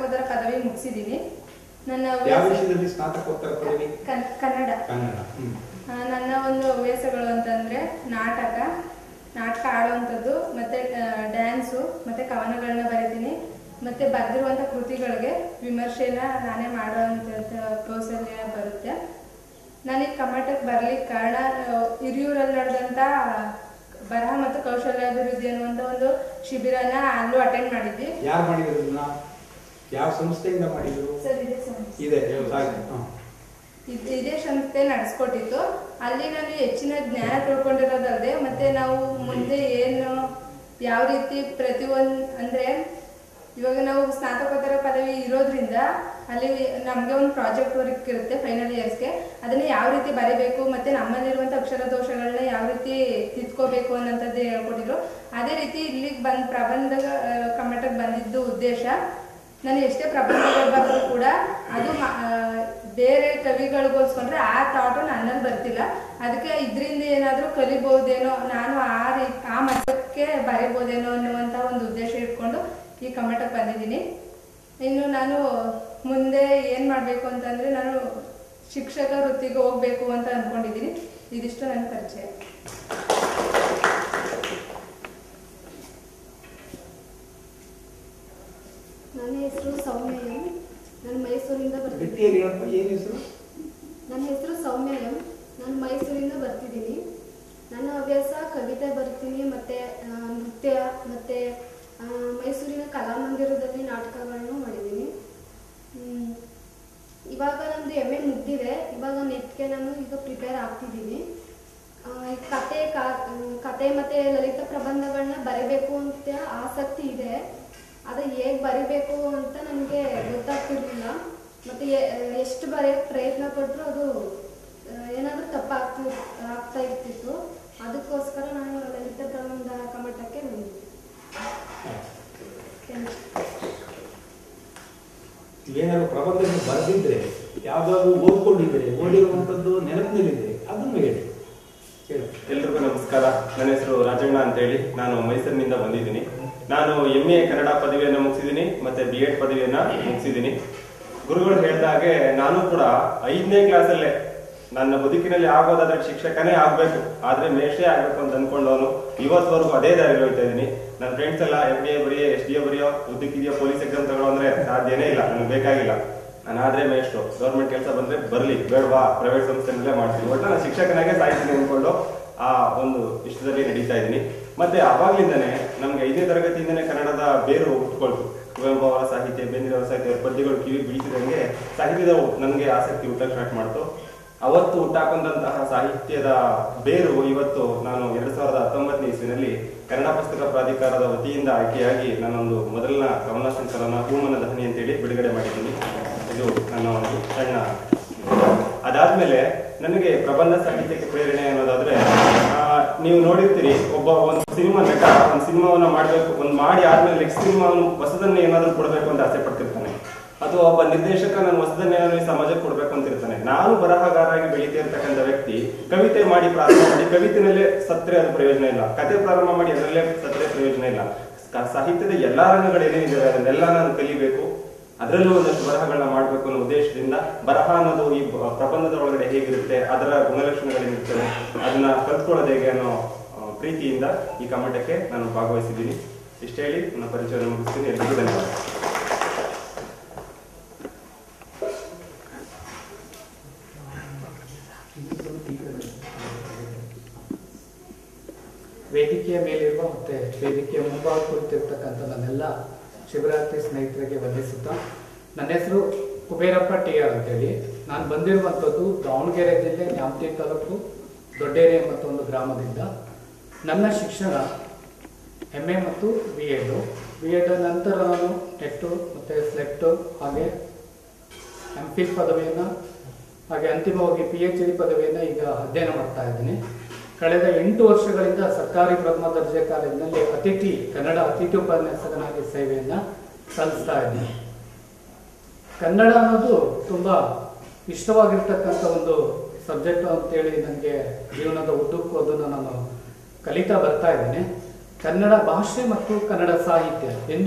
ಸ್ನಾತಕೋತ್ತರ ಪದವಿ ಮುಗಿಸಿದ್ದೀನಿ ನನ್ನ ಯಾವ ಹವ್ಯಾಸ- ವಿಷಯದಲ್ಲಿ ಸ್ನಾತಕೋತ್ತರ ಪದವಿ ಕನ್- ಕನ್ನಡ ಕನ್ನಡ ಹ್ಮ್. ಆ, ನನ್ನ ಒಂದು ಹವ್ಯಾಸಗಳು ಅಂತಂದ್ರೆ ನಾಟಕ ನಾಟಕ ಆಡುವಂಥದ್ದು ಮತ್ತೆ ಡ್ಯಾನ್ಸು ಮತ್ತೆ ಕವನಗಳನ್ನ ಬರೀತೀನಿ ಮತ್ತೆ ಬರೆದಿರುವಂಥ ಕೃತಿಗಳಿಗೆ ವಿಮರ್ಶೆನ ನಾನೇ ಮಾಡುವಂಥ ಕೌಶಲ್ಯ ಬರುತ್ತೆ ನನಗೆ ಕರ್ನಾಟಕ ಬರ್ಲಿಕ್ಕೆ ಕಾರಣ ಆ, ಹಿರಿಯೂರಲ್ಲಿ ನಡೆದಂಥ ಬರಹ ಮತ್ತು ಕೌಶಲ್ಯಾಭಿವೃದ್ಧಿ ಅನ್ನುವಂಥ ಒಂದು ಶಿಬಿರನ ಅಲ್ಲೂ ಅಟೆಂಡ್ ಮಾಡಿದ್ವಿ ಯಾರು ಮಾಡಿದ್ರು ಇದನ್ನ ಯಾವ ಸಂಸ್ಥೆಯಿಂದ ಮಾಡಿದ್ರು ಸರ್ ಇದೆ ಸಮಸ್ಯೆ ಇದೆ ಸಾಕು ಹ. ಇದ್- ಇದೇ ಸಂಸ್ಥೆ ನಡೆಸ್ಕೊಟ್ಟಿತ್ತು ಅಲ್ಲಿ ನಾನು ಹೆಚ್ಚಿನ ಜ್ಞಾನ ತಿಳ್ಕೊಂಡಿರೋದಲ್ಲದೆ ಮತ್ತೆ ನಾವು ಮುಂದೆ ಏನು ಯಾವ ರೀತಿ ಪ್ರತಿಯೊಂದು ಅಂದ್ರೆ ಇವಾಗ ನಾವು ಸ್ನಾತಕೋತ್ತರ ಪದವಿ ಇರೋದ್ರಿಂದ ಅಲ್ಲಿ ನಮಗೆ ಒಂದು ಪ್ರಾಜೆಕ್ಟ್ ವರ್ಕ್ ಇರುತ್ತೆ ಫೈನಲ್ ಇಯರ್ಸ್ಗೆ ಅದನ್ನ ಯಾವ ರೀತಿ ಬರೀಬೇಕು ಮತ್ತೆ ನಮ್ಮಲ್ಲಿರುವಂಥ ಅಕ್ಷರ ದೋಷಗಳನ್ನ ಯಾವ ರೀತಿ ತಿದ್ಕೋಬೇಕು ಅನ್ನೋಂಥದ್ದು ಹೇಳ್ಕೊಟ್ಟಿದ್ರು ಅದೇ ರೀತಿ ಇಲ್ಲಿಗೆ ಬಂದ್ ಪ್ರಬಂಧ ಕಮ್ಮಟಕ್ಕೆ ಬಂದಿದ್ದು ಉದ್ದೇಶ ನಾನು ಎಷ್ಟೇ ಪ್ರಬಂಧಗಳು ಬರೆದ್ರು ಕೂಡ ಅದು ಮ- ಆ, ಬೇರೆ ಕವಿಗಳಿಗೋಸ್ಕೊಂಡ್ರೆ ಆ ಥಾಟು ನನ್ನಲ್ಲಿ ಬರ್ತಿಲ್ಲ ಅದಕ್ಕೆ ಇದರಿಂದ ಏನಾದರೂ ಕಲಿಬಹುದೇನೋ ನಾನು ಆ ರೀ ಆ ಮಟ್ಟಕ್ಕೆ ಬರಿಬೋದೇನೋ ಅನ್ನುವಂಥ ಒಂದು ಉದ್ದೇಶ ಇಟ್ಕೊಂಡು ಈ ಕಮ್ಮಟಕ್ಕೆ ಬಂದಿದ್ದೀನಿ ಇನ್ನು ನಾನು ಮುಂದೆ ಏನು ಮಾಡಬೇಕು ಅಂತಂದರೆ ನಾನು ಶಿಕ್ಷಕ ವೃತ್ತಿಗೆ ಹೋಗಬೇಕು ಅಂತ ಅಂದ್ಕೊಂಡಿದ್ದೀನಿ ಇದಿಷ್ಟು ನನ್ನ ಪರಿಚಯ ನನ್ನ ಹೆಸರು ಸೌಮ್ಯ ಎಂ ನಾನು ಮೈಸೂರಿಂದ ಬರ್ತಿದ್ದೀನಿ ಗಟ್ಟಿಯಾಗಿ ಹೇಳಪ್ಪ ಏನ್ ಹೆಸರು ನನ್ನ ಹೆಸರು ಸೌಮ್ಯ ಎಂ ನಾನು ಮೈಸೂರಿಂದ ಬರ್ತಿದ್ದೀನಿ ನನ್ನ ಹವ್ಯಾಸ ಕವಿತೆ ಬರ್ತೀನಿ ಮತ್ತು ನೃತ್ಯ ಮತ್ತು ಮೈಸೂರಿನ ಕಲಾಮಂದಿರದಲ್ಲಿ ನಾಟಕಗಳನ್ನು ಮಾಡಿದ್ದೀನಿ ಹ್ಮ್. ಇವಾಗ ನಂದು ಎಮ್ ಎ ಮುಗ್ದಿದೆ ಇವಾಗ ನೆಟ್ಗೆ ನಾನು ಈಗ ಪ್ರಿಪೇರ್ ಆಗ್ತಿದ್ದೀನಿ ಆ, ಈ ಕತೆ ಕಾ ಕತೆ ಮತ್ತು ಲಲಿತ ಪ್ರಬಂಧಗಳನ್ನ ಬರೀಬೇಕು ಅಂತ ಆಸಕ್ತಿ ಇದೆ ಅದು ಹೇಗೆ ಬರಿಬೇಕು ಅಂತ ನನಗೆ ಗೊತ್ತಾಗ್ತಿರ್ಲಿಲ್ಲ ಮತ್ತು ಎಷ್ಟು ಬರೆಯೋಕ್ಕೆ ಪ್ರಯತ್ನ ಪಟ್ಟರು ಅದು ಏನಾದರೂ ತಪ್ಪಾಗ್ತಿ ಆಗ್ತಾ ಇರ್ತಿತ್ತು ಅದಕ್ಕೋಸ್ಕರ ನಾನು ಲಲಿತ ಪ್ರಬಂಧ ಕಮಟಕ್ಕೆ ಬಂದಿದ್ದೆ Thank you. ಏನಾದ್ರು ಪ್ರಬಂಧ ಬರೆದಿದ್ರೆ ಯಾವ್ದಾದ್ರು ಓದ್ಕೊಂಡಿದ್ರೆ ಓದಿರುವಂತದ್ದು ನೆನಪಿನಲ್ಲಿದೆ ಅದನ್ನು ಹೇಳಿ ಹೇಳು ಎಲ್ರಿಗೂ ನಮಸ್ಕಾರ ನನ್ನ ಹೆಸರು ರಾಜಣ್ಣ ಅಂತ ಹೇಳಿ ನಾನು ಮೈಸೂರಿನಿಂದ ಬಂದಿದ್ದೀನಿ ನಾನು ಎಂ ಎ ಕನ್ನಡ ಪದವಿಯನ್ನು ಮುಗಿಸಿದ್ದೀನಿ ಮತ್ತೆ ಬಿ ಎಡ್ ಪದವಿಯನ್ನ ಮುಗಿಸಿದ್ದೀನಿ ಗುರುಗಳು ಹೇಳಿದ ಹಾಗೆ ನಾನು ಕೂಡ ಐದನೇ ಕ್ಲಾಸಲ್ಲೇ ನನ್ನ ಬದುಕಿನಲ್ಲಿ ಆಗೋದಾದ್ರೆ ಶಿಕ್ಷಕನೇ ಆಗ್ಬೇಕು ಆದ್ರೆ ಮೇಷೇ ಆಗ್ಬೇಕು ಅಂತ ಅನ್ಕೊಂಡವನು ಇವತ್ತವರೆಗೂ ಅದೇ ದಾರಿ ಹೋಗ್ತಾ ಇದ್ದೀನಿ ನನ್ನ ಫ್ರೆಂಡ್ಸ್ ಎಲ್ಲ ಎಫ್ ಡಿ ಎ ಬರೆಯೋ ಎಸ್ ಡಿ ಎ ಬರೆಯೋ ಉದ್ದಕ್ಕಿದೆಯೋ ಪೊಲೀಸ್ ಎಕ್ಸಾಮ್ ತಗೊಳ್ಳೋ ಅಂದ್ರೆ ಸಾಧ್ಯನೇ ಇಲ್ಲ ನನಗೆ ಬೇಕಾಗಿಲ್ಲ ನಾನು ಆದ್ರೆ ಮೇಷ್ಟ್ರು ಗೌರ್ಮೆಂಟ್ ಕೆಲಸ ಬಂದ್ರೆ ಬರ್ಲಿ ಬೇಡವಾ ಪ್ರೈವೇಟ್ ಸಂಸ್ಥೆನಲ್ಲೇ ಮಾಡ್ತೀನಿ ಒಟ್ಟು ನಾನು ಶಿಕ್ಷಕನಾಗೆ ಸಾಯ್ತೀನಿ ಅನ್ಕೊಂಡು ಆ ಒಂದು ಇಷ್ಟದಲ್ಲಿ ನಡೀತಾ ಇದ್ದೀನಿ ಮತ್ತೆ ಅವಾಗ್ಲಿಂದನೇ ನಮ್ಗೆ ಐದನೇ ತರಗತಿಯಿಂದನೇ ಕನ್ನಡದ ಬೇರು ಹುಟ್ಕೊಳ್ತು ಕುವೆಂಪು ಅವರ ಸಾಹಿತ್ಯ ಬೇಂದ್ರೆ ಅವರ ಸಾಹಿತ್ಯ ಅವ್ರ ಪದ್ಯಗಳು ಕಿವಿ ಬೀಳ್ತಿದಂಗೆ ಸಾಹಿತ್ಯದ ನನಗೆ ಆಸಕ್ತಿ ಹುಟ್ಟಕ್ ಸ್ಟಾರ್ಟ್ ಮಾಡ್ತು ಅವತ್ತು ಹುಟ್ಟಾಕೊಂಡಂತಹ ಸಾಹಿತ್ಯದ ಬೇರು ಇವತ್ತು ನಾನು ಎರಡ್ ಸಾವಿರದ ಹತ್ತೊಂಬತ್ತನೇ ಇಸ್ವಿನಲ್ಲಿ ಕನ್ನಡ ಪುಸ್ತಕ ಪ್ರಾಧಿಕಾರದ ವತಿಯಿಂದ ಆಯ್ಕೆಯಾಗಿ ನಾನೊಂದು ಮೊದಲನ ಕವನ ಸಂಕಲನ ಹೂಮನ ದಹನಿ ಅಂತೇಳಿ ಬಿಡುಗಡೆ ಮಾಡಿದ್ದೀನಿ ಇದು ನನ್ನ ಒಂದು ಸಣ್ಣ ಅದಾದ್ಮೇಲೆ ನನಗೆ ಪ್ರಬಂಧ ಸಾಹಿತ್ಯಕ್ಕೆ ಪ್ರೇರಣೆ ಅನ್ನೋದಾದ್ರೆ ಆ, ನೀವು ನೋಡಿರ್ತೀರಿ ಒಬ್ಬ ಒಂದು ಸಿನಿಮಾ ನಟ ಒಂದು ಸಿನಿಮಾವನ್ನ ಮಾಡ್ಬೇಕು ಒಂದು ಮಾಡಿ ಆದ್ಮೇಲೆ ನೆಕ್ಸ್ಟ್ ಸಿನಿಮಾವನ್ನು ಹೊಸದನ್ನೇ ಏನಾದ್ರೂ ಕೊಡಬೇಕು ಅಂತ ಆಸೆ ಪಡ್ತಿರ್ತಾನೆ ಅಥವಾ ಒಬ್ಬ ನಿರ್ದೇಶಕ ನಾನು ಹೊಸದನ್ನೇ ಏನಾದ್ರು ಈ ಸಮಾಜಕ್ಕೆ ಕೊಡ್ಬೇಕು ಅಂತ ಇರ್ತಾನೆ ನಾನು ಬರಹಗಾರರಾಗಿ ಬೆಳೀತಾ ಇರ್ತಕ್ಕಂಥ ವ್ಯಕ್ತಿ ಕವಿತೆ ಮಾಡಿ ಪ್ರಾರಂಭ ಮಾಡಿ ಕವಿತೆನಲ್ಲೇ ಸತ್ರೆ ಅದು ಪ್ರಯೋಜನ ಇಲ್ಲ ಕತೆ ಪ್ರಾರಂಭ ಮಾಡಿ ಅದರಲ್ಲೇ ಸತ್ರೆ ಪ್ರಯೋಜನ ಇಲ್ಲ ಕ- ಸಾಹಿತ್ಯದ ಎಲ್ಲಾ ರಂಗಗಳು ಏನೇನಿದ್ದಾವೆ ಅದನ್ನೆಲ್ಲ ನಾನು ಕಲಿಬೇಕು ಅದರಲ್ಲೂ ಒಂದಷ್ಟು ಬರಹಗಳನ್ನ ಮಾಡಬೇಕು ಅನ್ನೋ ಉದ್ದೇಶದಿಂದ ಬರಹ ಅನ್ನೋದು ಈ ಬ- ಪ್ರಬಂಧದ ಒಳಗಡೆ ಹೇಗಿರುತ್ತೆ ಅದರ ಗುಣಲಕ್ಷಣಗಳೇನಿರ್ತವೆ ಅದನ್ನ ಕಲ್ತ್ಕೊಳ್ಳೋದು ಹೇಗೆ ಅನ್ನೋ ಆ, ಪ್ರೀತಿಯಿಂದ ಈ ಕಮ್ಮಟಕ್ಕೆ ನಾನು ಭಾಗವಹಿಸಿದ್ದೀನಿ ಇಷ್ಟ ಹೇಳಿ ನನ್ನ ಪರಿಚಯ ಮುಗಿಸ್ತೀನಿ ಎಲ್ಲರಿಗೂ ಧನ್ಯವಾದ ವೇದಿಕೆಯ ಮೇಲಿರುವ ಮತ್ತೆ ವೇದಿಕೆಯ ಮುಂಭಾಗ ಕುಳಿತಿರ್ತಕ್ಕಂಥ ನನ್ನೆಲ್ಲ ಶಿವರಾತ್ರಿ ಸ್ನೇಹಿತರಿಗೆ ವಂದಿಸುತ್ತಾ ನನ್ನ ಹೆಸರು ಕುಬೇರಪ್ಪ ಟಿ ಆರ್ ಅಂತೇಳಿ ನಾನು ಬಂದಿರುವಂಥದ್ದು ದಾವಣಗೆರೆ ಜಿಲ್ಲೆ ನ್ಯಾಮತಿ ತಾಲೂಕು ದೊಡ್ಡೇರೆ ಎಂಬಂಥ ಒಂದು ಗ್ರಾಮದಿಂದ ನನ್ನ ಶಿಕ್ಷಣ ಎಮ್ ಎ ಮತ್ತು ಬಿ ಎಡು ಬಿ ಎಡ್ ನಂತರ ನಾನು ನೆಟ್ಟು ಮತ್ತು ಸ್ಲೆಟ್ಟು ಹಾಗೆ ಎಂ ಫಿಲ್ ಪದವಿಯನ್ನು ಹಾಗೆ ಅಂತಿಮವಾಗಿ ಪಿ ಎಚ್ ಡಿ ಪದವಿಯನ್ನು ಈಗ ಅಧ್ಯಯನ ಮಾಡ್ತಾ ಇದ್ದೀನಿ ಕಳೆದ ಎಂಟು ವರ್ಷಗಳಿಂದ ಸರ್ಕಾರಿ ಪ್ರಥಮ ದರ್ಜೆ ಕಾಲೇಜಿನಲ್ಲಿ ಅತಿಥಿ ಕನ್ನಡ ಅತಿಥಿ ಉಪನ್ಯಾಸಕನಾಗಿ ಸೇವೆಯನ್ನು ಸಲ್ಲಿಸ್ತಾ ಇದ್ದೀನಿ ಕನ್ನಡ ಅನ್ನೋದು ತುಂಬ ಇಷ್ಟವಾಗಿರ್ತಕ್ಕಂಥ ಒಂದು ಸಬ್ಜೆಕ್ಟ್ ಅಂತೇಳಿ ನನಗೆ ಜೀವನದ ಉದ್ದಕ್ಕೂ ಅದನ್ನು ನಾನು ಕಲಿತಾ ಬರ್ತಾ ಇದ್ದೀನಿ ಕನ್ನಡ ಭಾಷೆ ಮತ್ತು ಕನ್ನಡ ಸಾಹಿತ್ಯ ಎಂದೂ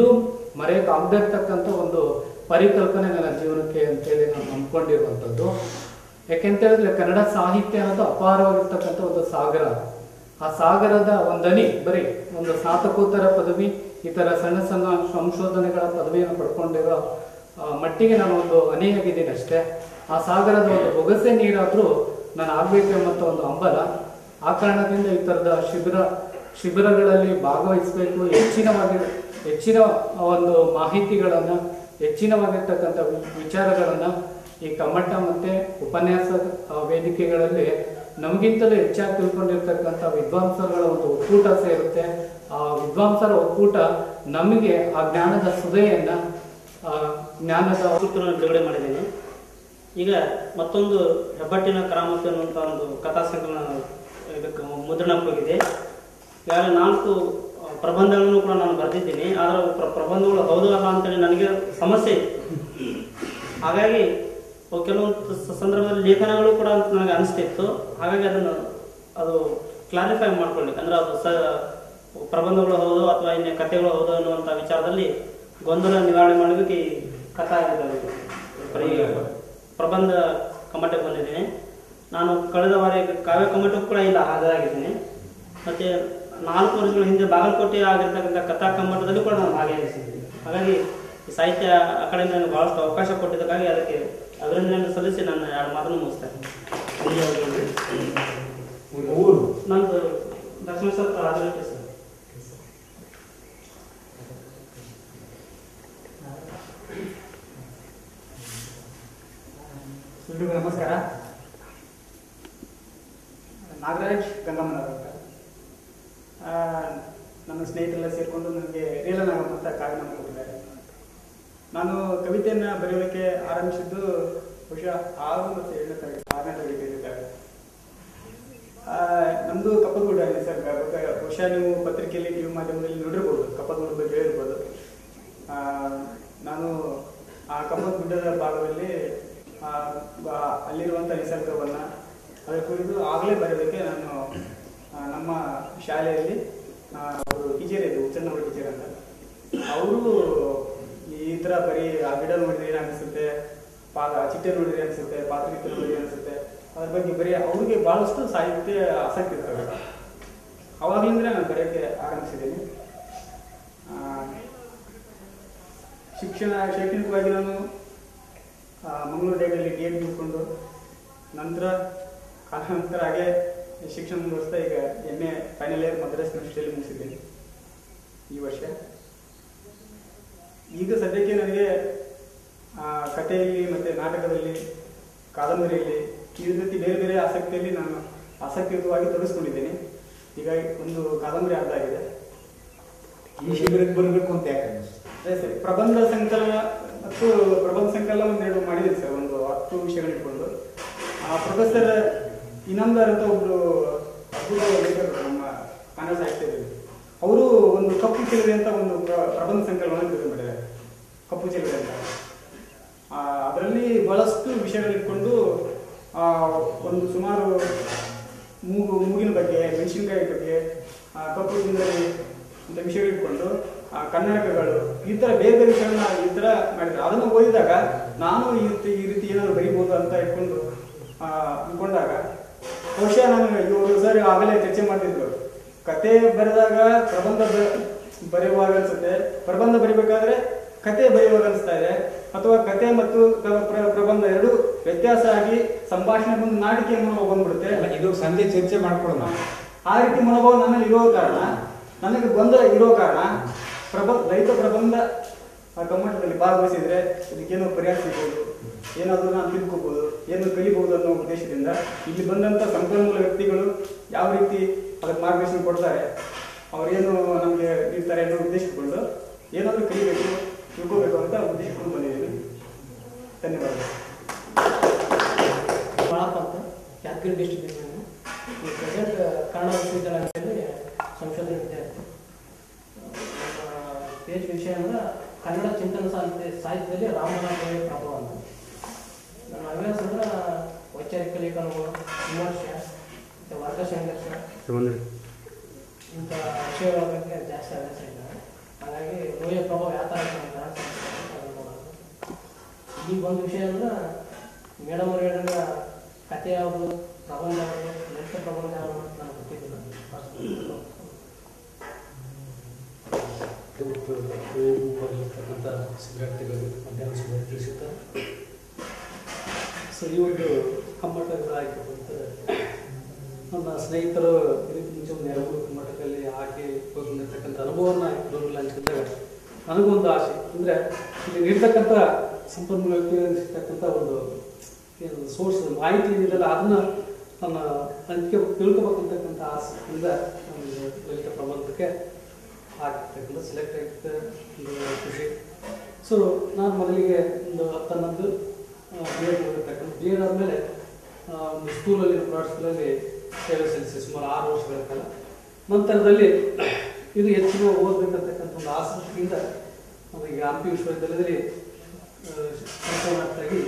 ಮರೆಯೋಕ್ಕಾಗದೇ ಇರ್ತಕ್ಕಂಥ ಒಂದು ಪರಿಕಲ್ಪನೆ ನನ್ನ ಜೀವನಕ್ಕೆ ಅಂತೇಳಿ ನಾನು ನಂಬ್ಕೊಂಡಿರುವಂಥದ್ದು ಯಾಕೆಂತ ಹೇಳಿದ್ರೆ ಕನ್ನಡ ಸಾಹಿತ್ಯ ಅನ್ನೋದು ಅಪಾರವಾಗಿರ್ತಕ್ಕಂಥ ಒಂದು ಸಾಗರ ಆ ಸಾಗರದ ಒಂದನಿ ಬರೀ ಒಂದು ಸ್ನಾತಕೋತ್ತರ ಪದವಿ ಈ ಥರ ಸಣ್ಣ ಸಣ್ಣ ಸಂಶೋಧನೆಗಳ ಪದವಿಯನ್ನು ಪಡ್ಕೊಂಡಿರೋ ಆ, ಮಟ್ಟಿಗೆ ನಾನು ಒಂದು ಅನಿಯಾಗಿದ್ದೀನಿ ಅಷ್ಟೇ ಆ ಸಾಗರದ ಒಂದು ಬೊಗಸೆ ನೀರಾದರೂ ನಾನು ಆಗಬೇಕು ಎಂಬಂಥ ಒಂದು ಹಂಬಲ ಆ ಕಾರಣದಿಂದ ಈ ಥರದ ಶಿಬಿರ ಶಿಬಿರಗಳಲ್ಲಿ ಭಾಗವಹಿಸಬೇಕು ಹೆಚ್ಚಿನವಾಗಿ ಹೆಚ್ಚಿನ ಒಂದು ಮಾಹಿತಿಗಳನ್ನು ಹೆಚ್ಚಿನವಾಗಿರ್ತಕ್ಕಂಥ ವಿ- ವಿಚಾರಗಳನ್ನು ಈ ಕಮ್ಮಟ ಮತ್ತು ಉಪನ್ಯಾಸ ಆ, ವೇದಿಕೆಗಳಲ್ಲಿ ನಮಗಿಂತಲೂ ಹೆಚ್ಚಾಗಿ ತಿಳ್ಕೊಂಡಿರ್ತಕ್ಕಂಥ ವಿದ್ವಾಂಸರುಗಳ ಒಂದು ಒಕ್ಕೂಟ ಸೇರುತ್ತೆ ಆ ವಿದ್ವಾಂಸರ ಒಕ್ಕೂಟ ನಮಗೆ ಆ ಜ್ಞಾನದ ಸುದೆಯನ್ನು ಜ್ಞಾನದ ಪುಸ್ತಕವನ್ನು ಬಿಡುಗಡೆ ಮಾಡಿದ್ದೇನೆ ಈಗ ಮತ್ತೊಂದು ಹೆಬ್ಬಟ್ಟಿನ ಕರಾಮತಿ ಅನ್ನುವಂಥ ಒಂದು ಕಥಾ ಸಂಕಲನ ಇದಕ್ಕೆ ಮುದ್ರಣಕ್ಕೆ ಹೋಗಿದೆ ಈಗಾಗಲೇ ನಾಲ್ಕು ಆ, ಪ್ರಬಂಧಗಳನ್ನು ಕೂಡ ನಾನು ಬರೆದಿದ್ದೀನಿ ಆದರೆ ಅವು ಪ್ರ ಪ್ರಬಂಧಗಳು ಹೌದು ಅಲ್ಲ ಅಂತೇಳಿ ನನಗೆ ಸಮಸ್ಯೆ ಇತ್ತು ಹಾಗಾಗಿ ಅವು ಕೆಲವೊಂದು ಸ- ಸಂದರ್ಭದಲ್ಲಿ ಲೇಖನಗಳು ಕೂಡ ಅಂತ ನನಗೆ ಅನಿಸ್ತಿತ್ತು ಹಾಗಾಗಿ ಅದನ್ನು ಅದು ಕ್ಲಾರಿಫೈ ಮಾಡ್ಕೊಳ್ಳಿಕ್ಕೆ ಅಂದ್ರೆ ಅದು ಸ ಪ್ರಬಂಧಗಳು ಹೌದು ಅಥವಾ ಇನ್ನು ಕಥೆಗಳು ಹೌದು ಅನ್ನುವಂಥ ವಿಚಾರದಲ್ಲಿ ಗೊಂದಲ ನಿವಾರಣೆ ಮಾಡೋದಕ್ಕೆ ಈ ಕಥಾ ಇದು ಪ್ರ- ಪ್ರಬಂಧ ಕಮ್ಮಟಕ್ಕೆ ಬಂದಿದ್ದೀನಿ ನಾನು ಕಳೆದ ಬಾರಿ ಕಾವ್ಯ ಕಮ್ಮಟಕ್ಕೂ ಕೂಡ ಇಲ್ಲ ಹಾಜರಾಗಿದ್ದೀನಿ ಮತ್ತೆ ನಾಲ್ಕು ವರ್ಷಗಳ ಹಿಂದೆ ಬಾಗಲಕೋಟೆ ಆಗಿರ್ತಕ್ಕಂಥ ಕಥಾ ಕಮ್ಮಟದಲ್ಲಿ ಕೂಡ ನಾನು ಭಾಗವಹಿಸಿದ್ದೀನಿ ಹಾಗಾಗಿ ಈ ಸಾಹಿತ್ಯ ಅಕಾಡೆಮಿ ನನಗೆ ಬಹಳಷ್ಟು ಅವಕಾಶ ಕೊಟ್ಟಿದ್ದಕ್ಕಾಗಿ ಅದಕ್ಕೆ ಅಭಿನಂದನೆಯನ್ನು ಸಲ್ಲಿಸಿ ನಾನು ಎರಡು ಮಾತನ್ನು ಮುಗಿಸ್ತೇನೆ ನಿಮ್ಮ ಊರು ನಂದು ದಕ್ಷಿಣ ಸತ್ರ ರಾಜಗಟ್ಟೆ ಸರ್ ಎಲ್ರಿಗೂ ನಮಸ್ಕಾರ ನಾಗರಾಜ್ ಗಂಗಮ್ಮನವರು ಅಂತ ಆ, ನನ್ನ ಸ್ನೇಹಿತರೆಲ್ಲ ಸೇರಿಕೊಂಡು ನನಗೆ ರೀಲನಾಗಮ್ಮ ಅಂತ ಕಾವ್ಯನಾಮ ಕೊಟ್ಟಿದ್ದಾರೆ ನಾನು ಕವಿತೆಯನ್ನು ಬರೆಯೋದಕ್ಕೆ ಆರಂಭಿಸಿದ್ದು ಬಹುಶಃ ಆರು ಮತ್ತು ಏಳನೇ ತರಗತಿ ಆರನೇ ತರಗತಿ ಇದ್ದಾಗ ನಮ್ಮದು ಕಪ್ಪದಗುಡ್ಡ ಇದೆ ಸರ್ ಬಹು- ಬಹುಶಃ ನೀವು ಪತ್ರಿಕೆಯಲ್ಲಿ ಟಿವಿ ಮಾಧ್ಯಮದಲ್ಲಿ ನೋಡಿರ್ಬೋದು ಕಪ್ಪದಗುಡ್ಡ ಬಗ್ಗೆ ಹೇಳಿರ್ಬೋದು ಆ, ನಾನು ಆ ಕಪ್ಪದ ಗುಡ್ಡದ ಭಾಗದಲ್ಲಿ ಆ, ಬ- ಅಲ್ಲಿರುವಂಥ ನಿಸರ್ಗವನ್ನು ಅದರ ಕುರಿತು ಆಗಲೇ ಬರೆಯೋದಕ್ಕೆ ನಾನು ಆ, ನಮ್ಮ ಶಾಲೆಯಲ್ಲಿ ಆ, ಅವರು ಟೀಚರ್ ಇದ್ದರು ಉಚ್ಚನ್ನವರು ಟೀಚರ್ ಅಂತ ಅವರು ಈ ಥರ ಬರೀ ಆ ಗಿಡ ನೋಡಿದ್ರೆ ಏನು ಅನಿಸುತ್ತೆ ಪಾ ಚಿಟ್ಟೆ ನೋಡಿದ್ರೆ ಅನಿಸುತ್ತೆ ಪಾತ್ರಗಿತ್ತೆ ನೋಡಿದ್ರೆ ಅನಿಸುತ್ತೆ ಅದ್ರ ಬಗ್ಗೆ ಬರೀ ಅವ್ರಿಗೆ ಭಾಳಷ್ಟು ಸಾಹಿತ್ಯ ಆಸಕ್ತಿ ಇರ್ತವೆ ಅವಾಗಲಿಂದ ನಾನು ಬರೆಯೋಕ್ಕೆ ಆರಂಭಿಸಿದ್ದೀನಿ ಆ, ಶಿಕ್ಷಣ ಶೈಕ್ಷಣಿಕವಾಗಿ ನಾನು ಆ, ಮಂಗಳೂರು ಡೇಟಲ್ಲಿ ಡಿ ಎಡ್ ಮುಗಿಸ್ಕೊಂಡು ನಂತರ ಕಾಲಾನಂತರ ಹಾಗೆ ಶಿಕ್ಷಣ ಮುಂದುವರಿಸ್ತಾ ಈಗ M A final year Madras ಯೂನಿವರ್ಸಿಟಿಯಲ್ಲಿ ಮುಗಿಸಿದ್ದೀನಿ ಈ ವರ್ಷ ಈಗ ಸದ್ಯಕ್ಕೆ ನನಗೆ ಆ, ಕಥೆಯಲ್ಲಿ ಮತ್ತು ನಾಟಕದಲ್ಲಿ ಕಾದಂಬರಿಯಲ್ಲಿ ಈ ರೀತಿ ಬೇರೆ ಬೇರೆ ಆಸಕ್ತಿಯಲ್ಲಿ ನಾನು ಆಸಕ್ತಿಯುತವಾಗಿ ತೊಡಗಿಸ್ಕೊಂಡಿದ್ದೀನಿ ಈಗ ಒಂದು ಕಾದಂಬರಿ ಅರ್ಧ ಆಗಿದೆ ಈ ಶಿಬಿರಕ್ಕೆ ಬರಬೇಕು ಅಂತ ಯಾಕೆ ಅನ್ನಿಸ್ತು ಅದೇ ಸರಿ ಪ್ರಬಂಧ ಸಂಕಲನ ಮತ್ತು ಪ್ರಬಂಧ ಸಂಕಲನ ಒಂದೆರಡು ಮಾಡಿದ್ದೀನಿ ಸರ್ ಒಂದು ಹತ್ತು ವಿಷಯಗಳು ಇಟ್ಕೊಂಡು ಆ ಪ್ರೊಫೆಸರ್ ಇನಾಮ್ದಾರ್ ಅಂತ ಒಬ್ರು ಅದ್ಭುತ ಲೇಖಕರು ನಮ್ಮ ಕನ್ನಡ ಸಾಹಿತ್ಯದಲ್ಲಿ ಅವರು ಒಂದು ಕಪ್ಪು ಚಿಲುವೆ ಅಂತ ಒಂದು ಪ್ರ- ಪ್ರಬಂಧ ಸಂಕಲನವನ್ನು ಬಿಡುಗಡೆ ಮಾಡಿದ್ದಾರೆ ಕಪ್ಪು ಚಿಲುವೆ ಅಂತ ಅದರಲ್ಲಿ ಬಹಳಷ್ಟು ವಿಷಯಗಳಿಟ್ಕೊಂಡು ಆ, ಒಂದು ಸುಮಾರು ಮೂಗು ಮೂಗಿನ ಬಗ್ಗೆ ಮೆಣಸಿನಕಾಯಿ ಬಗ್ಗೆ ಆ, ಕಪ್ಪು ಸುಂದರಿ ಅಂತ ವಿಷಯಗಳಿಟ್ಕೊಂಡು ಆ, ಕನ್ನಡಕಗಳು ಈ ಥರ ಬೇರೆ ಬೇರೆ ವಿಷಯಗಳನ್ನ ಈ ಥರ ಮಾಡಿದ್ದಾರೆ ಅದನ್ನು ಓದಿದಾಗ ನಾನು ಈ ರೀತಿ ಈ ರೀತಿ ಏನಾದ್ರು ಬರಿಬೋದು ಅಂತ ಇಟ್ಕೊಂಡು ಆ, ಅನ್ಕೊಂಡಾಗ ಬಹುಶಃ ನಾನು ಇವರು ಸರ್ ಆಗಲೇ ಚರ್ಚೆ ಮಾಡ್ತಿದ್ರು ಕತೆ ಬರೆದಾಗ ಪ್ರಬಂಧ ಬ- ಬರೆಯುವಾಗ ಅನ್ಸುತ್ತೆ ಪ್ರಬಂಧ ಬರಿಬೇಕಾದ್ರೆ ಕತೆ ಬರೆಯುವಾಗ ಅನಿಸ್ತಾ ಇದೆ ಅಥವಾ ಕತೆ ಮತ್ತು ಪ್ರ- ಪ್ರ- ಪ್ರಬಂಧ ಎರಡು ವ್ಯತ್ಯಾಸ ಆಗಿ ಸಂಭಾಷಣೆ ಬಂದು ನಾಟಿಕೆ ಮನೋಭಾವ ಬಂದ್ಬಿಡುತ್ತೆ ಅಲ್ಲ, ಇದು ಸಂಜೆ ಚರ್ಚೆ ಮಾಡ್ಕೊಳ್ಳೋಣ ಆ ರೀತಿ ಮನೋಭಾವ ನನ್ನಲ್ಲಿ ಇರೋ ಕಾರಣ ನನಗೆ ಗೊಂದಲ ಇರೋ ಕಾರಣ ಪ್ರಬ ರೈತ ಪ್ರಬಂಧ ಆ ಕಮ್ಮಟದಲ್ಲಿ ಭಾಗವಹಿಸಿದ್ರೆ ಇದಕ್ಕೇನೋ ಪರಿಹಾರ ಸಿಗ್ಬೋದು ಏನಾದರೂ ನಾನು ತಿಳ್ಕೊಬೋದು ಏನು ಕಲಿಬಹುದು ಅನ್ನೋ ಉದ್ದೇಶದಿಂದ ಇಲ್ಲಿ ಬಂದಂಥ ಸಂಪನ್ಮೂಲ ವ್ಯಕ್ತಿಗಳು ಯಾವ ರೀತಿ ಅದಕ್ಕೆ ಮಾರ್ಗದರ್ಶನ ಕೊಡ್ತಾರೆ ಅವರೇನು ನಮಗೆ ನೀಡ್ತಾರೆ ಅನ್ನೋ ಉದ್ದೇಶ ಇಟ್ಕೊಂಡು ಏನಾದರೂ ಕಲಿಬೇಕು ತಿಳ್ಕೋಬೇಕು ಅಂತ ಉದ್ದೇಶಿಸ್ಕೊಂಡು ಬಂದಿದ್ದೀನಿ ಧನ್ಯವಾದಗಳು ಬಾಳಪ್ಪ ಅಂತ ಯಾದಗಿರಿ ಡಿಸ್ಟ್ರಿಕ್ಟ್ ನಾನು ಈ ಪ್ರೆಸೆಂಟ್ ಕನ್ನಡ ವಿಶ್ವವಿದ್ಯಾಲಯದಲ್ಲಿ ಸಂಶೋಧನೆ ವಿದ್ಯಾರ್ಥಿ ಪಿ ಎಚ್ ವಿಷಯ ಅಂದ್ರೆ ಕನ್ನಡ ಚಿಂತನ ಸಾಹಿತ್ಯ ಸಾಹಿತ್ಯದಲ್ಲಿ ರಾಮನಾಥ ಪ್ರಭಾವ ಅಂತ ನನ್ನ ಹವ್ಯಾಸ ಅಂದ್ರೆ ವೈಚಾರಿಕ ಲೇಖನಗಳು ವಿಮರ್ಶೆ ಮತ್ತು ವರ್ಗ ಸಂಘರ್ಷ ಇಂಥ ವಿಷಯಗಳ ಬಗ್ಗೆ ಜಾಸ್ತಿ ಹವ್ಯಾಸ ಇದೆ ಹಾಗಾಗಿ ನೋಯ ಪ್ರಭಾವ ಯಾವ ಥರ ಐತೆ ಅಂತ ಅದನ್ನ ನೋಡೋದು. ಈಗ ಒಂದು ವಿಷಯ ಅಂದ್ರೆ ಮೇಡಮ್ ಅವ್ರು ಹೇಳಿದಂಗ ಕತೆ ಯಾವುದು ಪ್ರಬಂಧ ಯಾವುದು ನೆಟ್ಟ ಪ್ರಬಂಧ ಯಾವುದು ಅಂತ ನನಗೆ ಗೊತ್ತಿದ್ದಿಲ್ಲ ಬರಲಿರ್ತಕ್ಕಂಥ ವಿದ್ಯಾರ್ಥಿಗಳಿಗೆ ಮಧ್ಯಾಹ್ನ ಶುಭ ತಿಳಿಸುತ್ತಾ ಸೊ ಈ ಒಂದು ಕಮ್ಮಟಗಳು ಆಯ್ಕೆ ಬಂದರೆ ನನ್ನ ಸ್ನೇಹಿತರು ಇದಕ್ಕೆ ಮುಂಚೆ ಒಂದು ಎರಡು ಮೂರು ಕಮ್ಮಟದಲ್ಲಿ ಹಾಕಿ ಬಂದಿರ್ತಕ್ಕಂಥ ಅನುಭವವನ್ನು ಇರೋದಿಲ್ಲ ಅಂತಿದ್ದಾಗ ನನಗೊಂದು ಆಸೆ ಅಂದರೆ ಇಲ್ಲಿ ನೀಡ್ತಕ್ಕಂಥ ಸಂಪನ್ಮೂಲ ಸಿಗ್ತಕ್ಕಂಥ ಒಂದು ಏನು ಸೋರ್ಸ್ ಮಾಹಿತಿ ಏನಿದೆಯಲ್ಲ ಅದನ್ನ ನನ್ನ ನನಗೆ ತಿಳ್ಕೊಬೇಕಂತಕ್ಕಂಥ ಆಸೆಯಿಂದ ಒಂದು ಲಲಿತ ಪ್ರಬಂಧಕ್ಕೆ ಆಗ್ತಕ್ಕಂಥ ಸೆಲೆಕ್ಟ್ ಆಗಿತ್ತು ಒಂದು ಖುಷಿ ಸೊ ನಾನು ಮೊದಲಿಗೆ ಒಂದು ಹತ್ತನ್ನೊಂದು ಬಿ ಎಡ್ ಮಾಡಿರ್ತಕ್ಕಂಥ ಬಿ ಎಡ್ ಆದಮೇಲೆ ಒಂದು ಸ್ಕೂಲಲ್ಲಿ ಪ್ರೈವೇಟ್ ಸ್ಕೂಲಲ್ಲಿ ಸೇವೆ ಸಲ್ಲಿಸಿ ಸುಮಾರು ಆರು ವರ್ಷಗಳ ಕಾಲ ನಂತರದಲ್ಲಿ ಇದು ಹೆಚ್ಚಿನ ಓದಬೇಕಂತಕ್ಕಂಥ ಒಂದು ಆಸಕ್ತಿಯಿಂದ ನನಗೆ ಹಂಪಿ ವಿಶ್ವವಿದ್ಯಾಲಯದಲ್ಲಿ ಸಂಶೋಧನಾರ್ಥಿಯಾಗಿ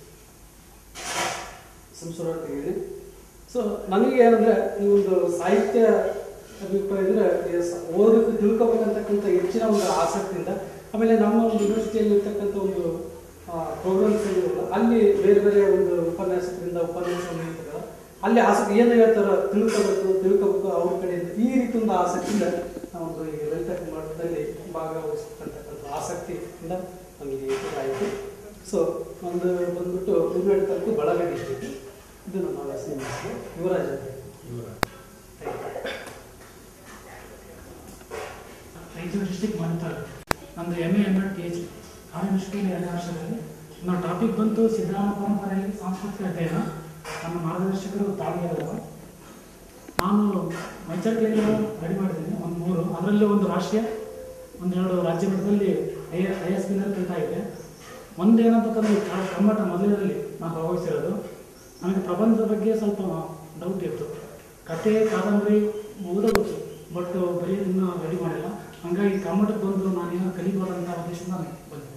ಸಂಶೋಧನಾರ್ಥಿಯಾಗಿದೆ ಸೊ ನನಗೆ ಏನಂದ್ರೆ ಈ ಒಂದು ಸಾಹಿತ್ಯ ಅಭಿಪ್ರಾಯ ಇದ್ರೆ ಈ ಸ- ಓದಬೇಕು ತಿಳ್ಕೊಬೇಕಂತಕ್ಕಂಥ ಹೆಚ್ಚಿನ ಒಂದು ಆಸಕ್ತಿಯಿಂದ ಆಮೇಲೆ ನಮ್ಮ ಒಂದು ಯೂನಿವರ್ಸಿಟಿಯಲ್ಲಿ ಇರ್ತಕ್ಕಂಥ ಒಂದು ಪ್ರೋಗ್ರಾಮ್ಸ್ ಅಲ್ಲಿ ಬೇರೆ ಬೇರೆ ಒಂದು ಉಪನ್ಯಾಸಕರಿಂದ ಉಪನ್ಯಾಸವನ್ನು ಹೇಳ್ತಾರೆ ಅಲ್ಲಿ ಆಸಕ್ತಿ ಏನು ಹೇಳ್ತಾರೋ ತಿಳ್ಕೊಬೇಕು ತಿಳ್ಕೊಬೇಕು ಅವ್ರ ಕಡೆಯಿಂದ ಈ ರೀತಿ ಒಂದು ಆಸಕ್ತಿಯಿಂದ ನಾವು ಒಂದು ಈ ಲಲಿತ ಮಠದಲ್ಲಿ ಭಾಗವಹಿಸ್ತಕ್ಕಂಥ ಆಸಕ್ತಿಯಿಂದ ನಮಗೆ ಇದಾಯಿತು ಸೊ ಒಂದು ಬಂದ್ಬಿಟ್ಟು ಹನ್ನೆರಡು ತಾರೀಕು ಬಳಗ ಡಿಸ್ಟ್ರಿಕ್ಟ್ ಇದು ನಮ್ಮ ಹೆಸರು ಯುವರಾಜ್ ಅಂತ ರಾಯಚೂರು ಡಿಸ್ಟಿಕ್ ಮಾಡ್ತಾರೆ ನಂದು M A M Ed P H ಯೂನಿವರ್ಸಿಟಿಯಲ್ಲಿ ಎರಡನೇ ವರ್ಷದಲ್ಲಿ ನಮ್ಮ ಟಾಪಿಕ್ ಬಂತು ಸಿದ್ದರಾಮ ಪರಂಪರೆಯಲ್ಲಿ ಸಾಂಸ್ಕೃತಿಕ ಅಧ್ಯಯನ ನಮ್ಮ ಮಾರ್ಗದರ್ಶಕರು ತಾಳಿಯವರು ನಾನು ಮೈಚರ್ಕಲ್ಲಿ ರೆಡಿ ಮಾಡಿದ್ದೀನಿ ಒಂದು ಮೂರು ಅದರಲ್ಲಿ ಒಂದು ರಾಷ್ಟ್ರೀಯ ಒಂದೆರಡು ರಾಜ್ಯ ಮಟ್ಟದಲ್ಲಿ ಐ ಐ ಎಸ್ ಬಿನಲ್ಲಿ ಕಲಿತಾ ಇದೆ ಒಂದೇನಂತಂದ್ರೆ ಕ- ಕಮ್ಮಟ ಮೊದಲನೇದಲ್ಲಿ ನಾನು ಭಾಗವಹಿಸಿರೋದು ನನಗೆ ಪ್ರಬಂಧದ ಬಗ್ಗೆ ಸ್ವಲ್ಪ ಡೌಟ್ ಇತ್ತು ಕತೆ ಕಾದಂಬರಿ ಓದಬಹುದು ಬಟ್ ಬರೀ ಇನ್ನೂ ರೆಡಿ ಮಾಡಿಲ್ಲ ಹಂಗಾಗಿ ಕಮ್ಮಟಕ್ಕೆ ಬಂದು ನಾನೇನೋ ಕಲಿಬೋದಂತ ಉದ್ದೇಶದಿಂದ ನಾನು ಬಂದೆ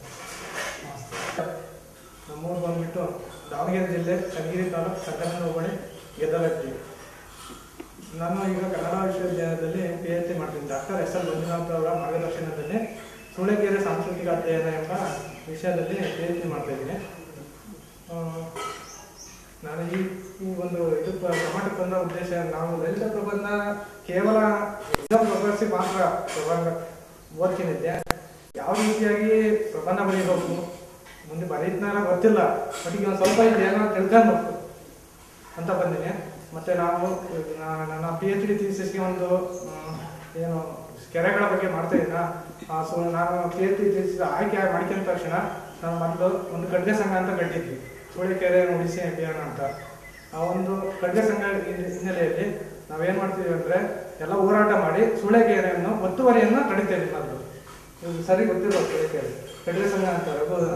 ನಮ್ಮೂರು ಬಂದ್ಬಿಟ್ಟು ದಾವಣಗೆರೆ ಜಿಲ್ಲೆ ಚನ್ನಗಿರಿ ತಾಲೂಕು ಸಂಕಲನ ಹೋಬಳಿ ಗೆದ್ದಲಟ್ಟಿ ನಾನು ಈಗ ಕನ್ನಡ ವಿಶ್ವವಿದ್ಯಾಲಯದಲ್ಲಿ ಪಿ ಎಚ್ ಡಿ ಮಾಡ್ತೀನಿ ಡಾಕ್ಟರ್ ಎಸ್ ಎಲ್ ಮಂಜುನಾಥ್ ಅವರ ಮಾರ್ಗದರ್ಶನದಲ್ಲಿ ಸೂಳೆಕೆರೆ ಸಾಂಸ್ಕೃತಿಕ ಅಧ್ಯಯನ ಎಂಬ ವಿಷಯದಲ್ಲಿ ಪಿ ಎಚ್ ಡಿ ಮಾಡ್ತಾ ಇದ್ದೀನಿ ಆ, ನಾನು ಈ ಈ ಒಂದು ಇದು ಟೊಮಾಟೊ ಬಂದ ಉದ್ದೇಶ ನಾವು ಲಲಿತ ಪ್ರಬಂಧ ಕೇವಲ ಎಕ್ಸಾಮ್ ಪ್ರಪರ್ಸಿ ಮಾತ್ರ ಪ್ರಬಂಧ ಓದ್ಕೊಂಡಿದ್ದೆ ಯಾವ ರೀತಿಯಾಗಿ ಪ್ರಬಂಧ ಬರೀಬೇಕು ಮುಂದೆ ಬರೀತ್ನಾರ ಗೊತ್ತಿಲ್ಲ ಬಟ್ ಈಗ ಒಂದು ಸ್ವಲ್ಪ ಇದು ಏನೋ ತಿಳ್ಕೊಬೇಕು ಅಂತ ಬಂದಿನಿ ಮತ್ತೆ ನಾವು ನಾ- ನನ್ನ ಪಿ ಎಚ್ ಡಿ ಥೀಸಿಸ್ಗೆ ಒಂದು ಆ, ಏನು ಕೆರೆಗಳ ಬಗ್ಗೆ ಮಾಡ್ತಾ ಇದ್ದೀನ ಸೊ ನಾನು ಪಿ ಎಚ್ ಡಿ ಥೀಸಿಸ್ ಆಯ್ಕೆ ಮಾಡ್ಕೊಂಡ ತಕ್ಷಣ ನಾನು ಮೊದಲು ಒಂದು ಖಡ್ಗೆ ಸಂಘ ಅಂತ ಕಟ್ಟಿದ್ವಿ ಸೂಳೆಕೆರೆ ಉಳಿಸಿ ಅಭಿಯಾನ ಅಂತ ಆ ಒಂದು ಖಡ್ಗೆ ಸಂಘ ಹಿನ್ನೆ- ಹಿನ್ನೆಲೆಯಲ್ಲಿ ನಾವೇನ್ ಮಾಡ್ತೀವಿ ಅಂದ್ರೆ ಎಲ್ಲ ಹೋರಾಟ ಮಾಡಿ ಸೂಳೆಕೆರೆಯನ್ನು ಒತ್ತುವರಿಯನ್ನು ತಡಿತೇವೆ ಮೊದಲು ಇದು ಸರಿ ಗೊತ್ತಿಲ್ಲ ಸೂಳೆಕೆರೆ ಖಡ್ಗೆ ಸಂಘ ಅಂತ ರಘು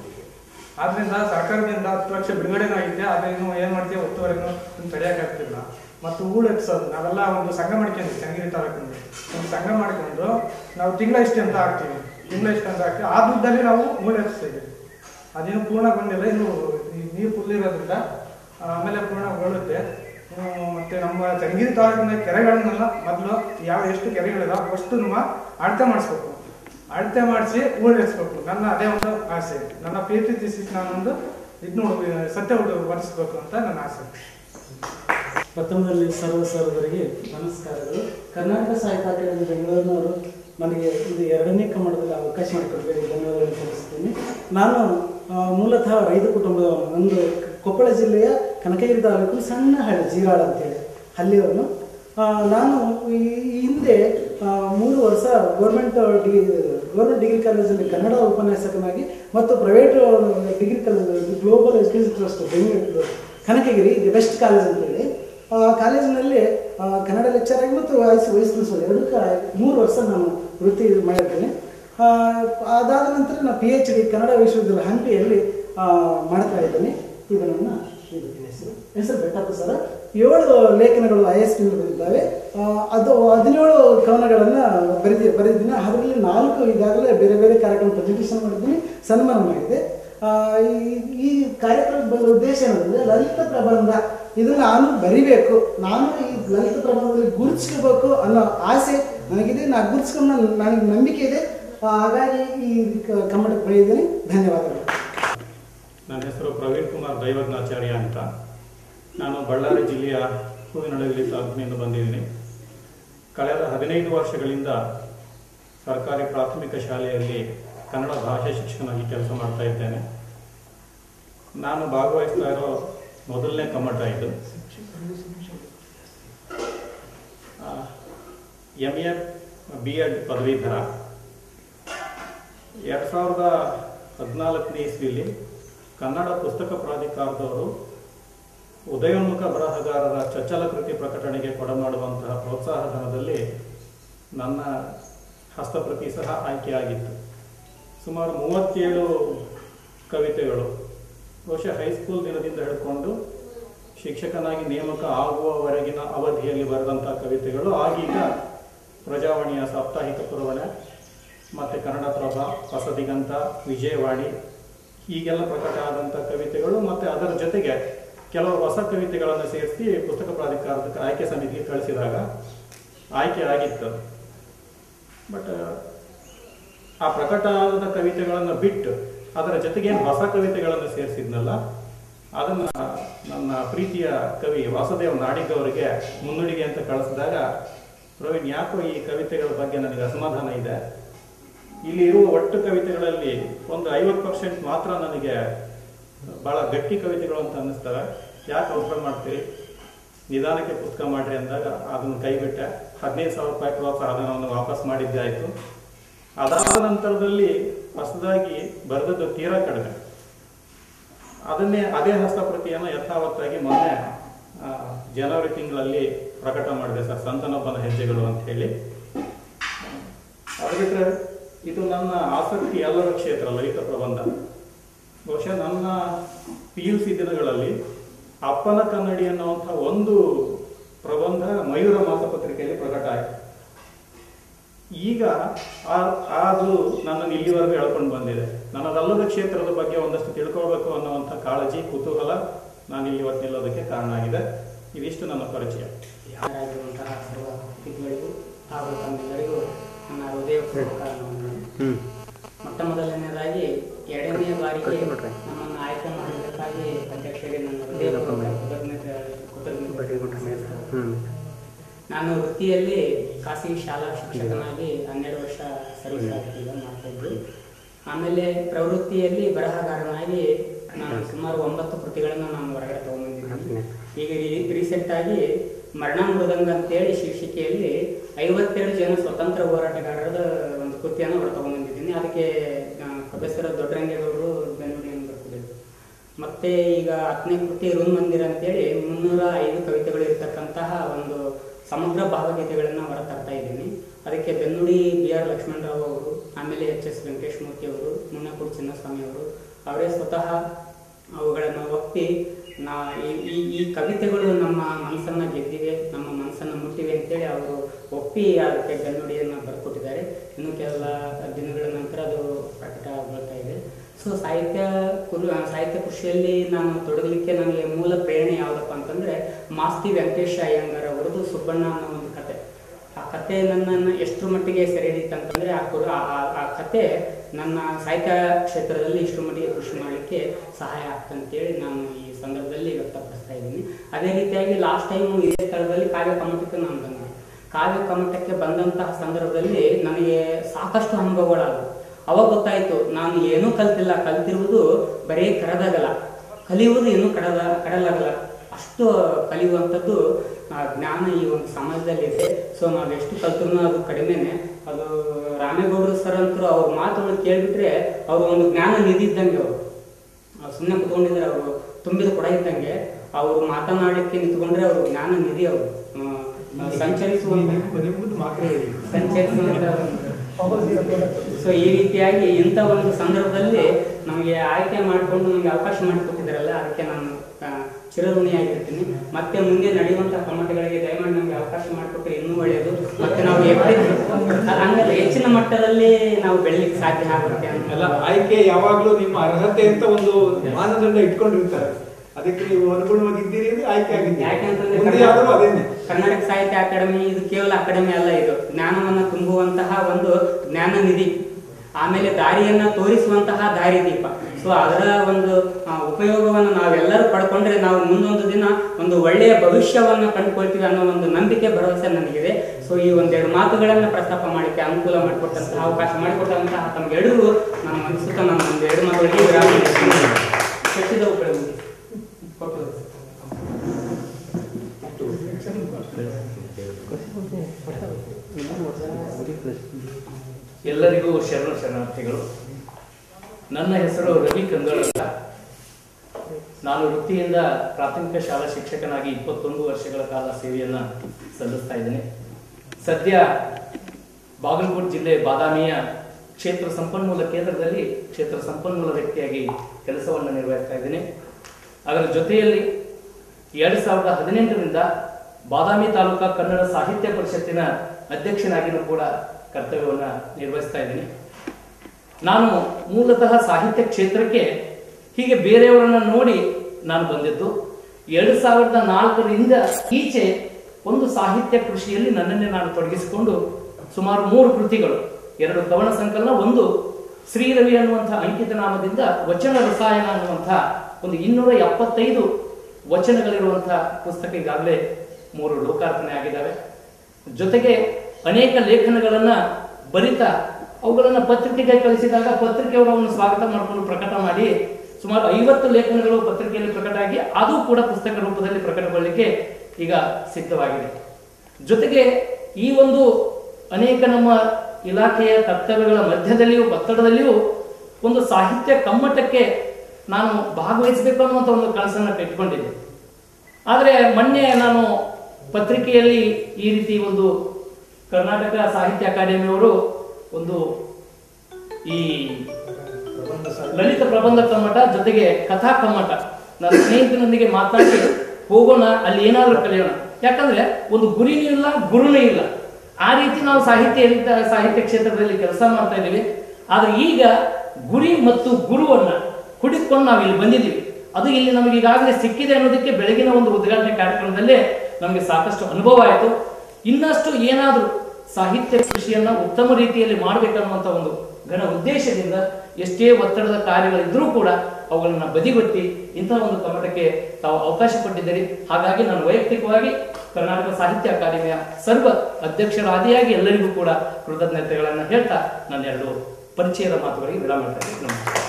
ಆದ್ರಿಂದ ಸರ್ಕಾರದಿಂದ ಹತ್ತು ಲಕ್ಷ ಬಿಡುಗಡೆನೂ ಆಗಿದೆ ಆದ್ರೆ ಇನ್ನು ಏನ್ ಮಾಡ್ತೀವಿ ಒತ್ತುವರೆಗೂ ತಡೆಯಕ್ಕಾಗ್ತಿಲ್ಲ ಮತ್ತು ಹೂಳು ಎಪ್ಸೋದು ನಾವೆಲ್ಲ ಒಂದು ಸಂಘ ಮಾಡ್ಕೊಂಡಿದ್ವಿ ಚಂಗಿರಿ ತಾಲೂಕಿನಲ್ಲಿ ಒಂದು ಸಂಘ ಮಾಡ್ಕೊಂಡು ನಾವು ತಿಂಗಳ ಇಷ್ಟು ಅಂತ ಹಾಕ್ತೀವಿ ತಿಂಗಳ ಇಷ್ಟು ಅಂತ ಹಾಕ್ತೀವಿ ಆ ದುಡ್ಡಲ್ಲಿ ನಾವು ಹೂಳು ಎಪ್ಸ್ತೀವಿ ಅದೇನು ಪೂರ್ಣಗೊಂಡಿಲ್ಲ ಇನ್ನು ಈ ನೀರು ಫುಲ್ ಇರೋದ್ರಿಂದ ಆಮೇಲೆ ಪೂರ್ಣಗೊಳ್ಳುತ್ತೆ ಇನ್ನು ಮತ್ತೆ ನಮ್ಮ ಚಂಗಿರಿ ತಾಲೂಕಿನ ಕೆರೆಗಳನ್ನೆಲ್ಲ ಮೊದಲು ಯಾವ ಎಷ್ಟು ಕೆರೆಗಳಿದಾವೆ ಅಷ್ಟು ನಮ್ಮ ಅಳತೆ ಮಾಡಿಸ್ಬೇಕು ಅಳತೆ ಮಾಡಿಸಿ ಊಳಿಸ್ಬೇಕು ನನ್ನ ಅದೇ ಒಂದು ಆಸೆ ನನ್ನ ಪಿ ಎಚ್ ಡಿ ನಾನೊಂದು ಇದನ್ನು ಸತ್ಯ ಹೊರಿಸ್ಬೇಕು ಅಂತ ನನ್ನ ಆಸೆ ಪ್ರಥಮದಲ್ಲಿ ಸರ್ವ ಸರ್ವರಿಗೆ ನಮಸ್ಕಾರಗಳು ಕರ್ನಾಟಕ ಸಾಹಿತ್ಯ ಅಕಾಡೆಮಿ ಬೆಂಗಳೂರಿನವರು ನನಗೆ ಇದು ಎರಡನೇ ಕನ್ನಡದಲ್ಲಿ ಅವಕಾಶ ಮಾಡಿಕೊಡ್ಬೇಕು ಧನ್ಯವಾದಗಳು ತಿಳಿಸ್ತೀನಿ ನಾನು ಆ, ಮೂಲತಃ ರೈತ ಕುಟುಂಬದವನು ನಂದು ಕೊಪ್ಪಳ ಜಿಲ್ಲೆಯ ಕನಕಗಿರಿ ತಾಲೂಕು ಸಣ್ಣ ಹಳ್ಳಿ ಜೀರಾಳ ಅಂತೇಳಿ ಅಲ್ಲಿಯವನು ಆ, ನಾನು ಈ ಈ ಹಿಂದೆ ಆ, ಮೂರು ವರ್ಷ ಗೌರ್ಮೆಂಟ್ ಡಿಗ್ರಿ ಗೌರ್ಮೆಂಟ್ ಡಿಗ್ರಿ ಕಾಲೇಜಲ್ಲಿ ಕನ್ನಡ ಉಪನ್ಯಾಸಕನಾಗಿ ಮತ್ತು private degree college global education trust Bengaluru Kanakagiri ಇದು ಬೆಸ್ಟ್ ಕಾಲೇಜ್ ಅಂತೇಳಿ ಆ ಕಾಲೇಜಿನಲ್ಲಿ ಆ, ಕನ್ನಡ ಲೆಕ್ಚರ್ ಆಗಿ ಮತ್ತು ವಾಯ್ಸ್ ವೈಸ್ ಪ್ರಿನ್ಸಿಪಲ್ ಎರಡು ಮೂರು ವರ್ಷ ನಾನು ವೃತ್ತಿ ಮಾಡಿದ್ದೇನೆ ಆ, ಅದಾದ ನಂತರ ನಾನು ಪಿ ಎಚ್ ಡಿ ಕನ್ನಡ ವಿಶ್ವವಿದ್ಯಾಲಯ ಹಂಪಿಯಲ್ಲಿ ಆ, ಮಾಡ್ತಾ ಇದ್ದೇನೆ ಇದು ನನ್ನ ಇದು ಹೆಸರು ಹೆಸರು ಬೆಟ್ಟಪ್ಪ ಸರ್ ಏಳು ಲೇಖನಗಳು ಐ ಎಸ್ ಬಂದಿದ್ದಾವೆ ಆ, ಅದು ಹದಿನೇಳು ಕವನಗಳನ್ನು ಬರೆದಿ ಬರೆದಿದ್ದೀನಿ ಅದರಲ್ಲಿ ನಾಲ್ಕು ಈಗಾಗಲೇ ಬೇರೆ ಬೇರೆ ಕಾರ್ಯಕ್ರಮ ಪ್ರೆಸೆಂಟೇಷನ್ ಮಾಡಿದ್ದೀನಿ ಸನ್ಮಾನ ಮಾಡಿದೆ ಆ, ಈ- ಈ ಕಾರ್ಯಕ್ರಮದ ಬಂದ ಉದ್ದೇಶ ಏನಂದ್ರೆ ಲಲಿತ ಪ್ರಬಂಧ ಇದನ್ನ ನಾನು ಬರಿಬೇಕು ನಾನು ಈ ಲಲಿತ ಪ್ರಬಂಧದಲ್ಲಿ ಗುರುತಿಸ್ಕೋಬೇಕು ಅನ್ನೋ ಆಸೆ ನನಗಿದೆ ನಾನು ಗುರುತಿಸ್ಕೊಂಡು ನನಗೆ ನಂಬಿಕೆ ಇದೆ ಆ, ಹಾಗಾಗಿ ಈ ಕ- ಕಮ್ಮಟಕ್ಕೆ ಬೆಳೆಯಿದ್ದೀನಿ ಧನ್ಯವಾದಗಳು ನನ್ನ ಹೆಸರು ಪ್ರವೀಣ್ ಕುಮಾರ್ ದೈವಜ್ಞಾಚಾರ್ಯ ಅಂತ ನಾನು ಬಳ್ಳಾರಿ ಜಿಲ್ಲೆಯ ಹೂವಿನಡಗಲಿ ತಾಲೂಕಿನಿಂದ ಬಂದಿದ್ದೀನಿ ಕಳೆದ ಹದಿನೈದು ವರ್ಷಗಳಿಂದ ಸರ್ಕಾರಿ ಪ್ರಾಥಮಿಕ ಶಾಲೆಯಲ್ಲಿ ಕನ್ನಡ ಭಾಷೆ ಶಿಕ್ಷಕನಾಗಿ ಕೆಲಸ ಮಾಡ್ತಾ ಇದ್ದೇನೆ ನಾನು ಭಾಗವಹಿಸ್ತಾ ಇರೋ ಮೊದಲನೇ ಕಮ್ಮಟ ಇದು ಎಮ್ ಎ ಬಿ ಎಡ್ ಪದವೀಧರ ಎರಡು ಸಾವಿರದ ಹದಿನಾಲ್ಕನೇ ಇಸ್ವಿಲಿ ಕನ್ನಡ ಪುಸ್ತಕ ಪ್ರಾಧಿಕಾರದವರು ಉದಯೋನ್ಮುಖ ಬರಹಗಾರರ ಚಚ್ಚಲ ಕೃತಿ ಪ್ರಕಟಣೆಗೆ ಕೊಡಮಾಡುವಂತಹ ಪ್ರೋತ್ಸಾಹ ಧನದಲ್ಲಿ ನನ್ನ ಹಸ್ತಪ್ರತಿ ಸಹ ಆಯ್ಕೆಯಾಗಿತ್ತು ಸುಮಾರು ಮೂವತ್ತೇಳು ಕವಿತೆಗಳು ಬಹುಶಃ ಹೈಸ್ಕೂಲ್ ದಿನದಿಂದ ಹಿಡ್ಕೊಂಡು ಶಿಕ್ಷಕನಾಗಿ ನೇಮಕ ಆಗುವವರೆಗಿನ ಅವಧಿಯಲ್ಲಿ ಬರೆದಂಥ ಕವಿತೆಗಳು ಆಗೀಗ ಪ್ರಜಾವಾಣಿಯ ಸಾಪ್ತಾಹಿಕ ಪುರವಣೆ ಮತ್ತು ಕನ್ನಡಪ್ರಭ ಹೊಸದಿಗಂತ ವಿಜಯವಾಣಿ ಹೀಗೆಲ್ಲ ಪ್ರಕಟ ಆದಂಥ ಕವಿತೆಗಳು ಮತ್ತು ಅದರ ಜೊತೆಗೆ ಕೆಲವು ಹೊಸ ಕವಿತೆಗಳನ್ನು ಸೇರಿಸಿ ಪುಸ್ತಕ ಪ್ರಾಧಿಕಾರದ ಆಯ್ಕೆ ಸಮಿತಿಗೆ ಕಳಿಸಿದಾಗ ಆಯ್ಕೆ ಆಗಿತ್ತು ಬಟ್ ಆ ಪ್ರಕಟ ಆದ ಕವಿತೆಗಳನ್ನು ಬಿಟ್ಟು ಅದರ ಜೊತೆಗೆ ಏನು ಹೊಸ ಕವಿತೆಗಳನ್ನು ಸೇರಿಸಿದ್ನಲ್ಲ ಅದನ್ನ ನನ್ನ ಪ್ರೀತಿಯ ಕವಿ ವಾಸುದೇವ್ ನಾಡಿಗ್ ಅವರಿಗೆ ಮುನ್ನುಡಿಗೆ ಅಂತ ಕಳಿಸಿದಾಗ ಪ್ರವೀಣ್ ಯಾಕೋ ಈ ಕವಿತೆಗಳ ಬಗ್ಗೆ ನನಗೆ ಅಸಮಾಧಾನ ಇದೆ ಇಲ್ಲಿ ಇರುವ ಒಟ್ಟು ಕವಿತೆಗಳಲ್ಲಿ ಒಂದು ಐವತ್ತು ಪರ್ಸೆಂಟ್ ಮಾತ್ರ ನನಗೆ ಬಹಳ ಗಟ್ಟಿ ಕವಿತೆಗಳು ಅಂತ ಅನ್ನಿಸ್ತವೆ ಯಾಕೆ ಒಬ್ಬರು ಮಾಡ್ತೀರಿ ನಿಧಾನಕ್ಕೆ ಪುಸ್ತಕ ಮಾಡ್ರಿ ಅಂದಾಗ ಅದನ್ನು ಕೈಬಿಟ್ಟೆ ಹದಿನೈದು ಸಾವಿರ ರೂಪಾಯಿ ಪ್ರೋತ್ಸಾಹ ಧನವನ್ನು ವಾಪಸ್ ಮಾಡಿದ್ದೆ ಆಯಿತು ಅದಾದ ನಂತರದಲ್ಲಿ ಹೊಸದಾಗಿ ಬರೆದದ್ದು ತೀರಾ ಕಡಿಮೆ ಅದನ್ನೇ ಅದೇ ಹಸ್ತಪ್ರತಿಯನ್ನು ಯಥಾವತ್ತಾಗಿ ಮೊನ್ನೆ ಆ, ಜನವರಿ ತಿಂಗಳಲ್ಲಿ ಪ್ರಕಟ ಮಾಡಿದೆ ಸರ್ ಸಂತನೊಬ್ಬನ ಹೆಜ್ಜೆಗಳು ಅಂತ ಹೇಳಿ ಅದು ಬಿಟ್ಟರೆ ಇದು ನನ್ನ ಆಸಕ್ತಿ ಎಲ್ಲರ ಕ್ಷೇತ್ರ ಲಲಿತ ಪ್ರಬಂಧ ಬಹುಶಃ ನನ್ನ ಪಿ ಯು ಸಿ ದಿನಗಳಲ್ಲಿ ಅಪ್ಪನ ಕನ್ನಡಿ ಅನ್ನುವಂಥ ಒಂದು ಪ್ರಬಂಧ ಮಯೂರ ಮಾಸಪತ್ರಿಕೆಯಲ್ಲಿ ಪ್ರಕಟ ಆಯಿತು ಈಗ ಆ- ಅದು ನನ್ನನ್ನು ಇಲ್ಲಿವರೆಗೂ ಎಳ್ಕೊಂಡು ಬಂದಿದೆ ನನ್ನದಲ್ಲದ ಕ್ಷೇತ್ರದ ಬಗ್ಗೆ ಒಂದಷ್ಟು ತಿಳ್ಕೊಳ್ಬೇಕು ಅನ್ನುವಂಥ ಕಾಳಜಿ ಕುತೂಹಲ ನಾನು ಇಲ್ಲಿ ಇವತ್ತು ನಿಲ್ಲೋದಕ್ಕೆ ಕಾರಣ ಆಗಿದೆ ಇದಿಷ್ಟು ನನ್ನ ಪರಿಚಯ ಯಾರಾಗಿರುವಂತಹ ಸರ್ವ ಅತಿಥಿಗಳಿಗೂ ಹಾಗೂ ತಮ್ಮೆಲ್ಲರಿಗೂ ನನ್ನ ಹೃದಯಪೂರ್ವಕ ನಮನಗಳು. ಮೊಟ್ಟ ಮೊದಲನೇದಾಗಿ ಎರಡನೇ ಬಾರಿಗೆ ನಮ್ಮನ್ನು ಆಯ್ಕೆ ಮಾಡಿದ್ದಕ್ಕಾಗಿ ಅಧ್ಯಕ್ಷರಿಗೆ ನನ್ನ ಹೃದಯಪೂರ್ವಕ ಕೃತಜ್ಞತೆ ಕೃತಜ್ಞತೆ ನಾನು ವೃತ್ತಿಯಲ್ಲಿ ಖಾಸಗಿ ಶಾಲಾ ಶಿಕ್ಷಕನಾಗಿ ಹನ್ನೆರಡು ವರ್ಷ ಸರ್ವಿಸ್ ಆಗ್ತಿದ್ದ ಮಾಡ್ತಾ ಇದ್ದೆ ಆಮೇಲೆ ಪ್ರವೃತ್ತಿಯಲ್ಲಿ ಬರಹಗಾರನಾಗಿ ನಾನು ಸುಮಾರು ಒಂಬತ್ತು ಕೃತಿಗಳನ್ನು ನಾನು ಹೊರಗಡೆ ತಗೊಂಡ್ಬಂದಿದ್ದೀನಿ ಈಗ ರೀಸೆಂಟ್ ಆಗಿ ಮರಣ ಮೃದಂಗ ಅಂತೇಳಿ ಶೀರ್ಷಿಕೆಯಲ್ಲಿ ಐವತ್ತೆರಡು ಜನ ಸ್ವತಂತ್ರ ಹೋರಾಟಗಾರರ ಒಂದು ಕೃತಿಯನ್ನು ಹೊರ ತಗೊಂಡ್ಬಂದಿದ್ದೀನಿ ಅದಕ್ಕೆ ಪ್ರೊಫೆಸರ್ ದೊಡ್ಡರಂಗೇಗೌಡರು ಬೆಂಗಳೂರಿನ ಬರ್ತಿದ್ರು ಮತ್ತೆ ಈಗ ಹತ್ತನೇ ಕೃತಿ ರುನ್ ಮಂದಿರ ಅಂತೇಳಿ ಮುನ್ನೂರ ಐದು ಕವಿತೆಗಳು ಇರತಕ್ಕಂತಹ ಒಂದು ಸಮಗ್ರ ಭಾವಗೀತೆಗಳನ್ನು ಹೊರ ತರ್ತಾ ಇದ್ದೀನಿ ಅದಕ್ಕೆ ಬೆನ್ನುಡಿ ಬಿ ಆರ್ ಲಕ್ಷ್ಮಣರಾವ್ ಅವರು ಆಮೇಲೆ ಎಚ್ ಎಸ್ ವೆಂಕಟೇಶ್ ಮೂರ್ತಿ ಅವರು ಮುನ್ನಕೂಡು ಚಿನ್ನಸ್ವಾಮಿ ಅವರು ಅವರೇ ಸ್ವತಃ ಅವುಗಳನ್ನು ಒಪ್ಪಿ ನಾ ಈ- ಈ ಈ ಕವಿತೆಗಳು ನಮ್ಮ ಮನಸ್ಸನ್ನು ಗೆದ್ದಿವೆ ನಮ್ಮ ಮನಸ್ಸನ್ನು ಮುಟ್ಟಿವೆ ಅಂತೇಳಿ ಅವರು ಒಪ್ಪಿ ಅದಕ್ಕೆ ಬೆನ್ನುಡಿಯನ್ನು ಬರ್ಕೊಟ್ಟಿದ್ದಾರೆ ಇನ್ನು ಕೆಲ ದಿನಗಳ ನಂತರ ಅದು ಪ್ರಕಟಗೊಳ್ತಾ ಇದೆ ಸೊ ಸಾಹಿತ್ಯ ಕುರು ಸಾಹಿತ್ಯ ಕೃಷಿಯಲ್ಲಿ ನಾನು ತೊಡಗಲಿಕ್ಕೆ ನನಗೆ ಮೂಲ ಪ್ರೇರಣೆ ಯಾವುದಪ್ಪ ಅಂತಂದ್ರೆ ಮಾಸ್ತಿ ವೆಂಕಟೇಶ ಅಯ್ಯಂಗಾರ್ ಅವರದು ಸುಬ್ಬಣ್ಣ ಅನ್ನೋ ಒಂದು ಕತೆ ಆ ಕತೆ ನನ್ನನ್ನು ಎಷ್ಟರ ಮಟ್ಟಿಗೆ ಸೆರೆ ಹಿಡಿತು ಅಂತಂದ್ರೆ ಆ ಕುರು ಆ- ಆ- ಆ ಕತೆ ನನ್ನ ಸಾಹಿತ್ಯ ಕ್ಷೇತ್ರದಲ್ಲಿ ಇಷ್ಟರ ಮಟ್ಟಿಗೆ ಕೃಷಿ ಮಾಡಲಿಕ್ಕೆ ಸಹಾಯ ಆಗ್ತಂತೇಳಿ ನಾನು ಈ ಸಂದರ್ಭದಲ್ಲಿ ವ್ಯಕ್ತಪಡಿಸ್ತಾ ಇದ್ದೀನಿ ಅದೇ ರೀತಿಯಾಗಿ ಲಾಸ್ಟ್ ಟೈಮ್ ಇದೇ ಸ್ಥಳದಲ್ಲಿ ಕಾವ್ಯ ಕಮ್ಮಟಕ್ಕೆ ನಾನು ಬಂದೆ ಕಾವ್ಯ ಕಮ್ಮಟಕ್ಕೆ ಬಂದಂತಹ ಸಂದರ್ಭದಲ್ಲಿ ನನಗೆ ಸಾಕಷ್ಟು ಅನುಭವಗಳಾದವು ಅವಾಗ ಗೊತ್ತಾಯ್ತು ನಾನು ಏನೂ ಕಲ್ತಿಲ್ಲ ಕಲ್ತಿರುವುದು ಬರೀ ಕರೆದಾಗಲ್ಲ ಕಲಿಯುವುದು ಏನೂ ಕಡಲ ಕಡಲಾಗಲ್ಲ ಅಷ್ಟು ಕಲಿಯುವಂಥದ್ದು ಆ, ಜ್ಞಾನ ಈ ಒಂದು ಸಮಾಜದಲ್ಲಿ ಇದೆ ಸೊ ನಾವು ಎಷ್ಟು ಕಲ್ತ್ರು ಅದು ಕಡಿಮೆನೆ ಅದು ರಾಮೇಗೌಡರು ಸರ್ ಅಂತೂ ಅವ್ರ ಮಾತುಗಳು ಕೇಳ್ಬಿಟ್ರೆ ಅವರು ಒಂದು ಜ್ಞಾನ ನಿಧಿ ಇದ್ದಂಗೆ ಅವರು ಸುಮ್ಮನೆ ಕುತ್ಕೊಂಡಿದ್ರೆ ಅವರು ತುಂಬಿದ ಕೊಡ ಇದ್ದಂಗೆ ಅವರು ಮಾತನಾಡಲಿಕ್ಕೆ ನಿಂತ್ಕೊಂಡ್ರೆ ಅವರು ಜ್ಞಾನ ನಿಧಿ ಅವರು ಸಂಚರಿಸುವಂತ ಸಂಚರಿಸುವಂತ ಸೊ ಈ ರೀತಿಯಾಗಿ ಇಂಥ ಒಂದು ಸಂದರ್ಭದಲ್ಲಿ ನಮಗೆ ಆಯ್ಕೆ ಮಾಡಿಕೊಂಡು ನಮಗೆ ಅವಕಾಶ ಮಾಡಿಕೊಟ್ಟಿದ್ದಾರಲ್ಲ ಅದಕ್ಕೆ ನಾನು ಆ, ಚಿರಋಣಿಯಾಗಿರ್ತೀನಿ ಮತ್ತೆ ಮುಂದೆ ನಡೆಯುವಂತಹ ಕಮ್ಮಟಗಳಿಗೆ ದಯಮಾಡಿ ನಮಗೆ ಅವಕಾಶ ಮಾಡಿಕೊಟ್ರೆ ಇನ್ನೂ ಒಳ್ಳೆಯದು ಮತ್ತೆ ನಾವು ಎಪ್ಪಡಿ ಹಂಗಲ್ಲ ಹೆಚ್ಚಿನ ಮಟ್ಟದಲ್ಲಿ ನಾವು ಬೆಳಿಲಿಕ್ಕೆ ಸಾಧ್ಯ ಆಗುತ್ತೆ ಅಂತ ಅಲ್ಲ ಆಯ್ಕೆ ಯಾವಾಗ್ಲೂ ನಿಮ್ಮ ಅರ್ಹತೆ ಅಂತ ಒಂದು ಮಾನದಂಡ ಇಟ್ಕೊಂಡಿರ್ತಾರೆ ಅದಕ್ಕೆ ನೀವು ಅನುಗುಣವಾಗಿದ್ದೀರಿ ಅಂದ್ರೆ ಆಯ್ಕೆ ಆಗಿದ್ದೀರಿ ಯಾಕೆಂತಂದ್ರೆ ಮುಂದೆ ಆದ್ರೂ ಅದೇನೆ ಕರ್ನಾಟಕ ಸಾಹಿತ್ಯ ಅಕಾಡೆಮಿ ಇದು ಕೇವಲ ಅಕಾಡೆಮಿ ಅಲ್ಲ ಇದು ಜ್ಞಾನವನ್ನ ತುಂಬುವಂತಹ ಒಂದು ಜ್ಞಾನ ನಿಧಿ ಆಮೇಲೆ ದಾರಿಯನ್ನ ತೋರಿಸುವಂತಹ ದಾರಿದೀಪ ಸೊ ಅದರ ಒಂದು ಆ, ಉಪಯೋಗವನ್ನು ನಾವೆಲ್ಲರೂ ಪಡ್ಕೊಂಡ್ರೆ ನಾವು ಮುಂದೊಂದು ದಿನ ಒಂದು ಒಳ್ಳೆಯ ಭವಿಷ್ಯವನ್ನ ಕಂಡುಕೊಳ್ತೀವಿ ಅನ್ನೋ ಒಂದು ನಂಬಿಕೆ ಭರವಸೆ ನನಗಿದೆ ಸೊ ಈ ಒಂದೆರಡು ಮಾತುಗಳನ್ನ ಪ್ರಸ್ತಾಪ ಮಾಡಲಿಕ್ಕೆ ಅನುಕೂಲ ಮಾಡಿಕೊಟ್ಟಂತಹ ಅವಕಾಶ ಮಾಡಿಕೊಟ್ಟಂತಹ ತಮಗೆಲ್ಲರಿಗೂ ನಾನು ಅನಿಸುತ್ತಾ ನಾನು ಒಂದೆರಡು ಮಾತುಗಳಿಗೆ ವಿರಾಮ ನೀಡ್ತೀನಿ. ಕೆಟ್ಟಿದ್ದವು ಬೆಳಗು. ಕೊಟ್ಟು ಎಲ್ಲರಿಗೂ ಶರಣ ಶರಣಾರ್ಥಿಗಳು ನನ್ನ ಹೆಸರು ರವಿ ಕಂದಳ್ ಅಂತ ನಾನು ವೃತ್ತಿಯಿಂದ ಪ್ರಾಥಮಿಕ ಶಾಲಾ ಶಿಕ್ಷಕನಾಗಿ ಇಪ್ಪತ್ತೊಂದು ವರ್ಷಗಳ ಕಾಲ ಸೇವೆಯನ್ನ ಸಲ್ಲಿಸ್ತಾ ಇದ್ದೇನೆ ಸದ್ಯ ಬಾಗಲಕೋಟೆ ಜಿಲ್ಲೆ ಬಾದಾಮಿಯ ಕ್ಷೇತ್ರ ಸಂಪನ್ಮೂಲ ಕೇಂದ್ರದಲ್ಲಿ ಕ್ಷೇತ್ರ ಸಂಪನ್ಮೂಲ ವ್ಯಕ್ತಿಯಾಗಿ ಕೆಲಸವನ್ನು ನಿರ್ವಹಿಸ್ತಾ ಇದ್ದೇನೆ ಅದರ ಜೊತೆಯಲ್ಲಿ ಎರಡು ಸಾವಿರದ ಹದಿನೆಂಟರಿಂದ ಬಾದಾಮಿ ತಾಲೂಕಾ ಕನ್ನಡ ಸಾಹಿತ್ಯ ಪರಿಷತ್ತಿನ ಅಧ್ಯಕ್ಷನಾಗಿಯೂ ಕೂಡ ಕರ್ತವ್ಯವನ್ನು ನಿರ್ವಹಿಸ್ತಾ ಇದ್ದೀನಿ ನಾನು ಮೂಲತಃ ಸಾಹಿತ್ಯ ಕ್ಷೇತ್ರಕ್ಕೆ ಹೀಗೆ ಬೇರೆಯವರನ್ನ ನೋಡಿ ನಾನು ಬಂದಿದ್ದು ಎರಡು ಸಾವಿರದ ನಾಲ್ಕರಿಂದ ಈಚೆ ಒಂದು ಸಾಹಿತ್ಯ ಕೃಷಿಯಲ್ಲಿ ನನ್ನನ್ನೇ ನಾನು ತೊಡಗಿಸಿಕೊಂಡು ಸುಮಾರು ಮೂರು ಕೃತಿಗಳು ಎರಡು ಕವನ ಸಂಕಲನ ಒಂದು ಶ್ರೀರವಿ ಅನ್ನುವಂತಹ ಅಂಕಿತ ನಾಮದಿಂದ ವಚನ ರಸಾಯನ ಅನ್ನುವಂತಹ ಒಂದು ಇನ್ನೂರ ಎಪ್ಪತ್ತೈದು ವಚನಗಳಿರುವಂತಹ ಪುಸ್ತಕ ಈಗಾಗಲೇ ಮೂರು ಲೋಕಾರ್ಪಣೆ ಆಗಿದ್ದಾವೆ ಜೊತೆಗೆ ಅನೇಕ ಲೇಖನಗಳನ್ನ ಬರಿತಾ ಅವುಗಳನ್ನ ಪತ್ರಿಕೆಗೆ ಕಳಿಸಿದಾಗ ಪತ್ರಿಕೆಯವರು ಅವನ್ನು ಸ್ವಾಗತ ಮಾಡಿಕೊಂಡು ಪ್ರಕಟ ಮಾಡಿ ಸುಮಾರು ಐವತ್ತು ಲೇಖನಗಳು ಪತ್ರಿಕೆಯಲ್ಲಿ ಪ್ರಕಟ ಆಗಿ ಅದು ಕೂಡ ಪುಸ್ತಕ ರೂಪದಲ್ಲಿ ಪ್ರಕಟಗೊಳ್ಳಲಿಕ್ಕೆ ಈಗ ಸಿದ್ಧವಾಗಿದೆ ಜೊತೆಗೆ ಈ ಒಂದು ಅನೇಕ ನಮ್ಮ ಇಲಾಖೆಯ ಕರ್ತವ್ಯಗಳ ಮಧ್ಯದಲ್ಲಿಯೂ ಒತ್ತಡದಲ್ಲಿಯೂ ಒಂದು ಸಾಹಿತ್ಯ ಕಮ್ಮಟಕ್ಕೆ ನಾನು ಭಾಗವಹಿಸಬೇಕು ಅನ್ನುವಂಥ ಒಂದು ಕನಸನ್ನು ಕಟ್ಟಿಕೊಂಡಿದ್ದೆ ಆದರೆ ಮೊನ್ನೆ ನಾನು ಪತ್ರಿಕೆಯಲ್ಲಿ ಈ ರೀತಿ ಒಂದು ಕರ್ನಾಟಕ ಸಾಹಿತ್ಯ ಅಕಾಡೆಮಿಯವರು ಒಂದು ಈ ಲಲಿತ ಪ್ರಬಂಧ ಕಮ್ಮಟ ಜೊತೆಗೆ ಕಥಾ ಕಮ್ಮಟ ನನ್ನ ಸ್ನೇಹಿತನೊಂದಿಗೆ ಮಾತಾಡಿ ಹೋಗೋಣ ಅಲ್ಲಿ ಏನಾದ್ರೂ ಕಲಿಯೋಣ ಯಾಕಂದ್ರೆ ಒಂದು ಗುರಿನೂ ಇಲ್ಲ ಗುರುನೂ ಇಲ್ಲ ಆ ರೀತಿ ನಾವು ಸಾಹಿತ್ಯ ಸಾಹಿತ್ಯ ಕ್ಷೇತ್ರದಲ್ಲಿ ಕೆಲಸ ಮಾಡ್ತಾ ಇದ್ದೀವಿ ಆದ್ರೆ ಈಗ ಗುರಿ ಮತ್ತು ಗುರುವನ್ನ ಹುಡುಕೊಂಡು ನಾವು ಇಲ್ಲಿ ಬಂದಿದ್ದೀವಿ ಅದು ಇಲ್ಲಿ ನಮಗೆ ಈಗಾಗಲೇ ಸಿಕ್ಕಿದೆ ಅನ್ನೋದಕ್ಕೆ ಬೆಳಗಿನ ಒಂದು ಉದ್ಘಾಟನೆ ಕಾರ್ಯಕ್ರಮದಲ್ಲೇ ನಮಗೆ ಸಾಕಷ್ಟು ಅನುಭವ ಆಯಿತು ಇನ್ನಷ್ಟು ಏನಾದರೂ ಸಾಹಿತ್ಯ ಕೃಷಿಯನ್ನ ಉತ್ತಮ ರೀತಿಯಲ್ಲಿ ಮಾಡಬೇಕನ್ನುವಂತ ಒಂದು ಘನ ಉದ್ದೇಶದಿಂದ ಎಷ್ಟೇ ಒತ್ತಡದ ಕಾರ್ಯಗಳಿದ್ರೂ ಕೂಡ ಅವುಗಳನ್ನ ಬದಿಗೊತ್ತಿ ಇಂತಹ ಒಂದು ಕಮ್ಮಟಕ್ಕೆ ತಾವು ಅವಕಾಶ ಕೊಟ್ಟಿದ್ದೀರಿ ಹಾಗಾಗಿ ನಾನು ವೈಯಕ್ತಿಕವಾಗಿ ಕರ್ನಾಟಕ ಸಾಹಿತ್ಯ ಅಕಾಡೆಮಿಯ ಸರ್ವ ಅಧ್ಯಕ್ಷರಾದಿಯಾಗಿ ಎಲ್ಲರಿಗೂ ಕೂಡ ಕೃತಜ್ಞತೆಗಳನ್ನು ಹೇಳ್ತಾ ನನ್ನ ಎರಡು ಪರಿಚಯದ ಮಾತುಗಳಿಗೆ ವಿರಾಮ ಮಾಡ್ತಾ ಇದ್ದೀನಿ. ನಮಸ್ಕಾರ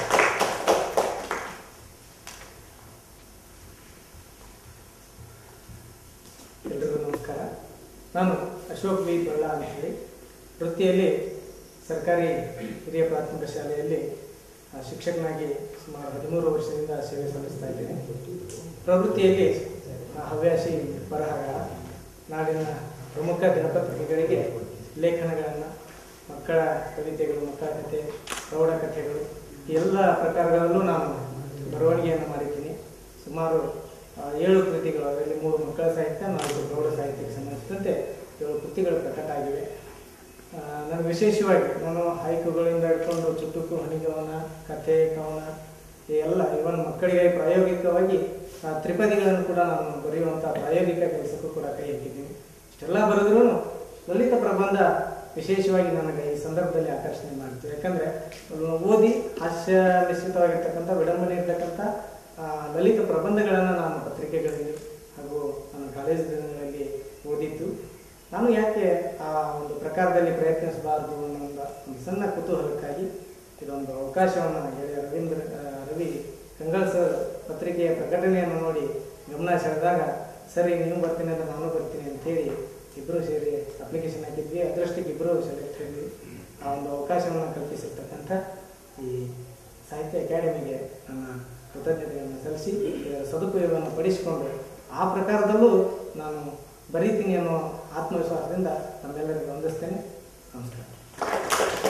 ಎಲ್ರಿಗೂ ನಮಸ್ಕಾರ ನಾನು ಅಶೋಕ್ ವಿ ಬಳ್ಳ ಅಂತ ಹೇಳಿ ವೃತ್ತಿಯಲ್ಲಿ ಸರ್ಕಾರಿ ಹಿರಿಯ ಪ್ರಾಥಮಿಕ ಶಾಲೆಯಲ್ಲಿ ಆ, ಶಿಕ್ಷಕನಾಗಿ ಸುಮಾರು ಹದಿಮೂರು ವರ್ಷದಿಂದ ಸೇವೆ ಸಲ್ಲಿಸ್ತಾ ಇದ್ದೇನೆ ಪ್ರವೃತ್ತಿಯಲ್ಲಿ ಆ, ಹವ್ಯಾಸಿ ಬರಹಗಾರ ನಾಡಿನ ಪ್ರಮುಖ ದಿನಪತ್ರಿಕೆಗಳಿಗೆ ಲೇಖನಗಳನ್ನು ಮಕ್ಕಳ ಕವಿತೆಗಳು ಮಕ್ಕಳ ಕಥೆ ಪ್ರೌಢ ಕಥೆಗಳು ಈ ಎಲ್ಲ ಪ್ರಕಾರಗಳಲ್ಲೂ ನಾನು ಬರವಣಿಗೆಯನ್ನು ಮಾಡಿದ್ದೀನಿ ಸುಮಾರು ಆ, ಏಳು ಕೃತಿಗಳು ಅದರಲ್ಲಿ ಮೂರು ಮಕ್ಕಳ ಸಾಹಿತ್ಯ ನಾಲ್ಕು ಪ್ರೌಢ ಸಾಹಿತ್ಯಕ್ಕೆ ಸಂಬಂಧಿಸಿದಂತೆ ಏಳು ಕೃತಿಗಳು ಪ್ರಕಟ ಆಗಿವೆ ಆ, ನಾನು ವಿಶೇಷವಾಗಿ ನಾನು ಹೈಕುಗಳಿಂದ ಹಿಡ್ಕೊಂಡು ಚುಟುಕು ಹಣಿಗವನ ಕಥೆ ಕವನ ಈ ಎಲ್ಲ ಇವನ್ ಮಕ್ಕಳಿಗೆ ಪ್ರಾಯೋಗಿಕವಾಗಿ ಆ, ತ್ರಿಪದಿಗಳನ್ನು ಕೂಡ ನಾನು ಬರೆಯುವಂಥ ಪ್ರಾಯೋಗಿಕ ಕೆಲಸಕ್ಕೂ ಕೂಡ ಕೈ ಹಾಕಿದ್ದೀನಿ ಇಷ್ಟೆಲ್ಲ ಬರೆದ್ರೂ ಲಲಿತ ಪ್ರಬಂಧ ವಿಶೇಷವಾಗಿ ನನಗೆ ಈ ಸಂದರ್ಭದಲ್ಲಿ ಆಕರ್ಷಣೆ ಮಾಡಿತು ಯಾಕಂದ್ರೆ ಅದನ್ನು ಓದಿ ಹಾಸ್ಯ ಮಿಶ್ರಿತವಾಗಿರ್ತಕ್ಕಂಥ ವಿಡಂಬನೆ ಇರ್ತಕ್ಕಂಥ ಆ, ಲಲಿತ ಪ್ರಬಂಧಗಳನ್ನು ನಾನು ಪತ್ರಿಕೆಗಳಲ್ಲಿ ಹಾಗೂ ನನ್ನ ಕಾಲೇಜು ದಿನಗಳಲ್ಲಿ ಓದಿದ್ದು ನಾನು ಯಾಕೆ ಆ ಒಂದು ಪ್ರಕಾರದಲ್ಲಿ ಪ್ರಯತ್ನಿಸಬಾರದು ಅನ್ನೋ ಒಂದು ಒಂದು ಸಣ್ಣ ಕುತೂಹಲಕ್ಕಾಗಿ ಇದೊಂದು ಅವಕಾಶವನ್ನು ಗೆಳೆಯ ರವೀಂದ್ರ ಆ, ರವಿ ಕಂಗಳ ಸರ್ ಪತ್ರಿಕೆಯ ಪ್ರಕಟಣೆಯನ್ನು ನೋಡಿ ಗಮನ ಸೆಳೆದಾಗ ಸರಿ ನೀವು ಬರ್ತೀನಿ ಅಂದ್ರೆ ನಾನು ಬರ್ತೀನಿ ಅಂತೇಳಿ ಇಬ್ಬರು ಸೇರಿ ಅಪ್ಲಿಕೇಶನ್ ಹಾಕಿದ್ವಿ ಅದರಷ್ಟಕ್ಕೆ ಇಬ್ಬರು ಸೆಲೆಕ್ಟ್ ಆಗಿದ್ವಿ ಆ ಒಂದು ಅವಕಾಶವನ್ನು ಕಲ್ಪಿಸಿರ್ತಕ್ಕಂಥ ಈ ಸಾಹಿತ್ಯ ಅಕಾಡೆಮಿಗೆ ನನ್ನ ಕೃತಜ್ಞತೆಯನ್ನು ಸಲ್ಲಿಸಿ ಇದರ ಸದುಪಯೋಗವನ್ನು ಪಡಿಸಿಕೊಂಡು ಆ ಪ್ರಕಾರದಲ್ಲೂ ನಾನು ಬರೀತೀನಿ ಅನ್ನೋ ಆತ್ಮವಿಶ್ವಾಸದಿಂದ ತಮ್ಮೆಲ್ಲರಿಗೂ ವಂದಿಸ್ತೇನೆ ನಮಸ್ಕಾರ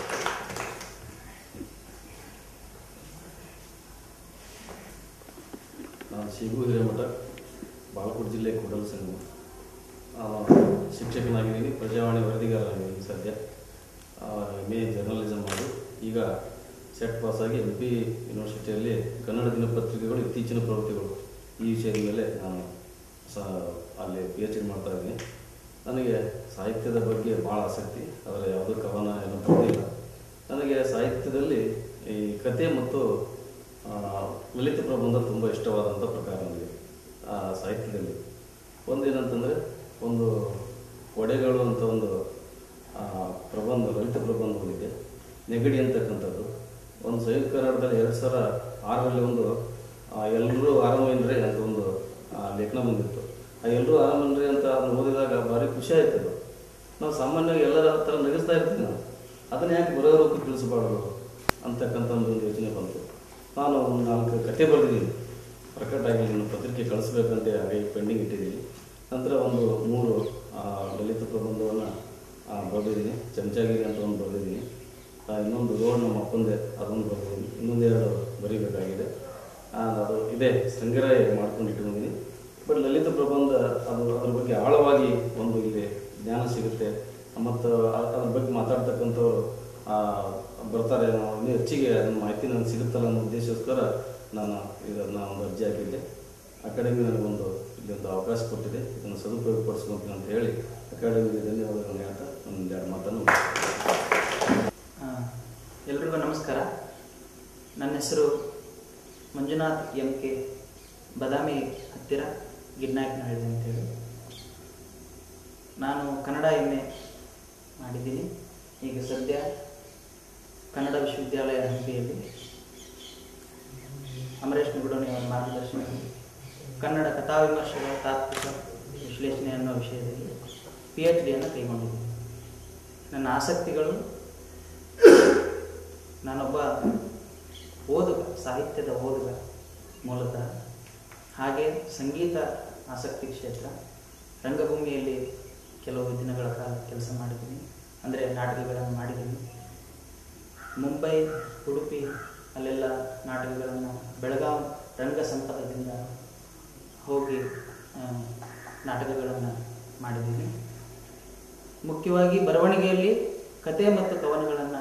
ನಾನು ಶಿಬು ಹಿರೇಮಠ ಬಾಗಲಕೋಟೆ ಜಿಲ್ಲೆ ಕೂಡಲ ಸಂಗಮ ಆ, ಶಿಕ್ಷಕನಾಗಿದ್ದೀನಿ ಪ್ರಜಾವಾಣಿ ವರದಿಗಾರನಾಗಿದ್ದೀನಿ ಸದ್ಯ ಎಮ್ ಎ ಜರ್ನಲಿಸಮ್ ಮಾಡಿ ಈಗ ಸೆಟ್ ಪಾಸಾಗಿ ಎಂ ಪಿ ಯೂನಿವರ್ಸಿಟಿಯಲ್ಲಿ ಕನ್ನಡ ದಿನಪತ್ರಿಕೆಗಳು ಇತ್ತೀಚಿನ ಪ್ರವೃತ್ತಿಗಳು ಈ ವಿಷಯದ ಮೇಲೆ ನಾನು ಸ ಅಲ್ಲಿ ಪಿ ಎಚ್ ಡಿ ಮಾಡ್ತಾ ಇದ್ದೀನಿ ನನಗೆ ಸಾಹಿತ್ಯದ ಬಗ್ಗೆ ಭಾಳ ಆಸಕ್ತಿ ಅದರ ಯಾವುದೂ ಕವನ ಏನೂ ಬರೆದಿಲ್ಲ ನನಗೆ ಸಾಹಿತ್ಯದಲ್ಲಿ ಈ ಕತೆ ಮತ್ತು ಆ, ಲಲಿತ ಪ್ರಬಂಧ ತುಂಬ ಇಷ್ಟವಾದಂಥ ಪ್ರಕಾರ ನನಗೆ ಆ ಸಾಹಿತ್ಯದಲ್ಲಿ ಒಂದೇನಂತಂದರೆ ಒಂದು ಒಡೆಗಳು ಅಂತ ಒಂದು ಆ, ಪ್ರಬಂಧ ಲಲಿತ ಪ್ರಬಂಧ ಓದಿದೆ ನೆಗಡಿ ಅಂತಕ್ಕಂಥದ್ದು ಒಂದು ಸಂಯುಕ್ತ ಕನ್ನಡದಲ್ಲಿ ಎರಡು ಸಾವಿರ ಆರರಲ್ಲಿ ಒಂದು ಎಲ್ಲರೂ ಆರಾಮೇನ್ರಿ ಅಂತ ಒಂದು ಆ, ಲೇಖನ ಬಂದಿತ್ತು ಆ ಎಲ್ಲರೂ ಆರಾಮೇನ್ರಿ ಅಂತ ಅದನ್ನು ಓದಿದಾಗ ಭಾರಿ ಖುಷಿ ಆಯ್ತು ಅದು ನಾವು ಸಾಮಾನ್ಯವಾಗಿ ಎಲ್ಲರ ಹತ್ರ ನಗಿಸ್ತಾ ಇರ್ತೀವಿ ನಾವು ಅದನ್ನ ಯಾಕೆ ಬರೋರೋಕ್ಕೂ ತಿಳಿಸಬಾರ್ದು ಅಂತಕ್ಕಂಥ ಒಂದು ಯೋಚನೆ ಬಂತು ನಾನು ಒಂದು ನಾಲ್ಕು ಕತೆ ಬರೆದಿದ್ದೀನಿ ಪ್ರಕಟ ಆಗಿ ನಾನು ಪತ್ರಿಕೆ ಕಳಿಸ್ಬೇಕಂತ ಹಾಗೆ ಪೆಂಡಿಂಗ್ ಇಟ್ಟಿದ್ದೀನಿ ನಂತರ ಒಂದು ಮೂರು ಆ, ಲಲಿತ ಪ್ರಬಂಧವನ್ನು ಬರೆದಿದ್ದೀನಿ ಚಮಚಾಗಿರಿ ಅಂತ ಒಂದು ಬರೆದಿದ್ದೀನಿ ಆ, ಇನ್ನೊಂದು ರೋಡ್ ನಮ್ಮ ಅಪ್ಪಂದೆ ಅದೊಂದು ಬರೆದಿದ್ದೀನಿ ಇನ್ನೊಂದೆರಡು ಬರೀಬೇಕಾಗಿದೆ ಆ, ಅದು ಇದೆ ಸಂಗ್ರಹ ಮಾಡ್ಕೊಂಡು ಇಟ್ಕೊಂಡಿದ್ದೀನಿ ಬಟ್ ಲಲಿತ ಪ್ರಬಂಧ ಅದು ಅದ್ರ ಬಗ್ಗೆ ಆಳವಾಗಿ ಒಂದು ಇಲ್ಲಿ ಜ್ಞಾನ ಸಿಗುತ್ತೆ ಮತ್ತು ಅ- ಅದ್ರ ಬಗ್ಗೆ ಮಾತಾಡ್ತಕ್ಕಂಥವ್ರು ಆ, ಬರ್ತಾರೆ ನಾವು ಇನ್ನೂ ಹೆಚ್ಚಿಗೆ ಅದನ್ನ ಮಾಹಿತಿ ನನಗೆ ಸಿಗುತ್ತಲ್ಲ ಅನ್ನೋ ಉದ್ದೇಶಕ್ಕೋಸ್ಕರ ನಾನು ಇದನ್ನು ಒಂದು ಅರ್ಜಿ ಹಾಕಿದ್ದೆ ಅಕಾಡೆಮಿ ನನಗೊಂದು ಇಲ್ಲಿ ಒಂದು ಅವಕಾಶ ಕೊಟ್ಟಿದೆ ಇದನ್ನು ಸದುಪಯೋಗ ಪಡಿಸ್ಕೊಂತೀನಿ ಅಂತ ಹೇಳಿ ಅಕಾಡೆಮಿಗೆ ಧನ್ಯವಾದಗಳನ್ನು ಹೇಳ್ತಾ ಒಂದೆರಡು ಮಾತನ್ನು ಮುಗಿಸ್ತೇನೆ. ಆ, ಎಲ್ರಿಗೂ ನಮಸ್ಕಾರ ನನ್ನ ಹೆಸರು ಮಂಜುನಾಥ್ ಎಂ ಕೆ ಬದಾಮಿ ಹತ್ತಿರ ಗಿಡ್ನಾಯಕನಹಳ್ಳಿ ಅಂತೇಳಿ ನಾನು ಕನ್ನಡ ಎಮ್ ಎ ಮಾಡಿದ್ದೀನಿ ಈಗ ಸದ್ಯ ಕನ್ನಡ ವಿಶ್ವವಿದ್ಯಾಲಯ ಹಂಪಿಯಲ್ಲಿ ಅಮರೇಶ್ ನಿಗುಡೋನಿ ಅವರ ಮಾರ್ಗದರ್ಶನದಲ್ಲಿ ಕನ್ನಡ ಕಥಾವಿಮರ್ಶೆಗಳ ತಾತ್ವಿಕ ವಿಶ್ಲೇಷಣೆ ಅನ್ನೋ ವಿಷಯದಲ್ಲಿ ಪಿ ಎಚ್ ಡಿಯನ್ನು ಕೈಗೊಂಡಿದ್ದೀನಿ ನನ್ನ ಆಸಕ್ತಿಗಳು ನಾನೊಬ್ಬ ಓದುಗ ಸಾಹಿತ್ಯದ ಓದುಗ ಮೂಲತಃ ಹಾಗೆ ಸಂಗೀತ ಆಸಕ್ತಿ ಕ್ಷೇತ್ರ ರಂಗಭೂಮಿಯಲ್ಲಿ ಕೆಲವು ದಿನಗಳ ಕಾಲ ಕೆಲಸ ಮಾಡಿದ್ದೀನಿ ಅಂದರೆ ನಾಟಕಗಳನ್ನು ಮಾಡಿದ್ದೀನಿ ಮುಂಬೈ ಉಡುಪಿ ಅಲ್ಲೆಲ್ಲ ನಾಟಕಗಳನ್ನು ಬೆಳಗಾವಿ ರಂಗ ಸಂಪದದಿಂದ ಹೋಗಿ ಆ, ನಾಟಕಗಳನ್ನು ಮಾಡಿದ್ದೀನಿ ಮುಖ್ಯವಾಗಿ ಬರವಣಿಗೆಯಲ್ಲಿ ಕತೆ ಮತ್ತು ಕವನಗಳನ್ನು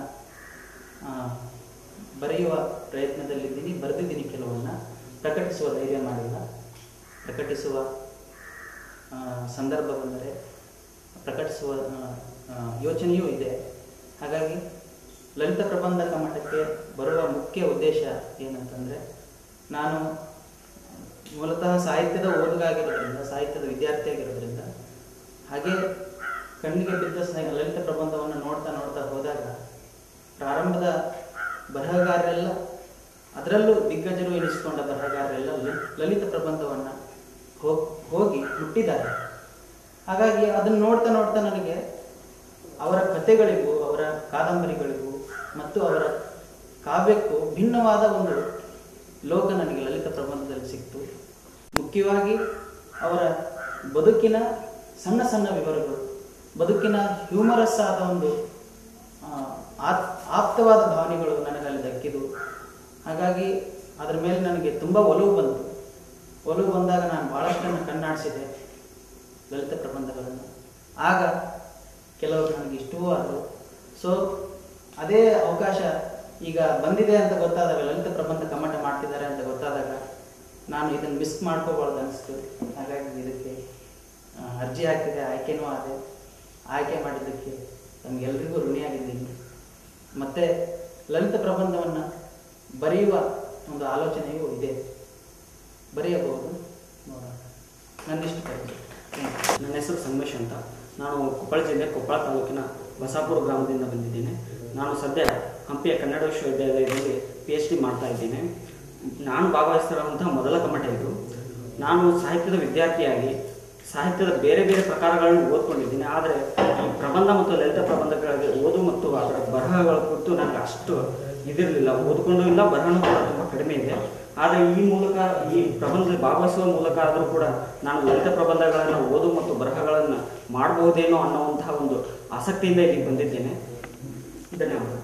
ಬರೆಯುವ ಪ್ರಯತ್ನದಲ್ಲಿದ್ದೀನಿ ಬರೆದಿದ್ದೀನಿ ಕೆಲವನ್ನು ಪ್ರಕಟಿಸುವ ಧೈರ್ಯ ಮಾಡಿಲ್ಲ ಪ್ರಕಟಿಸುವ ಆ, ಸಂದರ್ಭ ಬಂದರೆ ಪ್ರಕಟಿಸುವ ಆ, ಆ, ಯೋಚನೆಯೂ ಇದೆ ಹಾಗಾಗಿ ಲಲಿತ ಪ್ರಬಂಧ ಕಮ್ಮಟಕ್ಕೆ ಬರುವ ಮುಖ್ಯ ಉದ್ದೇಶ ಏನಂತಂದರೆ ನಾನು ಮೂಲತಃ ಸಾಹಿತ್ಯದ ಓದುಗ ಆಗಿರೋದ್ರಿಂದ ಸಾಹಿತ್ಯದ ವಿದ್ಯಾರ್ಥಿ ಆಗಿರೋದ್ರಿಂದ ಹಾಗೆ ಕಣ್ಣಿಗೆ ಬಿದ್ದ ಸ್ನೇಹ ಲಲಿತ ಪ್ರಬಂಧವನ್ನು ನೋಡ್ತಾ ನೋಡ್ತಾ ಹೋದಾಗ ಪ್ರಾರಂಭದ ಬರಹಗಾರರೆಲ್ಲ ಅದರಲ್ಲೂ ದಿಗ್ಗಜರು ಎನಿಸಿಕೊಂಡ ಬರಹಗಾರರೆಲ್ಲ ಲಲಿ- ಲಲಿತ ಪ್ರಬಂಧವನ್ನು ಹೋಗ್ ಹೋಗಿ ಹುಟ್ಟಿದ್ದಾರೆ ಹಾಗಾಗಿ ಅದನ್ನು ನೋಡ್ತಾ ನೋಡ್ತಾ ನನಗೆ ಅವರ ಕಥೆಗಳಿಗೂ ಅವರ ಕಾದಂಬರಿಗಳಿಗೂ ಮತ್ತು ಅವರ ಕಾವ್ಯಕ್ಕೂ ಭಿನ್ನವಾದ ಒಂದು ಲೋಕ ನನಗೆ ಲಲಿತ ಪ್ರಬಂಧದಲ್ಲಿ ಸಿಕ್ತು ಮುಖ್ಯವಾಗಿ ಅವರ ಬದುಕಿನ ಸಣ್ಣ ಸಣ್ಣ ವಿವರಗಳು ಬದುಕಿನ ಹ್ಯೂಮರಸ್ ಆದ ಒಂದು ಆ, ಆಪ್- ಆಪ್ತವಾದ ಭಾವನೆಗಳು ನನಗಲ್ಲಿ ದಕ್ಕಿದು ಹಾಗಾಗಿ ಅದರ ಮೇಲೆ ನನಗೆ ತುಂಬ ಒಲವು ಬಂತು ಒಲವು ಬಂದಾಗ ನಾನು ಭಾಳಷ್ಟನ್ನು ಕಣ್ಣಾಡಿಸಿದೆ ಲಲಿತ ಪ್ರಬಂಧಗಳನ್ನು ಆಗ ಕೆಲವರು ನನಗೆ ಇಷ್ಟವೂ ಆದರು ಸೊ ಅದೇ ಅವಕಾಶ ಈಗ ಬಂದಿದೆ ಅಂತ ಗೊತ್ತಾದಾಗ ಲಲಿತ ಪ್ರಬಂಧ ಕಮ್ಮಟ ಮಾಡ್ತಿದ್ದಾರೆ ಅಂತ ಗೊತ್ತಾದಾಗ ನಾನು ಇದನ್ನು ಮಿಸ್ ಮಾಡ್ಕೋಬಾರ್ದು ಅನಿಸ್ತು ಹಾಗಾಗಿ ಇದಕ್ಕೆ ಆ, ಅರ್ಜಿ ಹಾಕಿದೆ ಆಯ್ಕೆನೂ ಆದೆ ಆಯ್ಕೆ ಮಾಡಿದ್ದಕ್ಕೆ ನಮಗೆಲ್ರಿಗೂ ಋಣಿಯಾಗಿದ್ದೀನಿ ಮತ್ತು ಲಲಿತ ಪ್ರಬಂಧವನ್ನು ಬರೆಯುವ ಒಂದು ಆಲೋಚನೆಯೂ ಇದೆ ಬರೆಯಬಹುದು ನೋಡೋಣ ನನ್ನಿಷ್ಟ ಪಟ್ಟಿದೆ ನನ್ನ ಹೆಸರು ಸಂಗಮೇಶ್ ಅಂತ ನಾನು ಕೊಪ್ಪಳ ಜಿಲ್ಲೆ ಕೊಪ್ಪಳ ತಾಲೂಕಿನ ಬಸಾಪುರ ಗ್ರಾಮದಿಂದ ಬಂದಿದ್ದೇನೆ ನಾನು ಸದ್ಯ ಹಂಪಿಯ ಕನ್ನಡ ವಿಶ್ವವಿದ್ಯಾಲಯದಲ್ಲಿ ಪಿ ಎಚ್ ಡಿ ಮಾಡ್ತಾ ಇದ್ದೇನೆ ನಾನು ಭಾಗವಹಿಸ್ತಿರುವಂತಹ ಮೊದಲ ಕಮ್ಮಟ ಇದು ನಾನು ಸಾಹಿತ್ಯದ ವಿದ್ಯಾರ್ಥಿಯಾಗಿ ಸಾಹಿತ್ಯದ ಬೇರೆ ಬೇರೆ ಪ್ರಕಾರಗಳನ್ನು ಓದ್ಕೊಂಡಿದ್ದೀನಿ ಆದರೆ ಈ ಪ್ರಬಂಧ ಮತ್ತು ಲಲಿತ ಪ್ರಬಂಧಗಳಿಗೆ ಓದು ಮತ್ತು ಅದರ ಬರಹಗಳ ಕುರಿತು ನನಗೆ ಅಷ್ಟು ಇದಿರಲಿಲ್ಲ ಓದ್ಕೊಂಡು ಇಲ್ಲ ಬರಹನೂ ಕೂಡ ತುಂಬ ಕಡಿಮೆ ಇದೆ ಆದರೆ ಈ ಮೂಲಕ ಈ ಪ್ರಬಂಧದಲ್ಲಿ ಭಾಗವಹಿಸುವ ಮೂಲಕ ಆದರೂ ಕೂಡ ನಾನು ಲಲಿತ ಪ್ರಬಂಧಗಳನ್ನು ಓದು ಮತ್ತು ಬರಹಗಳನ್ನು ಮಾಡಬಹುದೇನೋ ಅನ್ನುವಂತಹ ಒಂದು ಆಸಕ್ತಿಯಿಂದ ಇಲ್ಲಿಗೆ ಬಂದಿದ್ದೇನೆ ಧನ್ಯವಾದ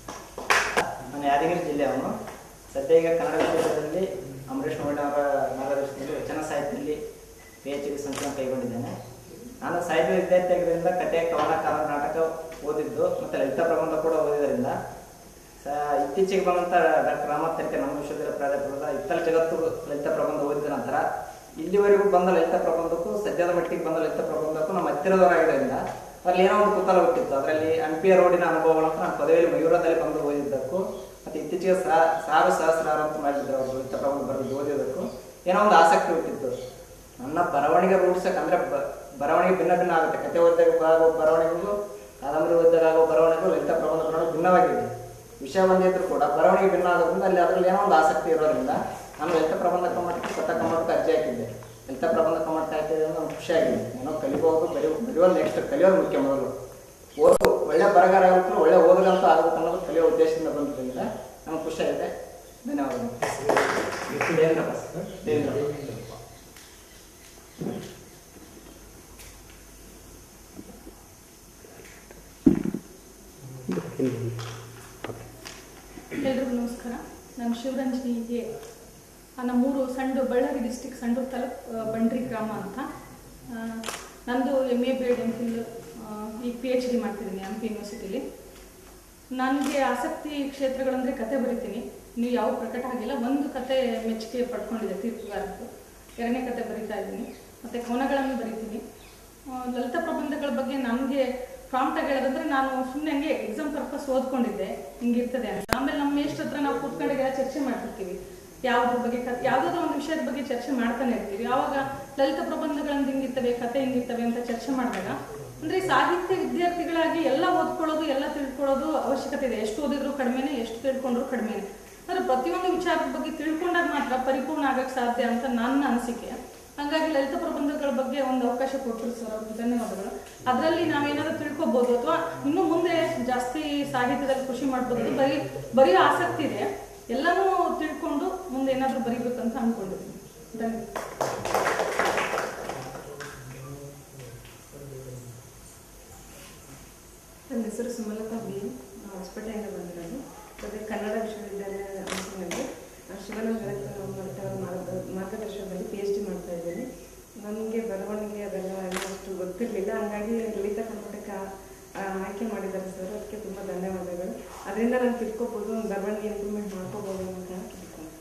ನಾನು ಯಾದಗಿರಿ ಜಿಲ್ಲೆಯವನು ಸದ್ಯ ಈಗ ಕನ್ನಡ ವಿಷಯದಲ್ಲಿ ಅಂಬರೀಷ್ ನೋಡ ಅವರ ಮಾರ್ಗದರ್ಶನದಲ್ಲಿ ವಚನ ಸಾಹಿತ್ಯದಲ್ಲಿ ಪಿ ಎಚ್ ಡಿ ಸಂಚಲನ ಕೈಗೊಂಡಿದ್ದೇನೆ ನಾನು ಸಾಹಿತ್ಯ ವಿದ್ಯಾರ್ಥಿ ಆಗಿದ್ದರಿಂದ ಕಥೆ ಕವನ ಕಾಲ ನಾಟಕ ಓದಿದ್ದು ಮತ್ತು ಲಲಿತ ಪ್ರಬಂಧ ಕೂಡ ಓದಿದ್ದರಿಂದ ಸ ಇತ್ತೀಚೆಗೆ ಬಂದಂಥ ಡಾಕ್ಟರ್ ರಾಮತ್ ತನಿಖೆ ನಮ್ಮ ವಿಶ್ವವಿದ್ಯಾಲಯ ಪ್ರಾಧ್ಯಾಪಕರಾದ ಇತ್ತಲ ಜಗತ್ತು ಲಲಿತ ಪ್ರಬಂಧ ಓದಿದ ನಂತರ ಇಲ್ಲಿವರೆಗೂ ಬಂದ ಲಲಿತ ಪ್ರಬಂಧಕ್ಕೂ ಸದ್ಯದ ಮಟ್ಟಿಗೆ ಬಂದ ಲಲಿತ ಪ್ರಬಂಧಕ್ಕೂ ನಮ್ಮ ಹತ್ತಿರದವರಾಗಿದ್ದರಿಂದ ಅಲ್ಲಿ ಏನೋ ಒಂದು ಕುತೂಹಲ ಹುಟ್ಟಿತ್ತು ಅದರಲ್ಲಿ ಹಂಪಿಯ ರೋಡಿನ ಅನುಭವಗಳು ಅಂತ ನಾನು ಪದವಿಯಲ್ಲಿ ಮಯೂರದಲ್ಲಿ ಬಂದು ಓದಿದ್ದಕ್ಕೂ ಮತ್ತೆ ಇತ್ತೀಚೆಗೆ ಸಾ- ಸಾರು ಸಹಸ್ರಾರು ಅಂತ ಮಾಡಿದ್ರು ಅವರು ಲಲಿತ ಪ್ರಬಂಧ ಬರೆದು ಓದಿದ್ದಕ್ಕೂ ಏನೋ ಒಂದು ಆಸಕ್ತಿ ಹುಟ್ಟಿತ್ತು ನನ್ನ ಬರವಣಿಗೆ ರೂಢಿಸಕ್ಕೆ ಅಂದ್ರೆ ಬ- ಬರವಣಿಗೆ ಭಿನ್ನ ಭಿನ್ನ ಆಗುತ್ತೆ ಕತೆ ಓದಿದಾಗ ಆಗೋ ಬರವಣಿಗೆಗೂ ಕಾದಂಬರಿ ಓದಿದಾಗ ಆಗೋ ಬರವಣಿಗೆಗೂ ಲಲಿತ ಪ್ರಬಂಧ ಬರವಣಿಗೆ ಭಿನ್ನವಾಗಿದೆ ವಿಷಯ ಒಂದಿದ್ರು ಕೂಡ ಬರವಣಿಗೆ ಭಿನ್ನ ಆಗೋದ್ರಿಂದ ಅಲ್ಲಿ ಅದರಲ್ಲಿ ಏನೋ ಒಂದು ಆಸಕ್ತಿ ಇರೋದ್ರಿಂದ ನಾನು ಲಲಿತ ಪ್ರಬಂಧ ಕಮ್ಮಟಕ್ಕೆ ಕಥ ಕಮ್ಮಟಕ್ಕೆ ಅರ್ಜಿ ಹಾಕಿದ್ದೆ ಲಲಿತ ಪ್ರಬಂಧ ಕಮ್ಮಟ ಹಾಕಿದ್ರೆ ನಮ್ಗೆ ಖುಷಿ ಆಗಿದೆ ಏನೋ ಕಲಿಬಹುದು ಬರೆಯೋ ಬರೆಯೋದು ನೆಕ್ಸ್ಟ್ ಕಲಿಯೋದು ಮುಖ್ಯ ಮೊದಲು ಓದು ಒಳ್ಳೆ ಬರಗಾರ ಆಗಬೇಕು ಒಳ್ಳೆ ಓದುಗಂತ ಆಗ್ಬೇಕು ಅನ್ನೋದು ಕಲಿಯೋ ಉದ್ದೇಶದಿಂದ ಬಂದಿದ್ದರಿಂದ ನಮ್ಗೆ ಖುಷಿ ಆಗಿದೆ ಧನ್ಯವಾದಗಳು ದೇವೇಂದ್ರ ಬಸ್ ದೇವೇಂದ್ರ ಎಲ್ರಿಗೂ ನಮಸ್ಕಾರ ನಾನು ಶಿವರಂಜನಿ ಹೀಗೆ ನಮ್ಮೂರು ಸಂಡು ಬಳ್ಳಾರಿ ಡಿಸ್ಟಿಕ್ ಸಂಡೂರು ತಾಲೂಕ್ ಆ, ಬಂಡ್ರಿ ಗ್ರಾಮ ಅಂತ ಆ, ನಂದು M A B Ed M Phil ಈಗ ಪಿ ಎಚ್ ಡಿ ಮಾಡ್ತಿದ್ದೀನಿ ಎಂ ಪಿ ಯೂನಿವರ್ಸಿಟಿಲಿ ನನಗೆ ಆಸಕ್ತಿ ಕ್ಷೇತ್ರಗಳಂದರೆ ಕತೆ ಬರಿತೀನಿ ನೀವು ಯಾವ ಪ್ರಕಟ ಆಗಿಲ್ಲ ಒಂದು ಕತೆ ಮೆಚ್ಚುಗೆ ಪಡ್ಕೊಂಡಿದೆ ತೀರ್ಪುಗಾರದ್ದು ಎರಡನೇ ಕತೆ ಬರಿತಾ ಇದ್ದೀನಿ ಮತ್ತು ಕವನಗಳನ್ನು ಬರಿತೀನಿ ಆ, ಲಲಿತ ಪ್ರಬಂಧಗಳ ಬಗ್ಗೆ ನನಗೆ ಪ್ರಾಂಪ್ಟಾಗಿ ಹೇಳೋದಂದ್ರೆ ನಾನು ಸುಮ್ಮನೆ ಹಂಗೆ ಎಕ್ಸಾಮ್ ಪರ್ಪಸ್ ಓದ್ಕೊಂಡಿದ್ದೆ ಹಿಂಗಿರ್ತದೆ ಅಂತ ಆಮೇಲೆ ನಮ್ಮ ಮೇಷ್ಟ್ರ ಹತ್ರ ನಾವು ಕೂತ್ಕೊಂಡಾಗೆಲ್ಲ ಚರ್ಚೆ ಮಾಡ್ತಿರ್ತೀವಿ ಯಾವುದ್ರ ಬಗ್ಗೆ ಕತೆ ಯಾವುದಾದ್ರೂ ಒಂದು ವಿಷಯದ ಬಗ್ಗೆ ಚರ್ಚೆ ಮಾಡ್ತಾನೆ ಇರ್ತೀವಿ ಆವಾಗ ಲಲಿತ ಪ್ರಬಂಧಗಳಂದು ಹಿಂಗಿರ್ತವೆ ಕತೆ ಹಿಂಗಿರ್ತವೆ ಅಂತ ಚರ್ಚೆ ಮಾಡಿದಾಗ ಅಂದ್ರೆ ಸಾಹಿತ್ಯ ವಿದ್ಯಾರ್ಥಿಗಳಾಗಿ ಎಲ್ಲ ಓದ್ಕೊಳ್ಳೋದು ಎಲ್ಲ ತಿಳ್ಕೊಳ್ಳೋದು ಅವಶ್ಯಕತೆ ಇದೆ ಎಷ್ಟು ಓದಿದ್ರು ಕಡಿಮೆನೆ ಎಷ್ಟು ತಿಳ್ಕೊಂಡ್ರು ಕಡಿಮೆನೆ ಅಂದ್ರೆ ಪ್ರತಿಯೊಂದು ವಿಚಾರದ ಬಗ್ಗೆ ತಿಳ್ಕೊಂಡಾಗ ಮಾತ್ರ ಪರಿಪೂರ್ಣ ಆಗಕ್ಕೆ ಸಾಧ್ಯ ಅಂತ ನನ್ನ ಅನಿಸಿಕೆ ಹಾಗಾಗಿ ಲಲಿತ ಪ್ರಬಂಧಗಳ ಬಗ್ಗೆ ಒಂದು ಅವಕಾಶ ಕೊಟ್ಟರು ಸರ್ ಅವ್ರಿಗೆ ಧನ್ಯವಾದಗಳು ಅದರಲ್ಲಿ ನಾವೇನಾದ್ರೂ ತಿಳ್ಕೊಬೋದು ಅಥವಾ ಇನ್ನು ಮುಂದೆ ಜಾಸ್ತಿ ಸಾಹಿತ್ಯದಲ್ಲಿ ಖುಷಿ ಮಾಡ್ಬೋದು ಬರೀ ಬರೆಯೋ ಆಸಕ್ತಿ ಇದೆ ಎಲ್ಲನೂ ತಿಳ್ಕೊಂಡು ಮುಂದೆ ಏನಾದರೂ ಬರಿಬೇಕಂತ ಅನ್ಕೊಂಡಿದ್ದೀನಿ ಧನ್ಯವಾದ ನನ್ನ ಹೆಸರು ಸುಮಲತಾ ಬಿ ನಾವು ಹೊಸಪೇಟೆಯಿಂದ ಬಂದಿರೋದು ಅದೇ ಕನ್ನಡ ವಿಶ್ವವಿದ್ಯಾಲಯ ಹಂಪಿನಲ್ಲಿ ಶಿವನ ಅವರ ಮಾರ್ಗದರ್ಶನದಲ್ಲಿ ಪಿ ಎಚ್ ಡಿ ಮಾಡ್ತಾ ಇದ್ದೀನಿ ನನಗೆ ಬರವಣಿಗೆ ಅದೆಲ್ಲ ಎಲ್ಲ ಅಷ್ಟು ಗೊತ್ತಿರಲಿಲ್ಲ ಹಂಗಾಗಿ ಲಲಿತ ಕರ್ನಾಟಕ ಆಯ್ಕೆ ಮಾಡಿದ್ದಾರೆ ಸರ್ ಅದಕ್ಕೆ ತುಂಬ ಧನ್ಯವಾದಗಳು ಅದರಿಂದ ನಾನು ತಿಳ್ಕೊಬೋದು ಒಂದು ಬರವಣಿಗೆ ಇಂಪ್ರೂವ್ಮೆಂಟ್ ಮಾಡ್ಕೋಬೋದು ಅಂತ ತಿಳ್ಕೊತೀನಿ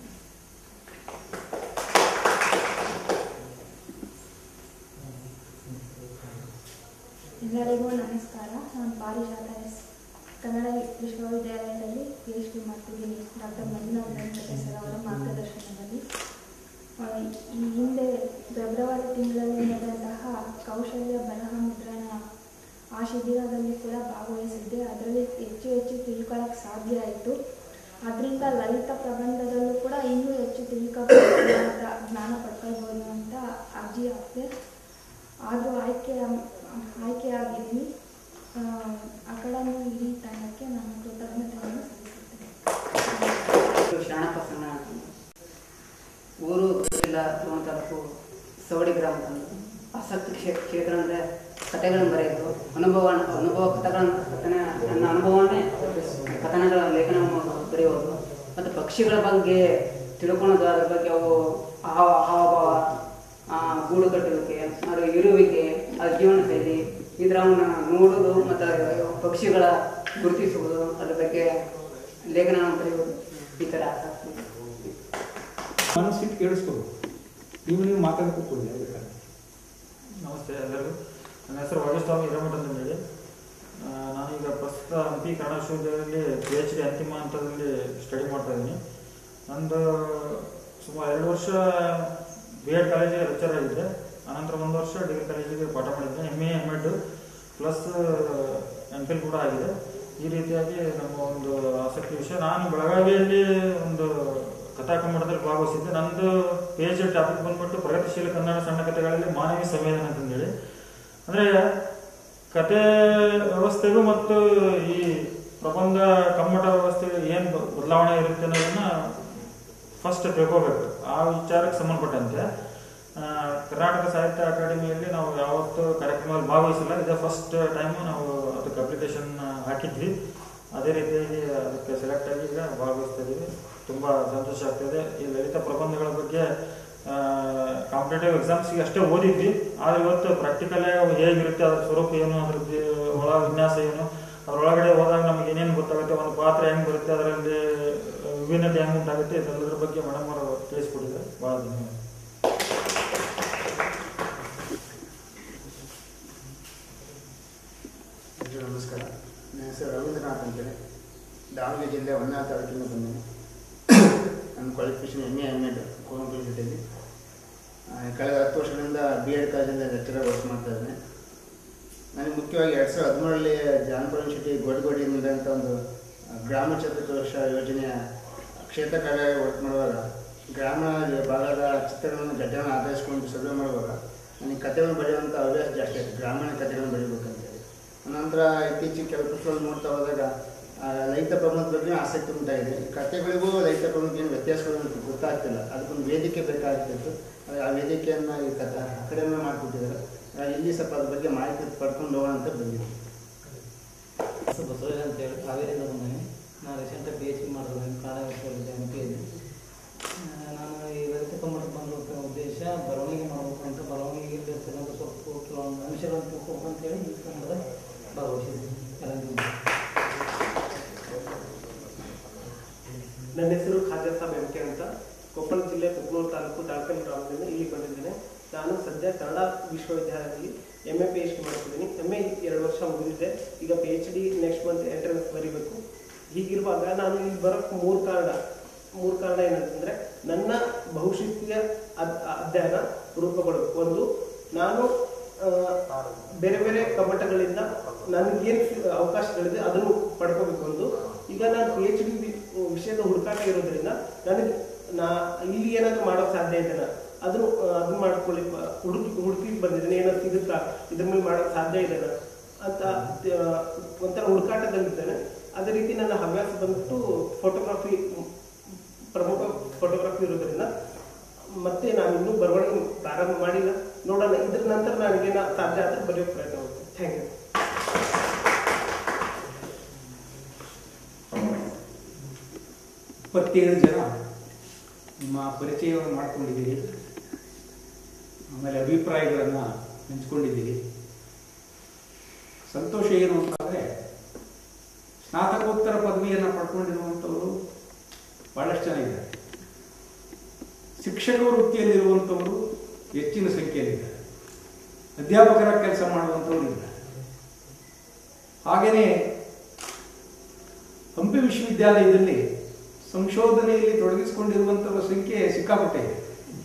ಎಲ್ಲರಿಗೂ ನಮಸ್ಕಾರ ನಾನು ಪಾರಿಜಾತ ಎಸ್ ಕನ್ನಡ ವಿಶ್ವವಿದ್ಯಾಲಯದಲ್ಲಿ ಪಿ ಎಚ್ ಡಿ ಮಾಡ್ತಿದ್ದೀನಿ ಡಾಕ್ಟರ್ ಮಂಜುನಾಥ್ ವೆಂಕಟೇಶ್ವರ ಅವರ ಮಾರ್ಗದರ್ಶನದಲ್ಲಿ ಆ, ಈ ಹಿಂದೆ ಫೆಬ್ರವರಿ ತಿಂಗಳಲ್ಲಿ ನಡೆದಂತಹ ಕೌಶಲ್ಯ ಬರಹ ಮುದ್ರಣ ಆ ಶಿಬಿರದಲ್ಲಿ ಕೂಡ ಭಾಗವಹಿಸಿದ್ದೆ ಅದರಲ್ಲಿ ಹೆಚ್ಚು ಹೆಚ್ಚು ತಿಳ್ಕೊಳ್ಳೋಕೆ ಸಾಧ್ಯ ಆಯಿತು ಅದರಿಂದ ಲಲಿತ ಪ್ರಬಂಧದಲ್ಲೂ ಕೂಡ ಇನ್ನೂ ಹೆಚ್ಚು ತಿಳ್ಕೊಬೋದು ಅಂತ ಜ್ಞಾನ ಪಡ್ಕೊಳ್ಬೋದು ಅಂತ ಅರ್ಜಿ ಹಾಕಿದೆ ಆದರೂ ಆಯ್ಕೆ ಆಯ್ಕೆ ಆಗಿದ್ದೀನಿ ಆ, ಅಕಾಡೆಮಿ ಇಡೀ ತಂಡಕ್ಕೆ ನಾನು ಕೃತಜ್ಞತೆಯನ್ನು ಸಲ್ಲಿಸುತ್ತೇನೆ ಇದು ಶರಣಪ್ಪ ಸಣ್ಣ ಅಂತ. ಊರು ಜಿಲ್ಲಾ ತುಮಕೂರು ತಾಲೂಕು ಸವಡಿ ಗ್ರಾಮ ಅಂತ. ಆಸಕ್ತಿ ಕ್ಷೇ- ಕ್ಷೇತ್ರ ಅಂದರೆ ಕಥೆಗಳನ್ನು ಬರೆಯೋದು ಅನುಭವ ಅನುಭವ ಕಥೆಗಳನ್ನು ಕಥನ ನನ್ನ ಅನುಭವವನ್ನೇ ಕಥನಗಳ ಲೇಖನ ಬರೆಯೋದು ಮತ್ತು ಪಕ್ಷಿಗಳ ಬಗ್ಗೆ ತಿಳ್ಕೊಳೋದು ಅದ್ರ ಬಗ್ಗೆ ಅವು ಹಾವ ಹಾವಭಾವ ಆ, ಗೂಡು ಕಟ್ಟುವಿಕೆ ಅದರ ಇರುವಿಕೆ ಅದರ ಜೀವನ ಶೈಲಿ ಇದರವನ್ನು ನೋಡೋದು ಮತ್ತು ಪಕ್ಷಿಗಳ ಗುರುತಿಸುವುದು ಅದ್ರ ಬಗ್ಗೆ ಲೇಖನ ಬರೆಯುವುದು ಈ ಥರ ಆಸಕ್ತಿ ಮನಸ್ಸಿಟ್ಟು ಕೇಳಿಸ್ಕೋಬೇಕು ನೀವು ನೀವು ಮಾತಾಡಕ್ಕೆ ಕೊಡಿ ಅದಕ್ಕೆ ನಮಸ್ತೆ ಎಲ್ಲರಿಗೂ ನನ್ನ ಹೆಸರು ವಾಗಸ್ವಾಮಿ ಹಿರೇಮಠ ಅಂತ ಹೇಳಿ ಆ, ನಾನೀಗ ಪ್ರಸ್ತುತ ಹಂಪಿ ಕನ್ನಡ ವಿಶ್ವವಿದ್ಯಾಲಯದಲ್ಲಿ ಪಿ ಎಚ್ ಡಿ ಅಂತಿಮ ಹಂತದಲ್ಲಿ ಸ್ಟಡಿ ಮಾಡ್ತಾ ಇದ್ದೀನಿ ನಂದು ಸುಮಾರು ಎರಡು ವರ್ಷ ಬಿ ಎಡ್ ಕಾಲೇಜಿಗೆ ಲೆಕ್ಚರ್ ಆಗಿದ್ದೆ ಅನಂತರ ಒಂದು ವರ್ಷ ಡಿಗ್ರಿ ಕಾಲೇಜಿಗೆ ಪಾಠ ಮಾಡಿದ್ದೆ M A M Ed plus M Phil ಕೂಡ ಆಗಿದೆ ಈ ರೀತಿಯಾಗಿ ನಮ್ಮ ಒಂದು ಆಸಕ್ತಿ ವಿಷಯ ನಾನು ಬೆಳಗಾವಿಯಲ್ಲಿ ಒಂದು ಕಥಾ ಕನ್ನಡದಲ್ಲಿ ಭಾಗವಹಿಸಿದ್ದೆ ನಂದು ಪಿ ಎಚ್ ಡಿ ಟಾಪಿಕ್ ಬಂದ್ಬಿಟ್ಟು ಪ್ರಗತಿಶೀಲ ಕನ್ನಡ ಸಣ್ಣ ಕಥೆಗಳಲ್ಲಿ ಮಾನವೀಯ ಸಂವೇದನೆ ಅಂತಂದೇಳಿ ಅಂದ್ರೆ ಕತೆ ವ್ಯವಸ್ಥೆಗೂ ಮತ್ತು ಈ ಪ್ರಬಂಧ ಕಮ್ಮಟ ವ್ಯವಸ್ಥೆಗೆ ಏನು ಬದಲಾವಣೆ ಇರುತ್ತೆ ಅನ್ನೋದನ್ನ ಫಸ್ಟ್ ತಿಳ್ಕೋಬೇಕು ಆ ವಿಚಾರಕ್ಕೆ ಸಂಬಂಧಪಟ್ಟಂತೆ ಆ, ಕರ್ನಾಟಕ ಸಾಹಿತ್ಯ ಅಕಾಡೆಮಿಯಲ್ಲಿ ನಾವು ಯಾವತ್ತು ಕಾರ್ಯಕ್ರಮದಲ್ಲಿ ಭಾಗವಹಿಸಿಲ್ಲ ಇದೇ ಫಸ್ಟ್ ಟೈಮು ನಾವು ಅದಕ್ಕೆ ಅಪ್ಲಿಕೇಶನ್ ಹಾಕಿದ್ವಿ ಅದೇ ರೀತಿಯಾಗಿ ಅದಕ್ಕೆ ಸೆಲೆಕ್ಟ್ ಆಗಿ ಈಗ ಭಾಗವಹಿಸ್ತಾ ಇದ್ದೀವಿ ತುಂಬ ಸಂತೋಷ ಆಗ್ತದೆ ಈ ಲಲಿತ ಪ್ರಬಂಧಗಳ ಬಗ್ಗೆ ಕಾಂಪಿಟೇಟಿವ್ ಎಕ್ಸಾಮ್ಸ್ಗೆ ಅಷ್ಟೇ ಓದಿದ್ವಿ ಆದರೆ ಇವತ್ತು ಪ್ರಾಕ್ಟಿಕಲ್ ಹೇಗಿರುತ್ತೆ ಅದ್ರ ಸ್ವರೂಪ ಏನು ಅದ್ರದ್ದು ಒಳ ವಿನ್ಯಾಸ ಏನು ಅದ್ರೊಳಗಡೆ ಹೋದಾಗ ನಮ್ಗೆ ಏನೇನು ಗೊತ್ತಾಗುತ್ತೆ ಒಂದು ಪಾತ್ರ ಹೆಂಗೆ ಬರುತ್ತೆ ಅದರಲ್ಲಿ ವಿಭಿನ್ನತೆ ಹೆಂಗೆ ಉಂಟಾಗುತ್ತೆ ಇದೆಲ್ಲದ್ರ ಬಗ್ಗೆ ಮೇಡಮ್ ಅವರು ತಿಳಿಸ್ಕೊಟ್ಟಿದ್ದಾರೆ ಭಾಳ ಧನ್ಯವಾದ ಹೆಸರು ರವೀಂದ್ರನಾಥ್ ಅಂತೇಳಿ ದಾವಣಗೆರೆ ಜಿಲ್ಲೆ ಹೊನ್ನಾಳ ತಾಲೂಕಿಂದ ಬಂದೇನೆ ನನ್ನ qualification M A M Ed ಕೋಮಲ್ ಯೂನಿವರ್ಸಿಟಿಯಲ್ಲಿ ಆ, ಕಳೆದ ಹತ್ತು ವರ್ಷಗಳಿಂದ ಬಿ ಎಡ್ ಕಾಲೇಜಲ್ಲಿ ಲೆಕ್ಚರರ್ ವರ್ಕ್ ಮಾಡ್ತಾ ಇದ್ದೇನೆ ನನಗೆ ಮುಖ್ಯವಾಗಿ ಎರಡು ಸಾವಿರದ ಹದಿಮೂರರಲ್ಲಿ ಜಾನಪದ ಯೂನಿವರ್ಸಿಟಿ ಗೋಡಿಗೋಡಿಯಿಂದ ನಡೆದಂಥ ಒಂದು ಆ, ಗ್ರಾಮ ಚತುರ್ಥ ಯೋಜನೆಯ ಕ್ಷೇತ್ರ ಕಾರ್ಯ ವರ್ಕ್ ಮಾಡುವಾಗ ಗ್ರಾಮ ಭಾಗದ ಚಿತ್ರಗಳನ್ನು ಗಡ್ಡೆಗಳನ್ನು ಆಧರಿಸಿಕೊಂಡು ಸರ್ವೆ ಮಾಡುವಾಗ ನನಗೆ ಕಥೆಗಳನ್ನು ಬರೆಯುವಂಥ ಹವ್ಯಾಸ ಜಾಸ್ತಿ ಆಯಿತು ಗ್ರಾಮೀಣ ಕಥೆಗಳನ್ನು ಬರೀಬೇಕಂತೇಳಿ ನಂತರ ಇತ್ತೀಚೆಗೆ ಕೆಲವು ಪುಸ್ತಕಗಳು ನೋಡ್ತಾ ಹೋದಾಗ ಆ, ರೈತ ಪ್ರಬಂಧದ ಬಗ್ಗೆ ಆಸಕ್ತಿ ಉಂಟಾಗಿದೆ ಈ ಕಥೆಗಳಿಗೂ ರೈತ ಪ್ರಬಂಧಕ್ಕೆ ಏನು ವ್ಯತ್ಯಾಸಗಳು ಅಂತ ಗೊತ್ತಾಗ್ತಿಲ್ಲ ಅದಕ್ಕೊಂದು ವೇದಿಕೆ ಬೇಕಾಗ್ತಿತ್ತು ಆದ್ರೆ ಆ ವೇದಿಕೆಯನ್ನು ಈ ಕಥೆ ಅಕಾಡೆಮಿ ಮಾಡಿಕೊಟ್ಟಿದ್ದಾರೆ ಹಾಗಾಗಿ ಇಲ್ಲಿ ಸ್ವಲ್ಪ ಅದ್ರ ಬಗ್ಗೆ ಮಾಹಿತಿ ಪಡ್ಕೊಂಡು ಹೋಗೋಣ ಅಂತ ಬಂದಿದ್ದೆ ಹೆಸರು ಬಸವರಾಜ್ ಅಂತ ಹೇಳಿ ಹಾವೇರಿಯಿಂದ ಬಂದೇನೆ ನಾನು ರೀಸೆಂಟಾಗಿ ಪಿ ಎಚ್ ಡಿ ಮಾಡಿದ್ರು ಕನ್ನಡ ವಿಶ್ವವಿದ್ಯಾಲಯ ಎಂ ಪಿ ನಾನು ಈ ರೈತ ಕಮ್ಮಟ ಬಂದಿರೋ ಉದ್ದೇಶ ಬರವಣಿಗೆ ಮಾಡಬೇಕು ಅಂತ ಬರವಣಿಗೆಗೆ ಬೇಕಾದಂಥ ಸ್ವಲ್ಪ ಕೆಲವೊಂದು ಅಂಶಗಳನ್ನು ತಿಳ್ಕೊಬೇಕು ಅಂತೇಳಿ ಈ ಕನ್ನಡದ ಭಾಗವಹಿಸಿದ್ದೀನಿ ಎಲ್ಲರಿಗೂ ನನ್ನ ಹೆಸರು ಖಾಜಾ ಸಾಬ್ ಎಂ ಕೆ ಅಂತ ಕೊಪ್ಪಳ ಜಿಲ್ಲೆ ಕುಕ್ನೂರು ತಾಲೂಕು ದಾಳ್ಕಲ್ ಗ್ರಾಮದಿಂದ ಇಲ್ಲಿ ಬಂದಿದ್ದೇನೆ ನಾನು ಸದ್ಯ ಕನ್ನಡ ವಿಶ್ವವಿದ್ಯಾಲಯದಲ್ಲಿ M A P H D ಮಾಡ್ತಿದ್ದೀನಿ ಎಮ್ ಎ ಎರಡು ವರ್ಷ ಮುಗಿದಿದೆ ಈಗ P H D next month entrance ಬರೀಬೇಕು ಹೀಗಿರುವಾಗ ನಾನು ಇಲ್ಲಿ ಬರೋಕ್ಕೆ ಮೂರು ಕಾರಣ ಮೂರು ಕಾರಣ ಏನಂತಂದ್ರೆ ನನ್ನ ಬಹುಶಿಸ್ತೀಯ ಅದ್- ಅಧ್ಯಯನ ರೂಪುಗೊಳ್ಳಬೇಕು ಒಂದು ನಾನು ಆ, ಬೇರೆ ಬೇರೆ ಕಮ್ಮಟಗಳಿಂದ ನನಗೇನು ಅವಕಾಶಗಳಿದೆ ಅದನ್ನು ಪಡ್ಕೋಬೇಕು ಒಂದು ಈಗ ನಾನು ಪಿ ಎಚ್ ಡಿ ವಿಷಯದ ಹುಡುಕಾಟ ಇರೋದ್ರಿಂದ ನನಗೆ ನಾ ಇಲ್ಲಿ ಏನಾದರೂ ಮಾಡೋಕೆ ಸಾಧ್ಯ ಇದೆನಾ ಅದನ್ನು ಆ, ಅದನ್ನ ಮಾಡ್ಕೊಳ್ಳಿ ಹುಡುಕಿ ಹುಡುಕಿ ಬಂದಿದ್ದೇನೆ ಏನಾದ್ರು ಸಿಗುತ್ತಾ ಇದ್ರ ಮೇಲೆ ಮಾಡೋಕೆ ಸಾಧ್ಯ ಇದೆನಾ ಅಂತ ಆ, ಒಂಥರ ಹುಡುಕಾಟದಲ್ಲಿದ್ದೇನೆ ಅದೇ ರೀತಿ ನನ್ನ ಹವ್ಯಾಸ ಬಂದ್ಬಿಟ್ಟು ಫೋಟೋಗ್ರಫಿ ಪ್ರಮುಖ ಫೋಟೋಗ್ರಫಿ ಇರೋದ್ರಿಂದ ಮತ್ತೆ ನಾನು ಇನ್ನೂ ಬರವಣಿಗೆ ಪ್ರಾರಂಭ ಮಾಡಿಲ್ಲ ನೋಡೋಣ ಇದ್ರ ನಂತರ ನನಗೇನ ಸಾಧ್ಯ ಆದ್ರೆ ಬರೆಯೋಕೆ ಪ್ರಯತ್ನ ಮಾಡ್ತೀನಿ ಥ್ಯಾಂಕ್ ಯು ಇಪ್ಪತ್ತೇಳು ಜನ ನಿಮ್ಮ ಪರಿಚಯವನ್ನು ಮಾಡ್ಕೊಂಡಿದ್ದೀರಿ ಆಮೇಲೆ ಅಭಿಪ್ರಾಯಗಳನ್ನು ಹಂಚ್ಕೊಂಡಿದ್ದೀರಿ ಸಂತೋಷ ಏನು ಅಂತಂದರೆ ಸ್ನಾತಕೋತ್ತರ ಪದವಿಯನ್ನು ಪಡ್ಕೊಂಡಿರುವಂಥವರು ಭಾಳಷ್ಟು ಜನ ಇದ್ದಾರೆ ಶಿಕ್ಷಕ ವೃತ್ತಿಯಲ್ಲಿರುವಂಥವರು ಹೆಚ್ಚಿನ ಸಂಖ್ಯೆಯಲ್ಲಿದ್ದಾರೆ ಅಧ್ಯಾಪಕರ ಕೆಲಸ ಮಾಡುವಂಥವ್ರು ಇದ್ದಾರೆ ಹಾಗೆಯೇ ಹಂಪಿ ವಿಶ್ವವಿದ್ಯಾಲಯದಲ್ಲಿ ಸಂಶೋಧನೆಯಲ್ಲಿ ತೊಡಗಿಸಿಕೊಂಡಿರುವಂಥವರ ಸಂಖ್ಯೆ ಸಿಕ್ಕಾಪಟ್ಟೆ ಇದೆ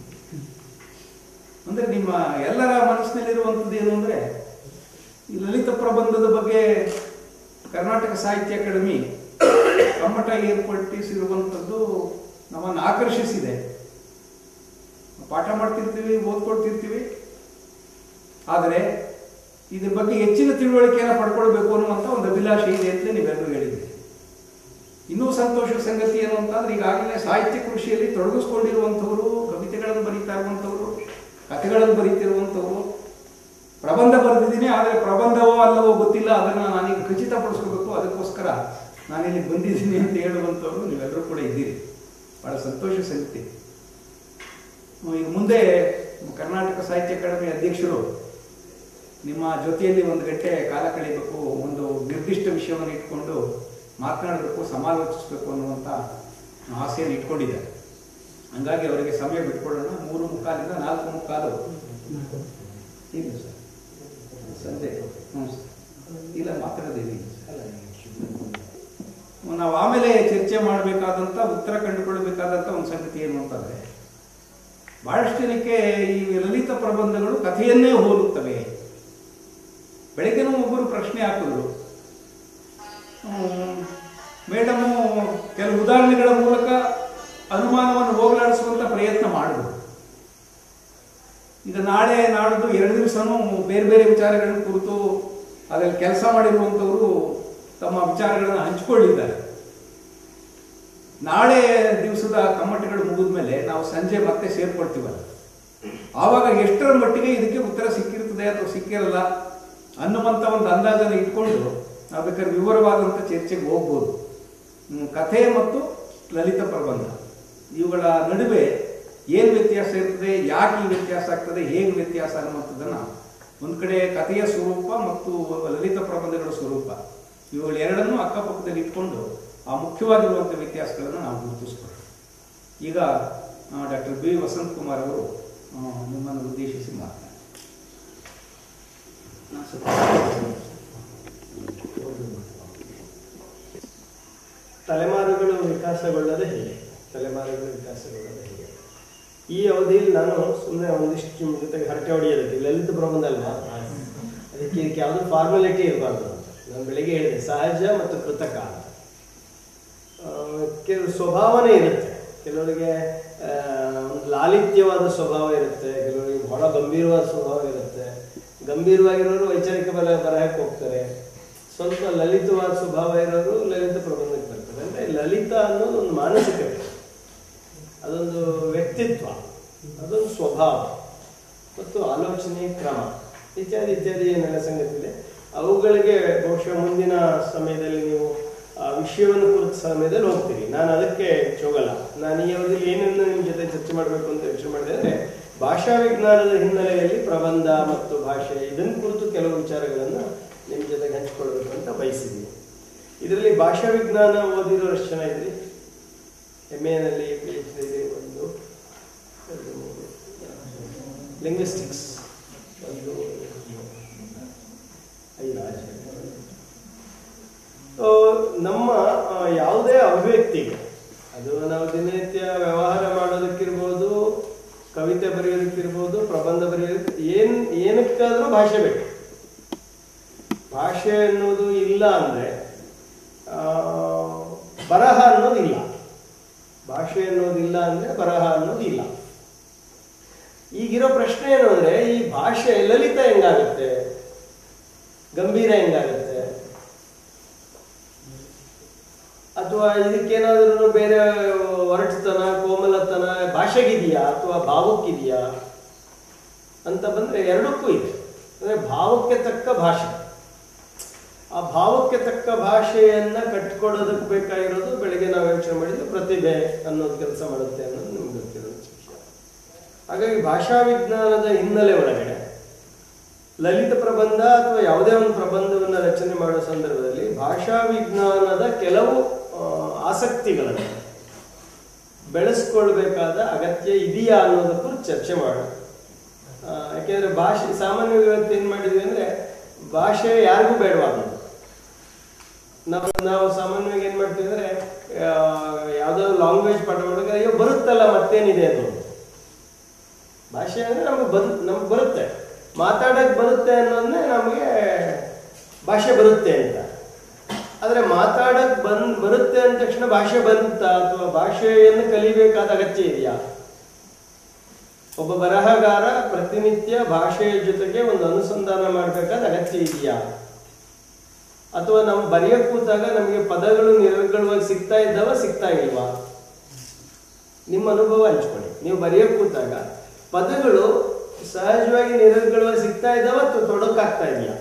ಅಂದರೆ ನಿಮ್ಮ ಎಲ್ಲರ ಮನಸ್ಸಿನಲ್ಲಿರುವಂಥದ್ದು ಏನು ಅಂದರೆ ಈ ಲಲಿತ ಪ್ರಬಂಧದ ಬಗ್ಗೆ ಕರ್ನಾಟಕ ಸಾಹಿತ್ಯ ಅಕಾಡೆಮಿ ಕಮ್ಮಟ ಏರ್ಪಡಿಸಿರುವಂಥದ್ದು ನಮ್ಮನ್ನು ಆಕರ್ಷಿಸಿದೆ ಪಾಠ ಮಾಡ್ತಿರ್ತೀವಿ ಓದ್ಕೊಳ್ತಿರ್ತೀವಿ ಆದರೆ ಇದ್ರ ಬಗ್ಗೆ ಹೆಚ್ಚಿನ ತಿಳುವಳಿಕೆಯನ್ನು ಪಡ್ಕೊಳ್ಬೇಕು ಅನ್ನುವಂಥ ಒಂದು ಅಭಿಲಾಷೆ ಇದೆ ಅಂತ ನೀವೆಲ್ಲರೂ ಹೇಳಿದ್ದೀರಿ ಇನ್ನೂ ಸಂತೋಷದ ಸಂಗತಿ ಏನು ಅಂತಂದ್ರೆ ಈಗಾಗಲೇ ಸಾಹಿತ್ಯ ಕೃಷಿಯಲ್ಲಿ ತೊಡಗಿಸ್ಕೊಂಡಿರುವಂಥವರು ಕವಿತೆಗಳನ್ನು ಬರೀತಾ ಇರುವಂಥವರು ಕಥೆಗಳನ್ನು ಬರೀತಿರುವಂಥವರು ಪ್ರಬಂಧ ಬರೆದಿದ್ದೀನಿ ಆದರೆ ಪ್ರಬಂಧವೋ ಅಲ್ಲವೋ ಗೊತ್ತಿಲ್ಲ ಅದನ್ನು ನಾನೀಗ ಖಚಿತಪಡಿಸ್ಕೋಬೇಕು ಅದಕ್ಕೋಸ್ಕರ ನಾನಿಲ್ಲಿ ಬಂದಿದ್ದೀನಿ ಅಂತ ಹೇಳುವಂಥವ್ರು ನೀವೆಲ್ಲರೂ ಕೂಡ ಇದ್ದೀರಿ ಬಹಳ ಸಂತೋಷ ಸಂಗತಿ ಈಗ ಮುಂದೆ ಕರ್ನಾಟಕ ಸಾಹಿತ್ಯ ಅಕಾಡೆಮಿ ಅಧ್ಯಕ್ಷರು ನಿಮ್ಮ ಜೊತೆಯಲ್ಲಿ ಒಂದು ಗಂಟೆ ಕಾಲ ಕಳೀಬೇಕು ಒಂದು ನಿರ್ದಿಷ್ಟ ವಿಷಯವನ್ನು ಇಟ್ಕೊಂಡು ಮಾತನಾಡಬೇಕು ಸಮಾಲೋಚಿಸಬೇಕು ಅನ್ನುವಂಥ ಆಸೆಯನ್ನು ಇಟ್ಕೊಂಡಿದ್ದಾರೆ ಹಂಗಾಗಿ ಅವರಿಗೆ ಸಮಯ ಬಿಟ್ಕೊಳ್ಳೋಣ ಮೂರು ಮುಕ್ಕಾಲಿಂದ ನಾಲ್ಕು ಮುಕ್ಕಾಲು ಇಲ್ಲ ಸರ್ ಸಂಜೆ ಹ್ಞೂ ಸರ್ ಇಲ್ಲ ಮಾತಾಡೋದಿಲ್ಲ ನಾವು ಆಮೇಲೆ ಚರ್ಚೆ ಮಾಡಬೇಕಾದಂಥ ಉತ್ತರ ಕಂಡುಕೊಳ್ಳಬೇಕಾದಂಥ ಒಂದು ಸಂಗತಿ ಏನು ಅಂತಂದರೆ ಬಹಳಷ್ಟು ಜನಕ್ಕೆ ಈ ಲಲಿತ ಪ್ರಬಂಧಗಳು ಕಥೆಯನ್ನೇ ಹೋಲುತ್ತವೆ ಬೆಳಗ್ಗೆನೂ ಒಬ್ಬರು ಪ್ರಶ್ನೆ ಹಾಕಿದ್ರು ಮೇಡಮು ಕೆಲವು ಉದಾಹರಣೆಗಳ ಮೂಲಕ ಅನುಮಾನವನ್ನು ಹೋಗಲಾಡಿಸುವಂತ ಪ್ರಯತ್ನ ಮಾಡಿದ್ರು ಈಗ ನಾಳೆ ನಾಡ್ದು ಎರಡು ದಿವಸನೂ ಬೇರೆ ಬೇರೆ ವಿಚಾರಗಳನ್ನು ಕುರಿತು ಅದರಲ್ಲಿ ಕೆಲಸ ಮಾಡಿರುವಂಥವರು ತಮ್ಮ ವಿಚಾರಗಳನ್ನು ಹಂಚಿಕೊಂಡಿದ್ದಾರೆ ನಾಳೆ ದಿವಸದ ಕಮ್ಮಟಿಗಳು ಮುಗಿದ ಮೇಲೆ ನಾವು ಸಂಜೆ ಮತ್ತೆ ಸೇರ್ಕೊಳ್ತೀವಲ್ಲ ಆವಾಗ ಎಷ್ಟರ ಮಟ್ಟಿಗೆ ಇದಕ್ಕೆ ಉತ್ತರ ಸಿಕ್ಕಿರ್ತದೆ ಅಥವಾ ಸಿಕ್ಕಿರಲ್ಲ ಅನ್ನುವಂಥ ಒಂದು ಅಂದಾಜನ್ನು ಇಟ್ಕೊಂಡು ನಾವು ಬೇಕಾದ್ರೆ ವಿವರವಾದಂಥ ಚರ್ಚೆಗೆ ಹೋಗ್ಬೋದು ಹ್ಮ್, ಕಥೆ ಮತ್ತು ಲಲಿತ ಪ್ರಬಂಧ ಇವುಗಳ ನಡುವೆ ಏನು ವ್ಯತ್ಯಾಸ ಇರ್ತದೆ ಯಾಕೆ ಈ ವ್ಯತ್ಯಾಸ ಆಗ್ತದೆ ಹೇಗೆ ವ್ಯತ್ಯಾಸ ಅನ್ನುವಂಥದ್ದನ್ನು ಒಂದು ಕಡೆ ಕಥೆಯ ಸ್ವರೂಪ ಮತ್ತು ಲಲಿತ ಪ್ರಬಂಧಗಳ ಸ್ವರೂಪ ಇವುಗಳು ಎರಡನ್ನೂ ಅಕ್ಕಪಕ್ಕದಲ್ಲಿ ಇಟ್ಕೊಂಡು ಆ ಮುಖ್ಯವಾಗಿರುವಂಥ ವ್ಯತ್ಯಾಸಗಳನ್ನು ನಾವು ಗುರುತಿಸ್ಕೊಳ್ಳೋಣ ಈಗ ಡಾಕ್ಟರ್ ಬಿ ವಸಂತ್ ಕುಮಾರ್ ಅವರು ಆ, ನಿಮ್ಮನ್ನು ಉದ್ದೇಶಿಸಿ ಮಾತನಾಡಿ ತಲೆಮಾರುಗಳು ವಿಕಾಸಗೊಳ್ಳದೆ ಹೇಗೆ ತಲೆಮಾರುಗಳು ವಿಕಾಸಗೊಳ್ಳದೆ ಹೇಗೆ ಈ ಅವಧಿಯಲ್ಲಿ ನಾನು ಸುಮ್ಮನೆ ಒಂದಿಷ್ಟು ನಿಮ್ಮ ಜೊತೆಗೆ ಹರಟೆ ಹೊಡೆಯೋದಕ್ಕೆ ಲಲಿತ ಪ್ರಬಂಧ ಅಲ್ವಾ ಅದಕ್ಕೆ ಇದಕ್ಕೆ ಯಾವುದೂ ಫಾರ್ಮಾಲಿಟಿ ಇರಬಾರ್ದು ಅಂತ ನಾನು ಬೆಳಿಗ್ಗೆ ಹೇಳಿದೆ ಸಹಜ ಮತ್ತು ಕೃತಕ ಅಂತ ಆ, ಕೆಲವು ಸ್ವಭಾವನೆ ಇರುತ್ತೆ ಕೆಲವರಿಗೆ ಆ, ಒಂದು ಲಾಲಿತ್ಯವಾದ ಸ್ವಭಾವ ಇರುತ್ತೆ ಕೆಲವರಿಗೆ ಬಹಳ ಗಂಭೀರವಾದ ಸ್ವಭಾವ ಇರುತ್ತೆ ಗಂಭೀರವಾಗಿರೋರು ವೈಚಾರಿಕ ಬಲ ಬರಹಕ್ಕೆ ಹೋಗ್ತಾರೆ ಸ್ವಲ್ಪ ಲಲಿತವಾದ ಸ್ವಭಾವ ಇರೋರು ಲಲಿತ ಪ್ರಬಂಧಕ್ಕೆ ಬರ್ತಾರೆ ಅಂದರೆ ಲಲಿತ ಅನ್ನೋದು ಒಂದು ಮಾನಸಿಕತೆ ಅದೊಂದು ವ್ಯಕ್ತಿತ್ವ ಅದೊಂದು ಸ್ವಭಾವ ಮತ್ತು ಆಲೋಚನೆ ಕ್ರಮ ಇತ್ಯಾದಿ ಇತ್ಯಾದಿ ಏನೆಲ್ಲ ಸಂಗತಿ ಇದೆ ಅವುಗಳಿಗೆ ಬಹುಶಃ ಮುಂದಿನ ಸಮಯದಲ್ಲಿ ನೀವು ಆ ವಿಷಯವನ್ನು ಕುರಿತ ಸಮಯದಲ್ಲಿ ಹೋಗ್ತೀರಿ ನಾನು ಅದಕ್ಕೆ ಹೋಗಲ್ಲ ನಾನು ಈ ಅವಧಿಯಲ್ಲಿ ಏನನ್ನು ನಿಮ್ಮ ಜೊತೆ ಚರ್ಚೆ ಮಾಡಬೇಕು ಅಂತ ಯೋಚನೆ ಮಾಡಿದೆ ಅಂದರೆ ಭಾಷಾ ವಿಜ್ಞಾನದ ಹಿನ್ನೆಲೆಯಲ್ಲಿ ಪ್ರಬಂಧ ಮತ್ತು ಭಾಷೆ ಇದನ್ನು ಕುರಿತು ಕೆಲವು ವಿಚಾರಗಳನ್ನು ನಿಮ್ಮ ಜೊತೆಗೆ ಹಂಚಿಕೊಳ್ಬೇಕು ಅಂತ ಬಯಸಿದ್ದೀನಿ ಇದರಲ್ಲಿ ಭಾಷಾ ವಿಜ್ಞಾನ ಓದಿರೋ ಎಷ್ಟು ಜನ ಇದ್ರಿ ಎಮ್ ಎನಲ್ಲಿ ಪಿ ಎಚ್ ಡಿ ಒಂದು ಎರಡು, ಮೂರು, ಲಿಂಗ್ವಿಸ್ಟಿಕ್ಸ್ ಒಂದು ಐದು ಆರು ಜನ. ಸೊ, ನಮ್ಮ ಆ, ಯಾವುದೇ ಅಭಿವ್ಯಕ್ತಿಗೆ ಅದು ನಾವು ದಿನನಿತ್ಯ ವ್ಯವಹಾರ ಮಾಡೋದಕ್ಕಿರ್ಬೋದು ಕವಿತೆ ಬರೆಯೋದಕ್ಕಿರ್ಬೋದು ಪ್ರಬಂಧ ಬರೆಯೋದಕ್ಕೆ ಏನ್ ಏನಕ್ಕಾದ್ರೂ ಭಾಷೆ ಬೇಕು ಭಾಷೆ ಅನ್ನೋದು ಇಲ್ಲ ಅಂದ್ರೆ ಆ, ಬರಹ ಅನ್ನೋದು ಇಲ್ಲ ಭಾಷೆ ಅನ್ನೋದು ಇಲ್ಲ ಅಂದ್ರೆ ಬರಹ ಅನ್ನೋದು ಇಲ್ಲ ಈಗಿರೋ ಪ್ರಶ್ನೆ ಏನು ಅಂದ್ರೆ ಈ ಭಾಷೆ ಲಲಿತ ಹೆಂಗಾಗುತ್ತೆ ಗಂಭೀರ ಹೆಂಗಾಗುತ್ತೆ ಅಥವಾ ಇದಕ್ಕೇನಾದ್ರೂ ಬೇರೆ ಒರಟುತನ ಕೋಮಲತನ ಭಾಷೆಗಿದೆಯಾ ಅಥವಾ ಭಾವಕ್ಕಿದೆಯಾ ಅಂತ ಬಂದ್ರೆ ಎರಡಕ್ಕೂ ಇದೆ ಅಂದ್ರೆ ಭಾವಕ್ಕೆ ತಕ್ಕ ಭಾಷೆ ಆ ಭಾವಕ್ಕೆ ತಕ್ಕ ಭಾಷೆಯನ್ನ ಕಟ್ಕೊಡೋದಕ್ಕೆ ಬೇಕಾಗಿರೋದು ಬೆಳಗ್ಗೆ ನಾವು ಯೋಚನೆ ಮಾಡಿದ್ದು ಪ್ರತಿಭೆ ಅನ್ನೋದು ಕೆಲಸ ಮಾಡುತ್ತೆ ಅನ್ನೋದು ನಿಮ್ಗೆ ಗೊತ್ತಿರೋ ವಿಷಯ ಹಾಗಾಗಿ ಭಾಷಾ ವಿಜ್ಞಾನದ ಹಿನ್ನೆಲೆ ಒಳಗಡೆ ಲಲಿತ ಪ್ರಬಂಧ ಅಥವಾ ಯಾವುದೇ ಒಂದು ಪ್ರಬಂಧವನ್ನು ರಚನೆ ಮಾಡುವ ಸಂದರ್ಭದಲ್ಲಿ ಭಾಷಾ ವಿಜ್ಞಾನದ ಕೆಲವು ಆ, ಆಸಕ್ತಿಗಳನ್ನು ಬೆಳೆಸ್ಕೊಳ್ಬೇಕಾದ ಅಗತ್ಯ ಇದೆಯಾ ಅನ್ನೋದಕ್ಕೂ ಕುರಿತು ಚರ್ಚೆ ಮಾಡೋಣ ಆ, ಯಾಕೆಂದ್ರೆ ಭಾಷೆ ಸಾಮಾನ್ಯವಾಗಿ ಇವತ್ತು ಏನ್ ಮಾಡಿದ್ವಿ ಅಂದ್ರೆ ಭಾಷೆ ಯಾರಿಗೂ ಬೇಡವಾದದ್ದು ನಾವು ನಾವು ಸಾಮಾನ್ಯವಾಗಿ ಏನ್ ಮಾಡ್ತೀವಿ ಅಂದ್ರೆ ಆ, ಯಾವ್ದೋ ಲ್ಯಾಂಗ್ವೇಜ್ ಪಾಠ ಮಾಡುವಾಗ ಅಯ್ಯೋ ಬರುತ್ತಲ್ಲ ಮತ್ತೇನಿದೆ ಅದು ಭಾಷೆ ಅಂದ್ರೆ ನಮ್ಗೆ ಬರು ನಮ್ಗೆ ಬರುತ್ತೆ ಮಾತಾಡಕ್ ಬರುತ್ತೆ ಅನ್ನೋದನ್ನೇ ನಮಗೆ ಭಾಷೆ ಬರುತ್ತೆ ಅಂತ ಆದ್ರೆ ಮಾತಾಡಕ್ ಬಂದ್ ಬರುತ್ತೆ ಅಂದ ತಕ್ಷಣ ಭಾಷೆ ಬಂತ ಅಥವಾ ಭಾಷೆಯನ್ನು ಕಲಿಬೇಕಾದ ಅಗತ್ಯ ಇದೆಯಾ ಒಬ್ಬ ಬರಹಗಾರ ಪ್ರತಿನಿತ್ಯ ಭಾಷೆಯ ಜೊತೆಗೆ ಒಂದು ಅನುಸಂಧಾನ ಮಾಡಬೇಕಾದ ಅಗತ್ಯ ಇದೆಯಾ ಅಥವಾ ನಾವು ಬರೆಯಕ್ ಕೂತಾಗ ನಮಗೆ ಪದಗಳು ನಿರರ್ಗಳವಾಗಿ ಸಿಗ್ತಾ ಇದ್ದಾವ ಸಿಗ್ತಾ ಇಲ್ವಾ ನಿಮ್ಮ ಅನುಭವ ಹಂಚ್ಕೊಳ್ಳಿ ನೀವು ಬರೆಯಕ್ ಕೂತಾಗ ಪದಗಳು ಸಹಜವಾಗಿ ನಿರರ್ಗಳವಾಗಿ ಸಿಗ್ತಾ ಇದ್ದಾವ ಅಥವಾ ತೊಡಕಾಗ್ತಾ ಇದೆಯಾ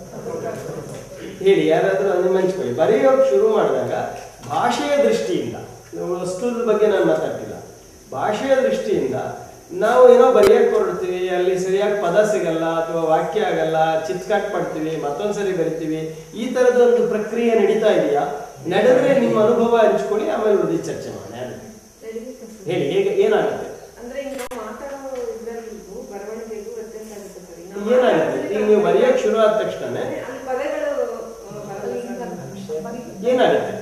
ಹೇಳಿ ಯಾರಾದ್ರೂ ಅದನ್ನ ಹಂಚ್ಕೊಳ್ಳಿ ಬರೆಯೋಕೆ ಶುರು ಮಾಡಿದಾಗ ಭಾಷೆಯ ದೃಷ್ಟಿಯಿಂದ ನಾವು ವಸ್ತುದ ಬಗ್ಗೆ ನಾನು ಮಾತಾಡ್ತಿಲ್ಲ ಭಾಷೆಯ ದೃಷ್ಟಿಯಿಂದ ನಾವು ಏನೋ ಬರೆಯಕ್ಕೆ ಹೊರಡ್ತೀವಿ ಅಲ್ಲಿ ಸರಿಯಾಗಿ ಪದ ಸಿಗಲ್ಲ ಅಥವಾ ವಾಕ್ಯ ಆಗಲ್ಲ ಚಿತ್ಕಾಟ್ ಮಾಡ್ತೀವಿ ಮತ್ತೊಂದ್ಸರಿ ಬರಿತೀವಿ ಈ ತರದ ಒಂದು ಪ್ರಕ್ರಿಯೆ ನಡೀತಾ ಇದೆಯಾ ನಡೆದ್ರೆ ನಿಮ್ಮ ಅನುಭವ ಹಂಚ್ಕೊಳ್ಳಿ ಆಮೇಲೆ ಉಳಿದ ಚರ್ಚೆ ಮಾಡೋಣ ಹೇಳಿ ಹೇಗೆ ಏನಾಗುತ್ತೆ ಅಂದ್ರೆ ಈಗ ನಾವು ಮಾತಾಡೋ ಇದ್ರಲ್ಲಿಗೂ ಬರವಣಿಗೆಗೂ ವ್ಯತ್ಯಾಸ ಆಗುತ್ತೆ ಸರ್ ಈಗ ನಾವು ಏನಾಗುತ್ತೆ ಈಗ ನೀವು ಬರೆಯಕ್ಕೆ ಶುರು ಆದ ತಕ್ಷಣ ಅಲ್ಲಿ ಪದಗಳು ಆ, ಬರಲಿಕ್ಕೆ ಏನಾಗುತ್ತೆ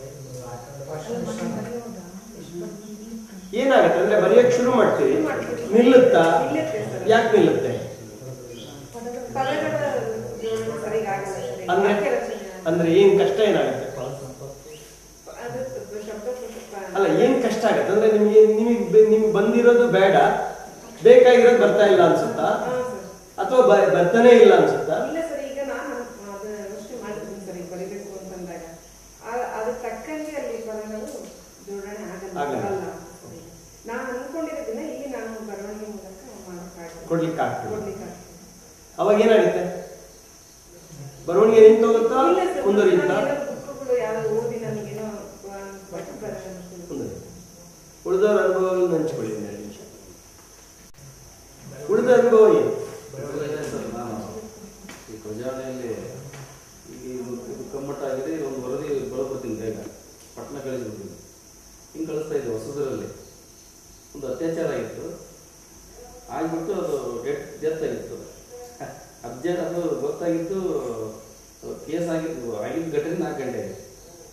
ಏನಾಗುತ್ತೆ ಅಂದ್ರೆ ಬರೆಯಕ್ಕೆ ಶುರು ಮಾಡ್ತೀವಿ ನಿಲ್ಲುತ್ತಾ ಯಾಕೆ ನಿಲ್ಲುತ್ತೆ ಪದಗಳ ಜೋಡಣೆ ಸರಿಯಾಗಿ ಆಗಲ್ಲ ಸರ್. ಈಗ ಅಂದ್ರೆ ವಾಕ್ಯ ರಚನೆ ಅಂದ್ರೆ ಏನ್ ಕಷ್ಟ ಏನಾಗುತ್ತೆ ಅದು ಶಬ್ದ ಪ್ರಸಕ್ತ ಅಲ್ಲ ಏನ್ ಕಷ್ಟ ಆಗುತ್ತೆ ಅಂದ್ರೆ ನಿಮ್ಗೆ ನಿಮಗೆ ನಿಮ್ಗೆ ಬಂದಿರೋದು ಬೇಡ ಬೇಕಾಗಿರೋದು ಬರ್ತಾ ಇಲ್ಲ ಅನ್ಸುತ್ತಾ ಅಥವಾ ಬ- ಬರ್ತಾನೆ ಇಲ್ಲ ಅನ್ಸುತ್ತಾ ಇಲ್ಲ ಸರ್ ಈಗ ನಾನು ಅದು ಯೋಚನೆ ಮಾಡಿದ್ದೀನಿ ಸರ್ ಈಗ ಬರಿಬೇಕು ಅಂತಂದಾಗ ಆ- ಅದಕ್ಕೆ ತಕ್ಕಂಗೆ ಅಲ್ಲಿ ಪದಗಳು ಜೋಡಣೆ ಆಗಲ್ಲ ಆಗಲ್ಲ. ಬರಲ್ಲ. ನಾನು ಅನ್ಕೊಂಡಿರೋದನ್ನ ಇಲ್ಲಿ ನಾನು ಬರವಣಿಗೆ ಮೂಲಕ ಮಾಡೋಕ್ಕಾಗಲ್ಲ ಕೊಡ್ಲಿಕ್ಕೆ ಆಗ್ತದೆ. ಕೊಡ್ಲಿಕ್ಕೆ ಆಗ್ತದೆ. ಅವಾಗ ಏನಾಗುತ್ತೆ ಬರವಣಿಗೆ ನಿಂತೋಗುತ್ತಾ ಇಲ್ಲ ಸರ್, ಮುಂದುವರಿಯುತ್ತಾ ನಾನು ಏನೋ ಬುಕ್ಗಳು ಯಾವ್ದು ಓದಿ ನನಗೇನೋ ಆ, ಪಠ್ಯ ಪ್ರಶ್ನೆ ಮುಂದುವರಿಯುತ್ತೆ ಉಳಿದವರ ಅನುಭವಗಳನ್ನು ಹಂಚ್ಕೊಳ್ಳಿ ಒಂದು ಎರಡು ನಿಮಿಷ ಉಳಿದ ಅನುಭವ ಏನು ನಾನು ಈ ಪ್ರಜಾವಣೆಯಲ್ಲಿ ಈಗ ಇದು ಇದು ಕಮ್ಮಟ ಆಗಿದೆ ಒಂದು ವರದಿ ಬರೋಬಿಡ್ತೀನಿ ಬೇಗ ಪಟ್ಟಣ ಕಳಿಸ್ಬಿಡ್ತೀನಿ ಹಿಂಗೆ ಕಳಿಸ್ತಾ ಇದ್ದೆ ಹೊಸದರಲ್ಲಿ ಒಂದು ಅತ್ಯಾಚಾರ ಆಗಿತ್ತು ಆಗಿಬಿಟ್ಟು ಅದು ಡೆತ್ ಡೆತ್ ಆಗಿತ್ತು ಅಬ್ಜೆಕ್ಟ್ ಅದು ಗೊತ್ತಾಗಿದ್ದು ಕೇಸ್ ಆಗಿದ್ದು ಆಗಿದ್ದ ಘಟನೆ ನಾಲ್ಕು ಗಂಟೆ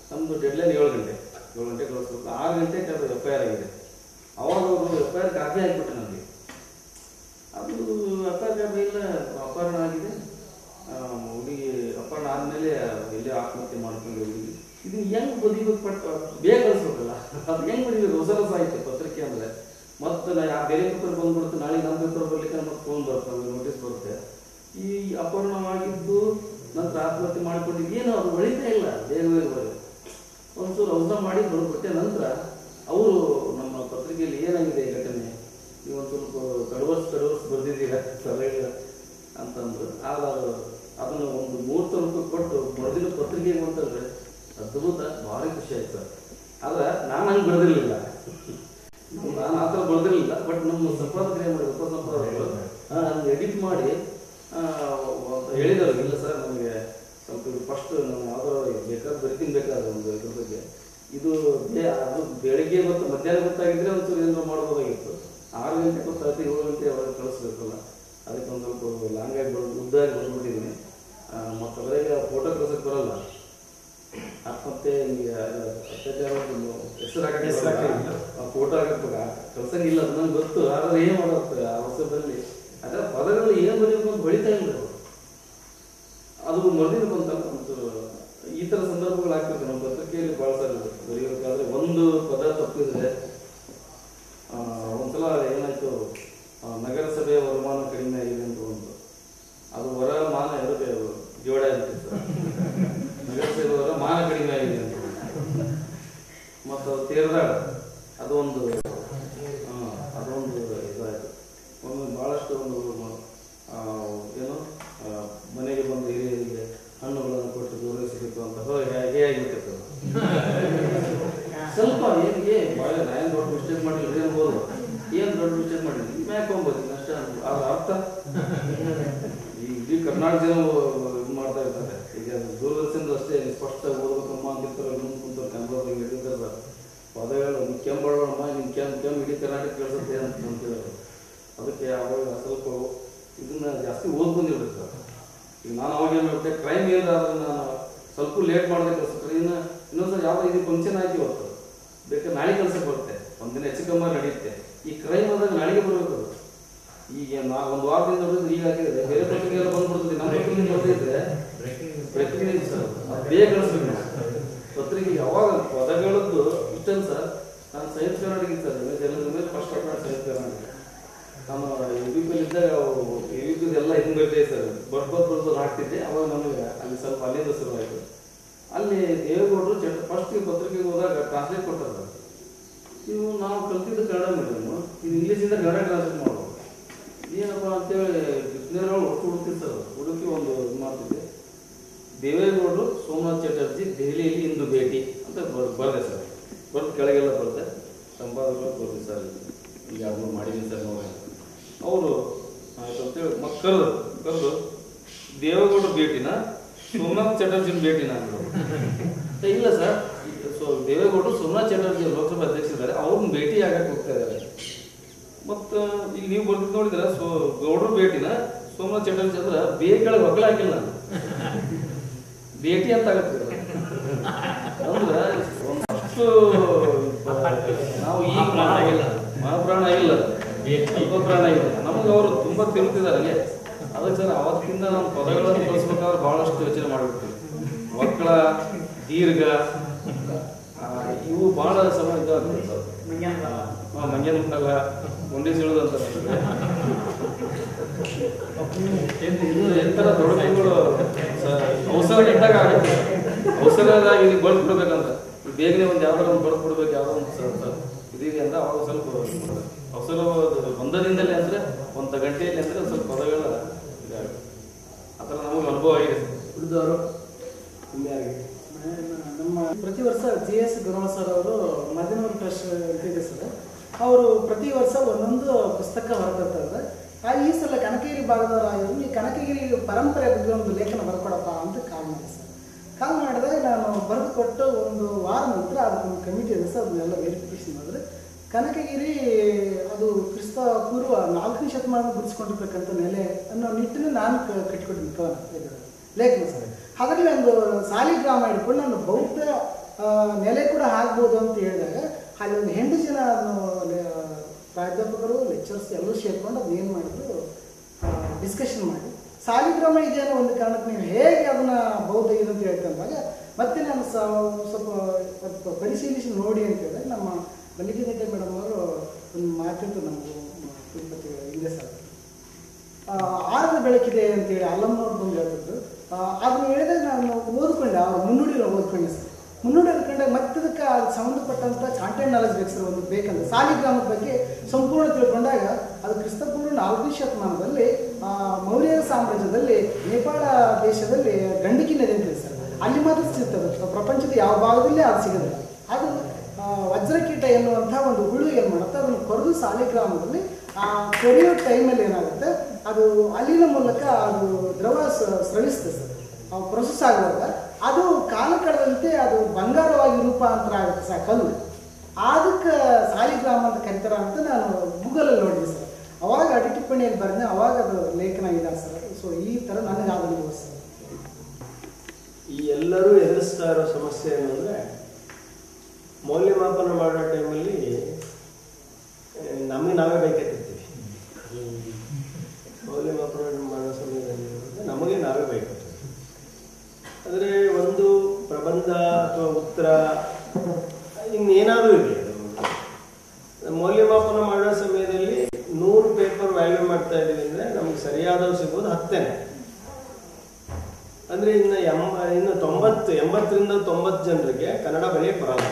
ನಮ್ಮದು ಡೆಡ್ಲೈನ್ ಏಳು ಗಂಟೆ ಏಳು ಗಂಟೆ ಕಳಿಸ್ಬೇಕು ಆರು ಗಂಟೆಗೆ ಅದು ಎಫ್ ಐ ಆರ್ ಆಗಿದೆ ಅವಾಗ ಅವರು ಎಫ್ ಐ ಆರ್ ಕಾಪಿ ಆಗಿಬಿಟ್ಟೆ ನನಗೆ ಅದು ಎಫ್ ಐ ಆರ್ ಕಾಪಿ ಇಲ್ಲ ಅಪಹರಣ ಆಗಿದೆ ಆ, ಹುಡುಗಿ ಅಪಹರಣ ಆದಮೇಲೆ ಎಲ್ಲಿ ಆತ್ಮಹತ್ಯೆ ಮಾಡ್ಕೊಂಡು ಹುಡುಗಿ ಇದು ಹೆಂಗ್ ಬದಿಬೇಕು ಪಟ್ಟ ಬೇಗ ಕಳಿಸ್ಬೇಕಲ್ಲ ಅದು ಹೆಂಗ್ ಬದಿಬೇಕು ಹೊಸ ಹೊಸ ಆಯ್ತು ಪತ್ರಿಕೆ ಅಂದ್ರೆ ಮತ್ತೆ ನಾ ಯಾ ಬೇರೆ ಪೇಪರ್ ಬಂದ್ಬಿಡುತ್ತೆ ನಾಳೆ ನಮ್ಮ ಪೇಪರ್ ಬರ್ಲಿಕ್ಕೆ ಮತ್ತೆ ಫೋನ್ ಬರುತ್ತೆ ನಮಗೆ ನೋಟಿಸ್ ಬರುತ್ತೆ ಈ ಅಪಹರಣವಾಗಿದ್ದು ನಂತರ ಆತ್ಮಹತ್ಯೆ ಮಾಡ್ಕೊಂಡಿದ್ದು ಏನು ಅದು ಹೊಳಿತಾ ಇಲ್ಲ ಬೇಗ ಬೇಗ ಬರೋದು ಒಂಚೂರು ಅವಸರ ಮಾಡಿ ಬಂದ್ಬಿಟ್ಟೆ ನಂತರ ಅವರು ನಮ್ಮ ಪತ್ರಿಕೆಯಲ್ಲಿ ಏನಾಗಿದೆ ಈ ಘಟನೆ ನೀವು ಒಂದು ಸ್ವಲ್ಪ ಕಡವರ್ಸ್ ಕಡವರ್ಸ್ ಬರ್ದಿದ್ದೀರಾ ಸಲಹೆ ಅಂತಂದ್ರು ಆಗ ಅದು ಅದನ್ನು ಒಂದು ಮೂವತ್ತು ರೂಪಾಯಿ ಕೊಟ್ಟು ಬರೆದಿರೋ ಪತ್ರಿಕೆಗೆ ಅಂತಂದ್ರೆ ಅದ್ಭುತ ಭಾರಿ ಖುಷಿ ಆಯ್ತು ಸರ್ ಆದ್ರೆ ನಾನು ಹಂಗೆ ಬರೆದಿರ್ಲಿಲ್ಲ ನಾನು ಆ ಥರ ಬರೆದಿರಲಿಲ್ಲ ಬಟ್ ನಮ್ಮ ಸಂಪಾದಕರು ಏನು ಮಾಡಿದ್ರು ಉಪ ಸಂಪಾದಕರು ಅದನ್ನು ಎಡಿಟ್ ಮಾಡಿ ಆ, ಒಂದು ಹೇಳಿದರು ಇಲ್ಲ ಸರ್ ನಮಗೆ ಸ್ವಲ್ಪ ಇದು ಫಸ್ಟ್ ನಾನು ಯಾವ್ದಾರು ಬೇಕಾದ್ರೆ ಬರಿತೀನಿ ಬೇಕಾದ್ರೆ ಒಂದು ಇದ್ರ ಬಗ್ಗೆ ಇದು ಬೇ- ಅದು ಬೆಳಿಗ್ಗೆ ಗೊತ್ತು ಮಧ್ಯಾಹ್ನ ಗೊತ್ತಾಗಿದ್ರೆ ಒಂಚೂರು ಏನಾದ್ರು ಮಾಡ್ಬೋದಾಗಿತ್ತು ಆರು ಗಂಟೆ ಗೊತ್ತಾಯ್ತು ಏಳು ಗಂಟೆ ಒಳಗೆ ಕಳಿಸ್ಬೇಕಲ್ಲ ಅದಕ್ಕೆ ಒಂದು ಸ್ವಲ್ಪ ಲಾಂಗ್ ಆಗಿ ಬಂದು ಉದ್ದಾಗಿ ಬಂದ್ಬಿಟ್ಟಿದ್ದೀನಿ ಮತ್ತು ಅದರಾಗ ಫೋಟೋ ಕಳ್ಸಕ್ಕೆ ಬರಲ್ಲ ಆತ್ಮಹತ್ಯೆ ಹಿಂಗೆ ಅತ್ಯಾಚಾರ ಹೆಸರು ಹೆಸ್ರು ಹಾಕಂಗಿಲ್ಲ. ಹಾಕಕ್ಕೆ ಫೋಟೋ ಹಾಕಕ್ಕೆ ಕಳ್ಸಂಗಿಲ್ಲ ಅದು ನಂಗೆ ಗೊತ್ತು ಆದ್ರೆ ಏನು ಮಾಡೋದು ಆ ವರ್ಷದಲ್ಲಿ ಅದರ ಪದಗಳು ಏನು ಬರೆಯಬೇಕು ಅಂತ ಹೊಳಿತಾ ಇಲ್ಲ ಅವ್ರು. ಅದು ಮರುದಿನ ಬಂತಲ್ಲ ಒಂದು ಈ ಥರ ಸಂದರ್ಭಗಳು ಆಗ್ತಿರ್ತವೆ ನಮ್ಮ ಪತ್ರಿಕೆಯಲ್ಲಿ ಭಾಳ ಸಾರಿ ಬರೆಯಬೇಕಾದ್ರೆ ಒಂದು ಪದ ತಪ್ಪಿದ್ರೆ ಆ, ಒಂದ್ಸಲ ಏನಾಯ್ತು ಆ, ನಗರಸಭೆಯ ವರಮಾನ ಕಡಿಮೆ ಆಗಿದೆ ಅಂತ ಒಂದು ಅದು ವರಮಾನ ಎರಡು ಜೋಡ ಇರುತ್ತೆ ಸರ್ ನಗರಸಭೆ ವರಮಾನ ಕಡಿಮೆ ಆಗಿದೆ ಅಂತ ಮತ್ತು ತೇರದಾಳ ಅದೊಂದು ಆ, ಅದೊಂದು ಇದಾಯಿತು ಒಂದು ಭಾಳಷ್ಟು ಒಂದು ಮ- ಆ, ಏನು ಆ, ಮನೆಗೆ ಬಂದು ಹಿರಿಯರಿಗೆ ಹಣ್ಣುಗಳನ್ನು ಕೊಟ್ಟು ಗೌರವಿಸಬೇಕು ಅಂತ ಹೋ ಹೇಗೆ ಆಗಿಬಿಟ್ಟಿತ್ತು ಸ್ವಲ್ಪ ಏನು ಏ ಭಾಳ ನಾನು ದೊಡ್ಡ ಮಿಸ್ಟೇಕ್ ಮಾಡಿಲ್ಲ ಅನ್ಬೋದು ಏನು ದೊಡ್ಡ ಮಿಸ್ಟೇಕ್ ಮಾಡಿಲ್ಲ ಮ್ಯಾಕ್ ಹೋಗ್ಬೋದು ಅಷ್ಟೇ ಅದ್ರ ಅರ್ಥ ಈ ಇಡೀ ಕರ್ನಾಟಕ ಜನ ಇದು ಮಾಡ್ತಾ ಇರ್ತಾರೆ ಈಗ ಅದು ದೂರದರ್ಶನದ ಅಷ್ಟೇ ಸ್ಪಷ್ಟ ಓದ್ಬೇಕಮ್ಮ ಅಂತಿರ್ತಾರೆ ಮುಂದೆ ಕುಂತಾರೆ ಕನ್ನಡದಾಗ ಹಿಡಿತಾರೆ ಪದಗಳು ನೀವು ಕೆಂಬಳಮ್ಮ ನಿಮ್ ಕೆಂಪ್ ಕೆಂಪ್ ಇಡೀ ಕರ್ನಾಟಕ ಕೇಳಿಸುತ್ತೆ ಅಂತ ಅಂತಿದ್ದಾರೆ ಅದಕ್ಕೆ ಅವಾಗ ಸ್ವಲ್ಪ ಇದನ್ನ ಜಾಸ್ತಿ ಓದ್ಕೊಂಡಿರ್ಬೇಕು ಸರ್ ಈಗ ನಾನು ಅವಾಗ ಏನು ಮಾಡ್ತೆ ಕ್ರೈಮ್ ಏನಾದ್ರೆ ನಾನು ಸ್ವಲ್ಪ ಲೇಟ್ ಮಾಡಿದೆ ಕೆಲಸ ಇನ್ನು ಇನ್ನೊಂದ್ಸಲ ಯಾವ್ದೋ ಇದು ಫಂಕ್ಷನ್ ಆಯ್ತು ಇವತ್ತು ಬೇಕಾದ್ರೆ ನಾಳೆ ಕೆಲಸಕ್ಕೆ ಬರುತ್ತೆ ಒಂದಿನ ಹೆಚ್ಚು ಕಮ್ಮಿ ನಡೆಯುತ್ತೆ ಈ ಕ್ರೈಮ್ ಆದಾಗ ನಾಳೆಗೆ ಬರ್ಬೇಕು ಅದು ಈಗ ನಾ ಒಂದು ವಾರದಿಂದ ನೋಡಿದ್ರೆ ಈಗ ಆಗಿದ್ರೆ ಬೇರೆ ಪತ್ರಿಕೆ ಎಲ್ಲ ಬಂದ್ಬಿಡ್ತದೆ ನಮ್ಮ ಪತ್ರಿಕೆ ಬರ್ತಿದ್ರೆ ಬ್ರೇಕಿಂಗ್ ನ್ಯೂಸ್ ಸರ್ ಅದು ಬೇಗ ಕಳಿಸ್ಬೇಕು ನಾವು ಪತ್ರಿಕೆ ಯಾವಾಗ ಪದಗಳದ್ದು ಇಷ್ಟಲ್ಲ ಸರ್ ನಾನು ಸೈನ್ಸ್ ಕರ್ನಾಟಕ ಇತ್ತು ಸರ್ ಜನರ ಮೇಲೆ ಫಸ್ಟ್ ಮಾಡಿ ಸೈನ್ಸ್ ಕರ್ನಾಟಕ ನಾನು ಯು ಬಿ ಪಿ ಇದ್ದಾಗ ಯು ಬಿ ಎಲ್ಲ ಹಿಂಗೆ ಬರ್ತದೆ ಸರ್ ಬರ್ಬೋದು ಬರ್ಬೋದು ಹಾಕ್ತಿದ್ದೆ ಅವಾಗ ನಮಗೆ ಅಲ್ಲಿ ಸ್ವಲ್ಪ ಅಲ್ಲಿಂದ ಶುರುವಾಯಿತು ಅಲ್ಲಿ ದೇವೇಗೌಡರು ಚಟ್ ಫಸ್ಟ್ ಪತ್ರಿಕೆಗೆ ಹೋದಾಗ ಟ್ರಾನ್ಸ್ಲೇಟ್ ಕೊಡ್ತಾರೆ ಸರ್ ಇವು ನಾವು ಕಲ್ತಿದ್ದು ಕನ್ನಡ ಮೀಡಿಯಮ್ ಇದು ಇಂಗ್ಲೀಷಿಂದ ಕನ್ನಡ ಟ್ರಾನ್ಸ್ಲೇಟ್ ಮಾಡ್ಬೋದು ಏನಪ್ಪ ಅಂತೇಳಿ ಡಿಕ್ಷನರಿ ಒಳಗೆ ಒಟ್ಟು ಹುಡುಕ್ತಿತ್ತು ಸರ್ ಹುಡುಕಿ ಒಂದು ಇದು ಮಾಡ್ತಿದ್ದೆ ದೇವೇಗೌಡರು ಸೋಮನಾಥ್ ಚಟರ್ಜಿ ದೆಹಲಿಯಲ್ಲಿ ಇಂದು ಭೇಟಿ ಅಂತ ಬರ್ ಬರದೆ ಸರ್ ಬರ್ದು ಕೆಳಗೆಲ್ಲ ಬರುತ್ತೆ ಸಂಪಾದಕರು ಬರ್ತೀವಿ ಸರ್ ಈಗ ಅವ್ರು ಮಾಡಿದ್ದೀನಿ ಸರ್ ನೋಡಿ ಅವರು ಆಯ್ತು ಅಂತೇಳಿ ಮತ್ತೆ ಕರೆದು ಕರೆದು ದೇವೇಗೌಡ ಭೇಟಿನ ಸೋಮನಾಥ್ ಚಟರ್ಜಿನ ಭೇಟಿನ ಅಂದ್ರು ಏ, ಇಲ್ಲ ಸರ್ ಸೊ ದೇವೇಗೌಡರು ಸೋಮನಾಥ್ ಚಟರ್ಜಿ ಲೋಕಸಭಾ ಅಧ್ಯಕ್ಷರಿದ್ದಾರೆ ಅವ್ರನ್ನ ಭೇಟಿ ಆಗಕ್ಕೆ ಹೋಗ್ತಾ ಇದ್ದಾರೆ ಮತ್ತು ಈಗ ನೀವು ಬರ್ತಿದ್ದು ನೋಡಿದ್ರೆ ಸೊ ಗೌಡ್ರ ಭೇಟಿನ ಸೋಮನಾಥ್ ಚಟರ್ಜಿ ಅಂದ್ರೆ ಬೇಗ ಕೆಳಗೆ ಹೊಗಳ ಹಾಕಿಲ್ಲ ನಾನು ಭೇಟಿ ಅಂತ ಆಗತ್ತೆ ಅಂದ್ರೆ ಒಂದಷ್ಟು ನಾವು ಈಗ ಆಗಿಲ್ಲ ಮಹಾಪ್ರಾಣ ಆಗಿಲ್ಲ ಅಲ್ಪಪ್ರಾಣ ಆಗಿಲ್ಲ ನಮಗೆ ಅವರು ತುಂಬಾ ತಿರುಗ್ತಿದ್ದಾರೆ ಹಂಗೆ ಅದಕ್ಕೆ ಸರ್ ಅವತ್ತಿಂದ ನಾವು ಪದಗಳನ್ನು ಕಲಿಸ್ಬೇಕಾದ್ರೆ ಬಹಳಷ್ಟು ಯೋಚನೆ ಮಾಡಿಬಿಡ್ತೀವಿ ಮಕ್ಕಳ ದೀರ್ಘ ಆ, ಇವು ಬಹಳ ಸಮಯ ಇದಾಗ್ತದೆ ಸರ್ ಹಾಂ ಮಂಗ್ಯನ ಮುಟ್ಟಲ್ಲ ಗುಂಡಿ ಸಿಳುದು ಅಂತ ಎಂತರ ತೊಡಕುಗಳು ಅವಸರ ಇದ್ದಾಗ ಆಗುತ್ತೆ ಅವಸರದಾಗ ಇಲ್ಲಿ ಬರ್ದು ಕೊಡ್ಬೇಕಂತ ಬೇಗನೆ ಒಂದು ಯಾವ್ದಾರ ಒಂದು ಬರ್ದು ಕೊಡ್ಬೇಕು ಯಾವ್ದೋ ಒಂದು ಸ- ಸ- ಇದಿದೆ ಅಂತ ಅವಾಗ ಸ್ವಲ್ಪ ಅವಸರ ಒಂದರಿಂದಲೇ ಅಂದ್ರೆ ಒಂದು ಗಂಟೆಯಲ್ಲಿ ಅಂದ್ರೆ ಒಂದ್ ಸ್ವಲ್ಪ ಪದಗಳ ಇದಾಗುತ್ತೆ ಆ ಥರ ನಮಗೆ ಅನುಭವ ಆಗಿದೆ ಉಳಿದವರು ಹಿಂದೆ ಆಗಿದೆ ನಮ್ಮ ಪ್ರತಿ ವರ್ಷ ಜಿ ಎಸ್ ಗುರುಮ ಸರ್ ಅವರು ಮದನೂರು ಟ್ರಸ್ಟ್ ಇದೆ ಸರ್ ಅವರು ಪ್ರತಿ ವರ್ಷ ಒಂದೊಂದು ಪುಸ್ತಕ ಹೊರತರ್ತಾರೆ ಆ ಈ ಸಲ ಕನಕಗಿರಿ ಭಾಗದವರಾಗಿದ್ರು ಈ ಕನಕಗಿರಿ ಪರಂಪರೆ ಬಗ್ಗೆ ಒಂದು ಲೇಖನ ಬರ್ಕೊಡಪ್ಪ ಅಂತ ಕಾಲ್ ಮಾಡಿದೆ ಸರ್ ಕಾಲ್ ಮಾಡಿದಾಗ ನಾನು ಬರೆದು ಕೊಟ್ಟು ಒಂದು ವಾರ ನಂತರ ಅದಕ್ಕೊಂದು ಕಮಿಟಿ ಇದೆ ಸರ್ ಅದನ್ನೆಲ್ಲ ವೆರಿಫಿಕೇಶನ್ ಮಾಡಿದ್ರೆ ಕನಕಗಿರಿ ಅದು ಕ್ರಿಸ್ತ ಪೂರ್ವ ನಾಲ್ಕನೇ ಶತಮಾನ ಗುರುತಿಸ್ಕೊಂಡಿರ್ತಕ್ಕಂಥ ನೆಲೆ ಅನ್ನೋ ನಿಟ್ಟಿನಲ್ಲಿ ನಾನು ಕ- ಕಟ್ಟಿಕೊಟ್ಟಿದ್ದೀನಿ ಕವನ ಇದು ಲೇಖನ ಸರ್ ಅದರಲ್ಲಿ ಒಂದು ಸಾಲಿಗ್ರಾಮ ಹಿಡ್ಕೊಂಡು ನಾನು ಬೌದ್ಧ ಆ, ನೆಲೆ ಕೂಡ ಆಗ್ಬೋದು ಅಂತ ಹೇಳಿದಾಗ ಅಲ್ಲಿ ಒಂದು ಎಂಟು ಜನ ಅದನ್ನು ಪ್ರಾಧ್ಯಾಪಕರು ಲೆಕ್ಚರ್ಸ್ ಎಲ್ಲರೂ ಸೇರ್ಕೊಂಡು ಅದನ್ನ ಏನು ಮಾಡಿದ್ರು ಡಿಸ್ಕಷನ್ ಮಾಡಿ ಸಾಲಿಗ್ರಾಮ ಇದೆ ಅನ್ನೋ ಒಂದು ಕಾರಣಕ್ಕೆ ನೀವು ಹೇಗೆ ಅದನ್ನ ಬೌದ್ಧ ಇದು ಅಂತ ಹೇಳ್ಕೊಂಡಾಗ ಮತ್ತೆ ನಾನು ಸ- ಸ್ವಲ್ಪ ಸ್ವಲ್ಪ ಪರಿಶೀಲಿಸಿ ನೋಡಿ ಅಂತ ಹೇಳಿದ್ರೆ ನಮ್ಮ ಮಲ್ಲಿಗೆ ಮೇಡಮ್ ಅವರು ಒಂದು ಮಾತಿತ್ತು ನಮಗೂ ತಿರುಪತಿ ಹಿಂದೆ ಸರ್ ಆರದ ಬೆಳಕಿದೆ ಅಂತೇಳಿ ಅಲ್ಲಮ್ಮನವ್ರು ಬಂದು ಹೇಳ್ತಿದ್ರು ಆ, ಅದನ್ನ ಹೇಳಿದಾಗ ನಾನು ಓದ್ಕೊಂಡೆ ಅವ್ರ ಮುನ್ನುಡಿ ಓದ್ಕೊಂಡೆ ಸರ್ ಮುನ್ನುಡಿ ಓದ್ಕೊಂಡಾಗ ಮತ್ತೆ ಅದಕ್ಕೆ ಅದಕ್ಕೆ ಸಂಬಂಧಪಟ್ಟಂತ ಕಾಂಟೆಂಟ್ ನಾಲೆಜ್ ಬೇಕು ಸರ್ ಒಂದು ಬೇಕಂದ್ರೆ ಸಾಲಿಗ್ರಾಮದ ಬಗ್ಗೆ ಸಂಪೂರ್ಣ ತಿಳ್ಕೊಂಡಾಗ ಅದು ಕ್ರಿಸ್ತಪೂರ್ವ ನಾಲ್ಕನೇ ಶತಮಾನದಲ್ಲಿ ಆ, ಮೌರ್ಯ ಸಾಮ್ರಾಜ್ಯದಲ್ಲಿ ನೇಪಾಳ ದೇಶದಲ್ಲಿ ಗಂಡಕಿ ನದಿ ಅಂತ ಇದೆ ಸರ್ ಅಲ್ಲಿ ಮಾತ್ರ ಸಿಗ್ತದೆ ಪ್ರಪಂಚದ ಯಾವ ಭಾಗದಲ್ಲಿ ಅದು ಸಿಗೋದಿಲ್ಲ ಅದು ಆ, ವಜ್ರಕೀಟ ಎನ್ನುವಂಥ ಒಂದು ಹುಳು ಏನು ಮಾಡುತ್ತೆ ಅದನ್ನು ಕೊರೆದು ಸಾಲಿಗ್ರಾಮದಲ್ಲಿ ಆ ಕೊರೆಯೋ ಟೈಮಲ್ಲಿ ಏನಾಗುತ್ತೆ ಅದು ಅಲ್ಲಿನ ಮೂಲಕ ಅದು ದ್ರವ ಸ- ಸ್ರವಿಸ್ತದೆ ಸರ್ ಪ್ರೊಸೆಸ್ ಆಗುವಾಗ ಅದು ಕಾಲ ಕಳೆದಂತೆ ಅದು ಬಂಗಾರವಾಗಿ ರೂಪಾಂತರ ಆಗುತ್ತೆ ಸರ್ ಕಲ್ಲು ಅದಕ್ಕೆ ಸಾಲಿಗ್ರಾಮ ಅಂತ ಕರಿತಾರ ಅಂತ ನಾನು ಗೂಗಲಲ್ಲಿ ನೋಡಿದೆ ಸರ್ ಅವಾಗ ಅಡಿ ಟಿಪ್ಪಣಿಯಲ್ಲಿ ಬರೆದೆ ಅವಾಗ ಅದು ಲೇಖನ ಇದೆ ಸರ್ ಸೊ ಈ ಥರ ನನಗೆ ಆದ ಅನುಭವ ಸರ್ ಈ ಎಲ್ಲರೂ ಎದುರಿಸ್ತಾ ಇರೋ ಸಮಸ್ಯೆ ಏನು ಅಂದರೆ ಮೌಲ್ಯಮಾಪನ ಮಾಡೋ ಟೈಮಲ್ಲಿ ನಮಗೆ ನಾವೇ ಬೈಕತ್ತಿರ್ತೀವಿ ಮೌಲ್ಯಮಾಪನ ಮಾಡೋ ಸಮಯದಲ್ಲಿ ನಮಗೆ ನಾವೇ ಬೈಕತ್ತೀವಿ ಅಂದರೆ ಒಂದು ಪ್ರಬಂಧ ಅಥವಾ ಉತ್ತರ ಇನ್ನೇನಾದರೂ ಇರಲಿ ಅದು ಮೌಲ್ಯಮಾಪನ ಮಾಡೋ ಸಮಯದಲ್ಲಿ ನೂರು ಪೇಪರ್ ವ್ಯಾಲ್ಯೂ ಮಾಡ್ತಾ ಇದ್ದೀವಿ ಅಂದರೆ ನಮ್ಗೆ ಸರಿಯಾದವು ಸಿಗೋದು ಹತ್ತೇನೆ ಅಂದ್ರೆ ಇನ್ನು ಎಂಬ ಇನ್ನು ತೊಂಬತ್ತು ಎಂಬತ್ತರಿಂದ ತೊಂಬತ್ತು ಜನರಿಗೆ ಕನ್ನಡ ಬರೆಯಕ್ಕೆ ಬರಲ್ಲ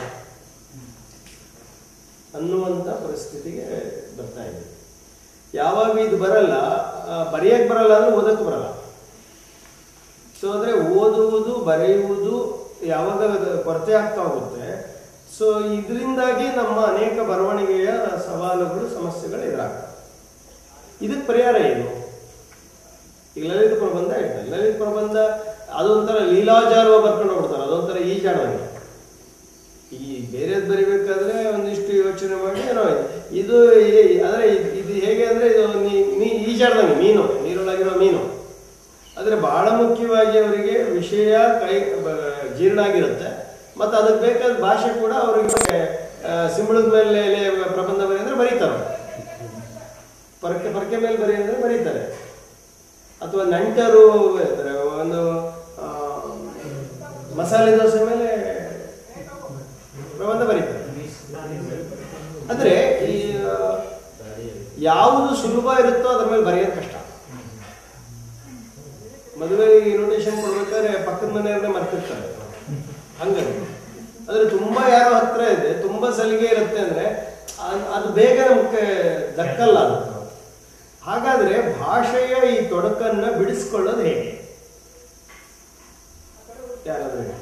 ಅನ್ನುವಂಥ ಪರಿಸ್ಥಿತಿಗೆ ಬರ್ತಾ ಇದೆ ಯಾವಾಗ ಇದು ಬರಲ್ಲ ಆ, ಬರೆಯಕ್ಕೆ ಬರಲ್ಲ ಅಂದ್ರೆ ಓದಕ್ಕೆ ಬರಲ್ಲ ಸೊ ಅಂದ್ರೆ ಓದುವುದು ಬರೆಯುವುದು ಯಾವಾಗ ಅದು ಕೊರತೆ ಆಗ್ತಾ ಹೋಗುತ್ತೆ ಸೊ ಇದರಿಂದಾಗಿ ನಮ್ಮ ಅನೇಕ ಬರವಣಿಗೆಯ ಸವಾಲುಗಳು ಸಮಸ್ಯೆಗಳು ಎದುರಾಗ್ತವೆ ಇದಕ್ಕೆ ಪರಿಹಾರ ಏನು ಈಗ ಲಲಿತ ಪ್ರಬಂಧ ಹೇಳ್ತಾರೆ ಲಲಿತ ಪ್ರಬಂಧ ಅದೊಂಥರ ಲೀಲಾಜಾರುವ ಬರ್ಕೊಂಡು ಹೋಗ್ಬಿಡ್ತಾರೆ ಅದೊಂಥರ ಈಜಾಡೋಂಗೆ ಈ ಬೇರೆದ್ ಬರಿಬೇಕಾದ್ರೆ ಒಂದಿಷ್ಟು ಯೋಚನೆ ಮಾಡಿ ಏನೋ ಇದೆ. ಇದು ಏ- ಅಂದ್ರೆ ಇದ್- ಇದು ಹೇಗೆ ಅಂದ್ರೆ ಇದು ನೀ- ನೀ ಈಜಾಡ್ದಂಗೆ ಮೀನು ನೀರೊಳಗಿರೋ ಮೀನು ಆದ್ರೆ ಬಹಳ ಮುಖ್ಯವಾಗಿ ಅವರಿಗೆ ವಿಷಯ ಕೈ ಬ- ಜೀರ್ಣ ಆಗಿರುತ್ತೆ ಮತ್ತು ಅದಕ್ಕೆ ಬೇಕಾದ ಭಾಷೆ ಕೂಡ ಅವರಿಗೆ ಸಿಂಬಳದ ಮೇಲೆ ಎಲೆ ಪ್ರಬಂಧ ಬರಿ ಅಂದ್ರೆ ಬರೀತಾರೆ ಪರಕೆ ಪರಕೆ ಮೇಲೆ ಬರಿ ಅಂದ್ರೆ ಬರೀತಾರೆ ಅಥವಾ ನಂಟರು ಇರ್ತಾರೆ ಒಂದು ಆ, ಮಸಾಲೆ ದೋಸೆ ಮೇಲೆ ಪ್ರಬಂಧ ಬರೀತಾರೆ ಅಂದ್ರೆ ಈ ಆ, ಯಾವುದು ಸುಲಭ ಇರುತ್ತೋ ಅದ್ರ ಮೇಲೆ ಬರೆಯೋದು ಕಷ್ಟ ಮದುವೆಗೆ ಇನ್ವಿಟೇಷನ್ ಕೊಡ್ಬೇಕಾದ್ರೆ ಪಕ್ಕದ ಮನೆಯವ್ರನ್ನೇ ಮರ್ತಿರ್ತಾರೆ ಹಂಗಾಗಿ ಆದ್ರೆ ತುಂಬಾ ಯಾರೋ ಹತ್ರ ಇದೆ ತುಂಬಾ ಸಲಿಗೆ ಇರುತ್ತೆ ಅಂದ್ರೆ ಅದ್- ಅದು ಬೇಗ ನಮ್ಗೆ ದಕ್ಕಲ್ಲ ಅದು ಹಾಗಾದ್ರೆ ಭಾಷೆಯ ಈ ತೊಡಕನ್ನ ಬಿಡಿಸ್ಕೊಳ್ಳೋದು ಹೇಗೆ ಯಾರಾದ್ರೂ ಹೇಳಿ.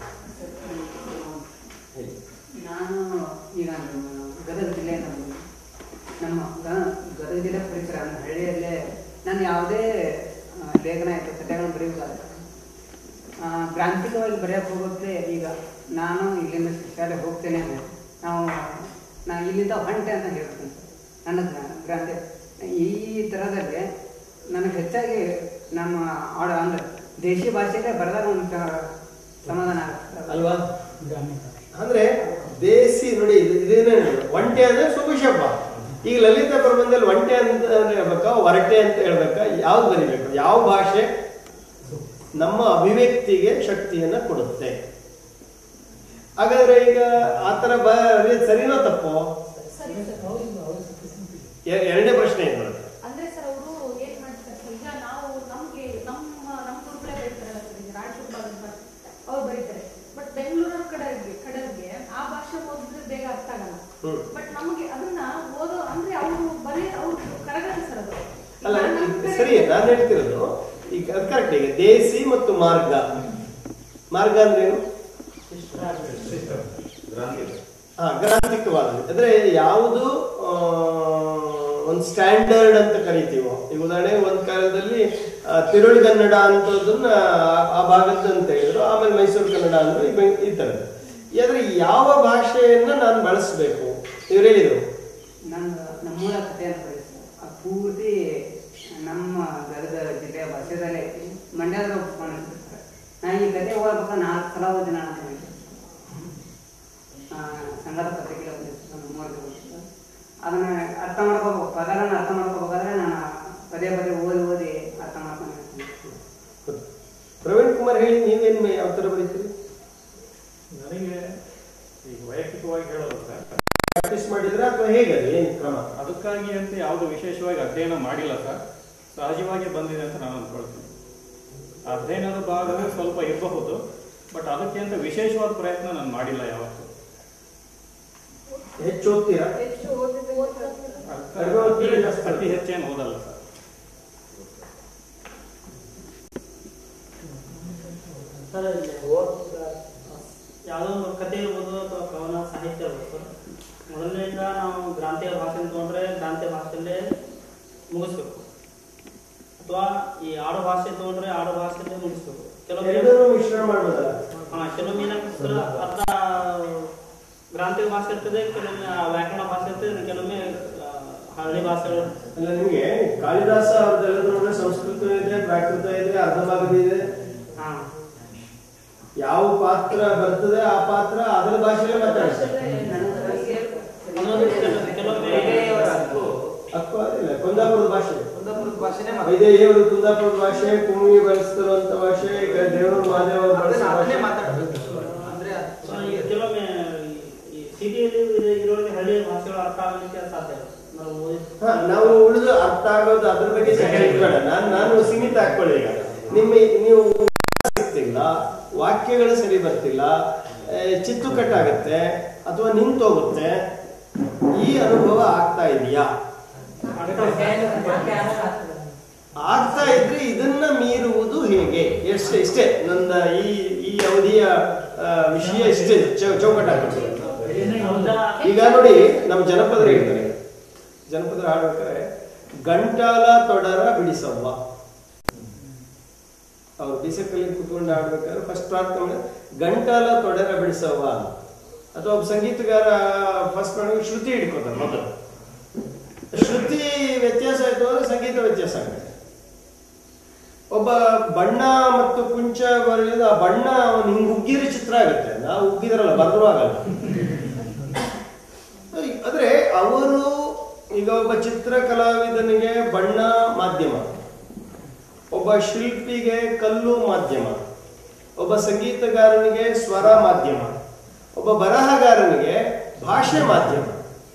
ಹೇಳಿ ನಾನು ಈಗ ನಮ್ಮ ಗದಗ ಜಿಲ್ಲೆ ನಮ್ಮ ನಮ್ಮ ಗ- ಗದಗ ಜಿಲ್ಲೆ ಪರಿಸರ ನಮ್ಮ ಹಳ್ಳಿಯಲ್ಲೇ ನಾನು ಯಾವುದೇ ಆ, ಲೇಖನ ಆಯಿತು ಕಥೆಗಳನ್ನು ಬರೆಯುವುದಾದ್ರೆ ಆ, ಗ್ರಾಂಥಿಕವಾಗಿ ಬರೆಯಕ್ಕೆ ಹೋಗೋದ್ರೆ ಈಗ ನಾನು ಇಲ್ಲಿಂದ ಶಾಲೆ ಹೋಗ್ತೇನೆ ಅಂದ್ರೆ ನಾವು ನಾನು ಇಲ್ಲಿಂದ ಹೊಂಟೆ ಅಂತ ಹೇಳ್ತೀನಿ ನನ್ನ ಜ್ಞಾನ, ಗ್ರಾಂಥಿಕ ಈ ಥರದಲ್ಲಿ ನನಗೆ ಹೆಚ್ಚಾಗಿ ನಮ್ಮ ಆಡ ಅಂದ್ರೆ ದೇಶಿ ಭಾಷೆಯಲ್ಲೇ ಬರೆದಾಗ ಒಂದು ಸ- ಸಮಾಧಾನ ಆಗುತ್ತೆ ಅಲ್ವಾ ಅಂದ್ರೆ ದೇಸಿ ನೋಡಿ ಇದು- ಇದೇನೇ ನೋಡಿ, ಒಂಟೆ ಅಂದ್ರೆ ಸುಭಿಶಬ್ಬ ಈಗ ಲಲಿತ ಪ್ರಬಂಧದಲ್ಲಿ ಒಂಟೆ ಅಂತ ಹೇಳ್ಬೇಕಾ ಒರಟೆ ಅಂತ ಹೇಳ್ಬೇಕಾ ಯಾವ್ದು ಬರಿಬೇಕು ಯಾವ ಭಾಷೆ ನಮ್ಮ ಅಭಿವ್ಯಕ್ತಿಗೆ ಶಕ್ತಿಯನ್ನ ಕೊಡುತ್ತೆ ಹಾಗಾದ್ರೆ ಈಗ ಆತರ ಬರೆಯೋದು ಸರಿನೋ ತಪ್ಪೋ ಸರಿ ಸರ್ ಎ- ಎರಡನೇ ಪ್ರಶ್ನೆ ಏನು ಬರುತ್ತೆ ಅಂದ್ರೆ ಸರ್ ಅವರು ಏನ್ ಮಾಡ್ತಾರೆ ಸರ್ ಈಗ ನಾವು ನಮ್ಗೆ ನಮ್ಮ ನಮ್ಮ ಗುರುಗಳೇ ಬರೀತಾರಲ್ಲ ಸರ್ ಈಗ ರಾಯಚೂರು ಭಾಗದ ಅವ್ರು ಬರೀತಾರೆ ಬಟ್ ಬೆಂಗಳೂರು ಕಡೆಗೆ ಕಡೆಗೆ ಆ ಭಾಷೆ ಓದಿದ್ರೆ ಬೇಗ ಅರ್ಥ ಆಗಲ್ಲ ಹ್ಮ್. ಬಟ್ ನಮಗೆ ಅದನ್ನ ಓದೋ ಅಂದ್ರೆ ಅವರು ಬರೀ ಅವ್ರು ಕರಗಲ್ಲ ಸರ್ ಅದು ಅಲ್ಲ ಈಗ ನಮ್ ಇದು ಕಡೆ- ಸರಿ ನಾನು ಹೇಳ್ತಿರೋದು ಈಗ ಕರೆಕ್ಟ್ ಈಗ ದೇಸಿ ಮತ್ತು ಮಾರ್ಗ ಮಾರ್ಗ ಅಂದ್ರೇನು ಹಾ ಗ್ರಾಂಥಿಕವಾದ ಅಂದ್ರೆ ಯಾವುದು ಆ, ಒಂದು ಸ್ಟ್ಯಾಂಡರ್ಡ್ ಅಂತ ಕರಿತೀವೋ ಈಗ ಉದಾಹರಣೆ ಒಂದ್ ಕಾಲದಲ್ಲಿ ಆ, ತಿರುಳುಗನ್ನಡ ಅಂತದನ್ನ ಆ- ಆ ಭಾಗದ್ದು ಅಂತ ಹೇಳಿದ್ರು ಆಮೇಲೆ ಮೈಸೂರು ಕನ್ನಡ ಅಂದ್ರು ಈ ಬೆ- ಈ ಥರದ್ದು ಆದ್ರೆ ಯಾವ ಭಾಷೆಯನ್ನ ನಾನು ಬಳಸಬೇಕು ಇವ್ರು ಹೇಳಿದ್ರು ನನ್ನ ನಮ್ಮೂರ ಕಥೆಯನ್ನು ಬರೆಸಿದ ಆ ಪೂರ್ತಿ ನಮ್ಮ ಗದಗ ಜಿಲ್ಲೆಯ ಭಾಷೆದಲ್ಲೇ ಮಂಡ್ಯದ ಒಪ್ಕೊಂಡಿರ್ತಾರೆ ನಾನು ಈ ಕತೆ ಓದ್ಬೇಕಾದ್ರೆ ನಾಲ್ಕು ಸಲ ಓದಿನ ಆ, ಸಂಘದ ಪತ್ರಿಕೆಗಳ ನೋಡ್ಬೇಕು ಅದನ್ನ ಅರ್ಥ ಮಾಡ್ಕೋಬೇಕು ಪದಗಳನ್ನ ಅರ್ಥ ಮಾಡ್ಕೋಬೇಕಾದ್ರೆ ನಾನು ಪದೇ ಪದೇ ಓದಿ ಓದಿ ಅರ್ಥ ಮಾಡ್ಕೊಂಡಿರ್ತೀನಿ ಪ್ರವೀಣ್ ಕುಮಾರ್ ಹೇಳಿ ನೀವೇನು ಯಾವ ಥರ ಬರೀತೀರಿ ನನಗೆ ಈಗ ವೈಯಕ್ತಿಕವಾಗಿ ಹೇಳೋದು ಸರ್ ಪ್ರಾಕ್ಟೀಸ್ ಮಾಡಿದ್ರೆ ಅಥವಾ ಹೇಗೆ ಅದು ಏನು ಕ್ರಮ ಅದಕ್ಕಾಗಿ ಅಂತ ಯಾವುದು ವಿಶೇಷವಾಗಿ ಅಧ್ಯಯನ ಮಾಡಿಲ್ಲ ಸರ್ ಸಹಜವಾಗಿ ಬಂದಿದೆ ಅಂತ ನಾನು ಅಂದ್ಕೊಳ್ತೀನಿ ಅಧ್ಯಯನದ ಭಾಗವೇ ಸ್ವಲ್ಪ ಇರಬಹುದು ಬಟ್ ಅದಕ್ಕೆ ಅಂತ ವಿಶೇಷವಾದ ಪ್ರಯತ್ನ ನಾನು ಮಾಡಿಲ್ಲ ಯಾವತ್ತೂ ಹೆಚ್ಚು ಓದ್ತೀರಾ ಕಡಿಮೆ ಓದ್ತೀರಾ ಜಾಸ್ತಿ ಅತಿ ಹೆಚ್ಚೇನು ಓದಲ್ಲ ಸರ್ ಸರ್ ಇಲ್ಲಿ ಯಾವುದೋ ಒಂದು ಕಥೆ ಇರ್ಬೋದು ಅಥವಾ ಕವನ ಸಾಹಿತ್ಯ ಇರ್ಬೋದು ಸರ್ ಮೊದಲನೇಯಿಂದ ನಾವು ಗ್ರಾಂಥಿಕ ಭಾಷೆ ತಗೊಂಡ್ರೆ ಗ್ರಾಂಥಿಕ ಭಾಷೆಯಲ್ಲೇ ಮುಗಿಸ್ಬೇಕು ಅಥವಾ ಈ ಆಡು ಭಾಷೆ ತಗೊಂಡ್ರೆ ಆಡು ಭಾಷೆಯಲ್ಲೇ ಮುಗಿಸ್ಬೇಕು ಎರಡನ್ನೂ ಮಿಶ್ರಣ ಮಾಡ್ಬೋದಲ್ಲ ಹಾ ಕೆಲವೊಮ್ಮೆ ಏನಾಗ್ತದೆ ಅರ್ಧ ಗ್ರಾಂಥಿಕ ಭಾಷೆ ಇರ್ತದೆ ಕೆಲವೊಮ್ಮೆ ಆ ವ್ಯಾಕರಣ ಭಾಷೆ ಇರ್ತದೆ ಕೆಲವೊಮ್ಮೆ ಆ, ಹಳ್ಳಿ ಭಾಷೆ ಅಲ್ಲ ನಿಮಗೆ ಕಾಳಿದಾಸ ಅವ್ರದ್ದೆಲ್ಲ ನೋಡಿದ್ರೆ ಸಂಸ್ಕೃತ ಇದೆ ಪ್ರಾಕೃತ ಇದೆ ಅರ್ಧ ಭಾಗದ ಇದೆ ಯಾವ ಪಾತ್ರ ಬರ್ತದೆ ಆ ಪಾತ್ರ ಅದರ ಭಾಷೆಯಲ್ಲೇ ಮಾತಾಡ್ತಾರೆ ಅಕ್ಕು ಅದಿಲ್ಲ ಕುಂದಾಪುರದ ಭಾಷೆ ಕುಂದಾಪುರದ ಭಾಷೆನೇ ವೈದೇಹಿಯವರು ಕುಂದಾಪುರದ ಭಾಷೆ ಕುಮ್ಮಿ ಬಳಸ್ತಿರುವಂತ ಭಾಷೆ ಈಗ ದೇವರು ಮಹಾದೇವ ಬಳಸೋ ಅದನ್ನೇ ಭಾಷೆ ಮಾತಾಡ್ಬೇಕು ಅಂದ್ರೆ ಸೊ ಈ ಕೆಲವೊಮ್ಮೆ ಈ ಸಿಟಿಯಲ್ಲಿ ಇರೋರಿಗೆ ಹಳ್ಳಿಯ ಭಾಷೆಗಳು ಅರ್ಥ ಆಗಲಿಕ್ಕೆ ಸಾಧ್ಯ ಇಲ್ಲ. ನಾವು ಓದಿ- ಹಾ, ನಾವು ಉಳಿದು ಅರ್ಥ ಆಗೋದು ಅದ್ರ ಬಗ್ಗೆ ಚರ್ಚೆ ಇಟ್ಬೇಡ ನಾನು ನಾನು ಸೀಮಿತ ಹಾಕೊಳ್ಳಿ ಈಗ ನಿಮ್ಮ ನೀವು ಸಿಗ್ತಿಲ್ಲ ವಾಕ್ಯಗಳು ಸರಿ ಬರ್ತಿಲ್ಲ ಆ, ಚಿತ್ತು ಕಟ್ಟಾಗತ್ತೆ ಅಥವಾ ನಿಂತೋಗುತ್ತೆ ಈ ಅನುಭವ ಆಗ್ತಾ ಇದೆಯಾ ಆಗ್ತಾ ಇದ್ರೆ ಇದನ್ನ ಮೀರುವುದು ಹೇಗೆ ಎಷ್ಟು ಇಷ್ಟೇ ನನ್ನ ಈ ಈ ಅವಧಿಯ ಆ, ವಿಷಯ ಇಷ್ಟೇ ಚೌ- ಚೌಕಟ್ಟಾಗುತ್ತೆ ಈಗ ನೋಡಿ ನಮ್ಮ ಜನಪದರು ಹೇಳ್ತಾರೆ ಜನಪದರು ಹಾಡ್ಬೇಕಾದ್ರೆ ಗಂಟಾಲ ತೊಡರ ಬಿಡಿಸವ್ವ ಅವ್ರು ಬೀಸಕಲ್ಲಿ ಕುತ್ಕೊಂಡು ಆಡ್ಬೇಕಾದ್ರೆ ಫಸ್ಟ್ ಪ್ರಾರ್ಥನೆ ಮಾಡಿ ಗಂಟಾಲ ತೊಡರ ಬಿಡಿಸವ್ವ ಅಥವಾ ಒಬ್ಬ ಸಂಗೀತಗಾರ ಫಸ್ಟ್ ಮಾಡಿ ಶ್ರುತಿ ಹಿಡ್ಕೋತಾರೆ ಮೊದಲು ಶ್ರುತಿ ವ್ಯತ್ಯಾಸ ಆಯ್ತು ಅಂದ್ರೆ ಸಂಗೀತ ವ್ಯತ್ಯಾಸ ಆಗುತ್ತೆ ಒಬ್ಬ ಬಣ್ಣ ಮತ್ತು ಕುಂಚ ಬರಲಿಲ್ಲ ಆ ಬಣ್ಣ ಅವನು ಹಿಂಗ್ ಉಗ್ಗಿದ್ರೆ ಚಿತ್ರ ಆಗುತ್ತೆ ನಾವು ಉಗ್ಗಿದ್ರಲ್ಲ ಬರೆದ್ರು ಆಗಲ್ಲ ಆದ್ರೆ ಅವರು ಈಗ ಒಬ್ಬ ಚಿತ್ರ ಕಲಾವಿದನಿಗೆ ಬಣ್ಣ ಮಾಧ್ಯಮ ಒಬ್ಬ ಶಿಲ್ಪಿಗೆ ಕಲ್ಲು ಮಾಧ್ಯಮ ಒಬ್ಬ ಸಂಗೀತಗಾರನಿಗೆ ಸ್ವರ ಮಾಧ್ಯಮ ಒಬ್ಬ ಬರಹಗಾರನಿಗೆ ಭಾಷೆ ಮಾಧ್ಯಮ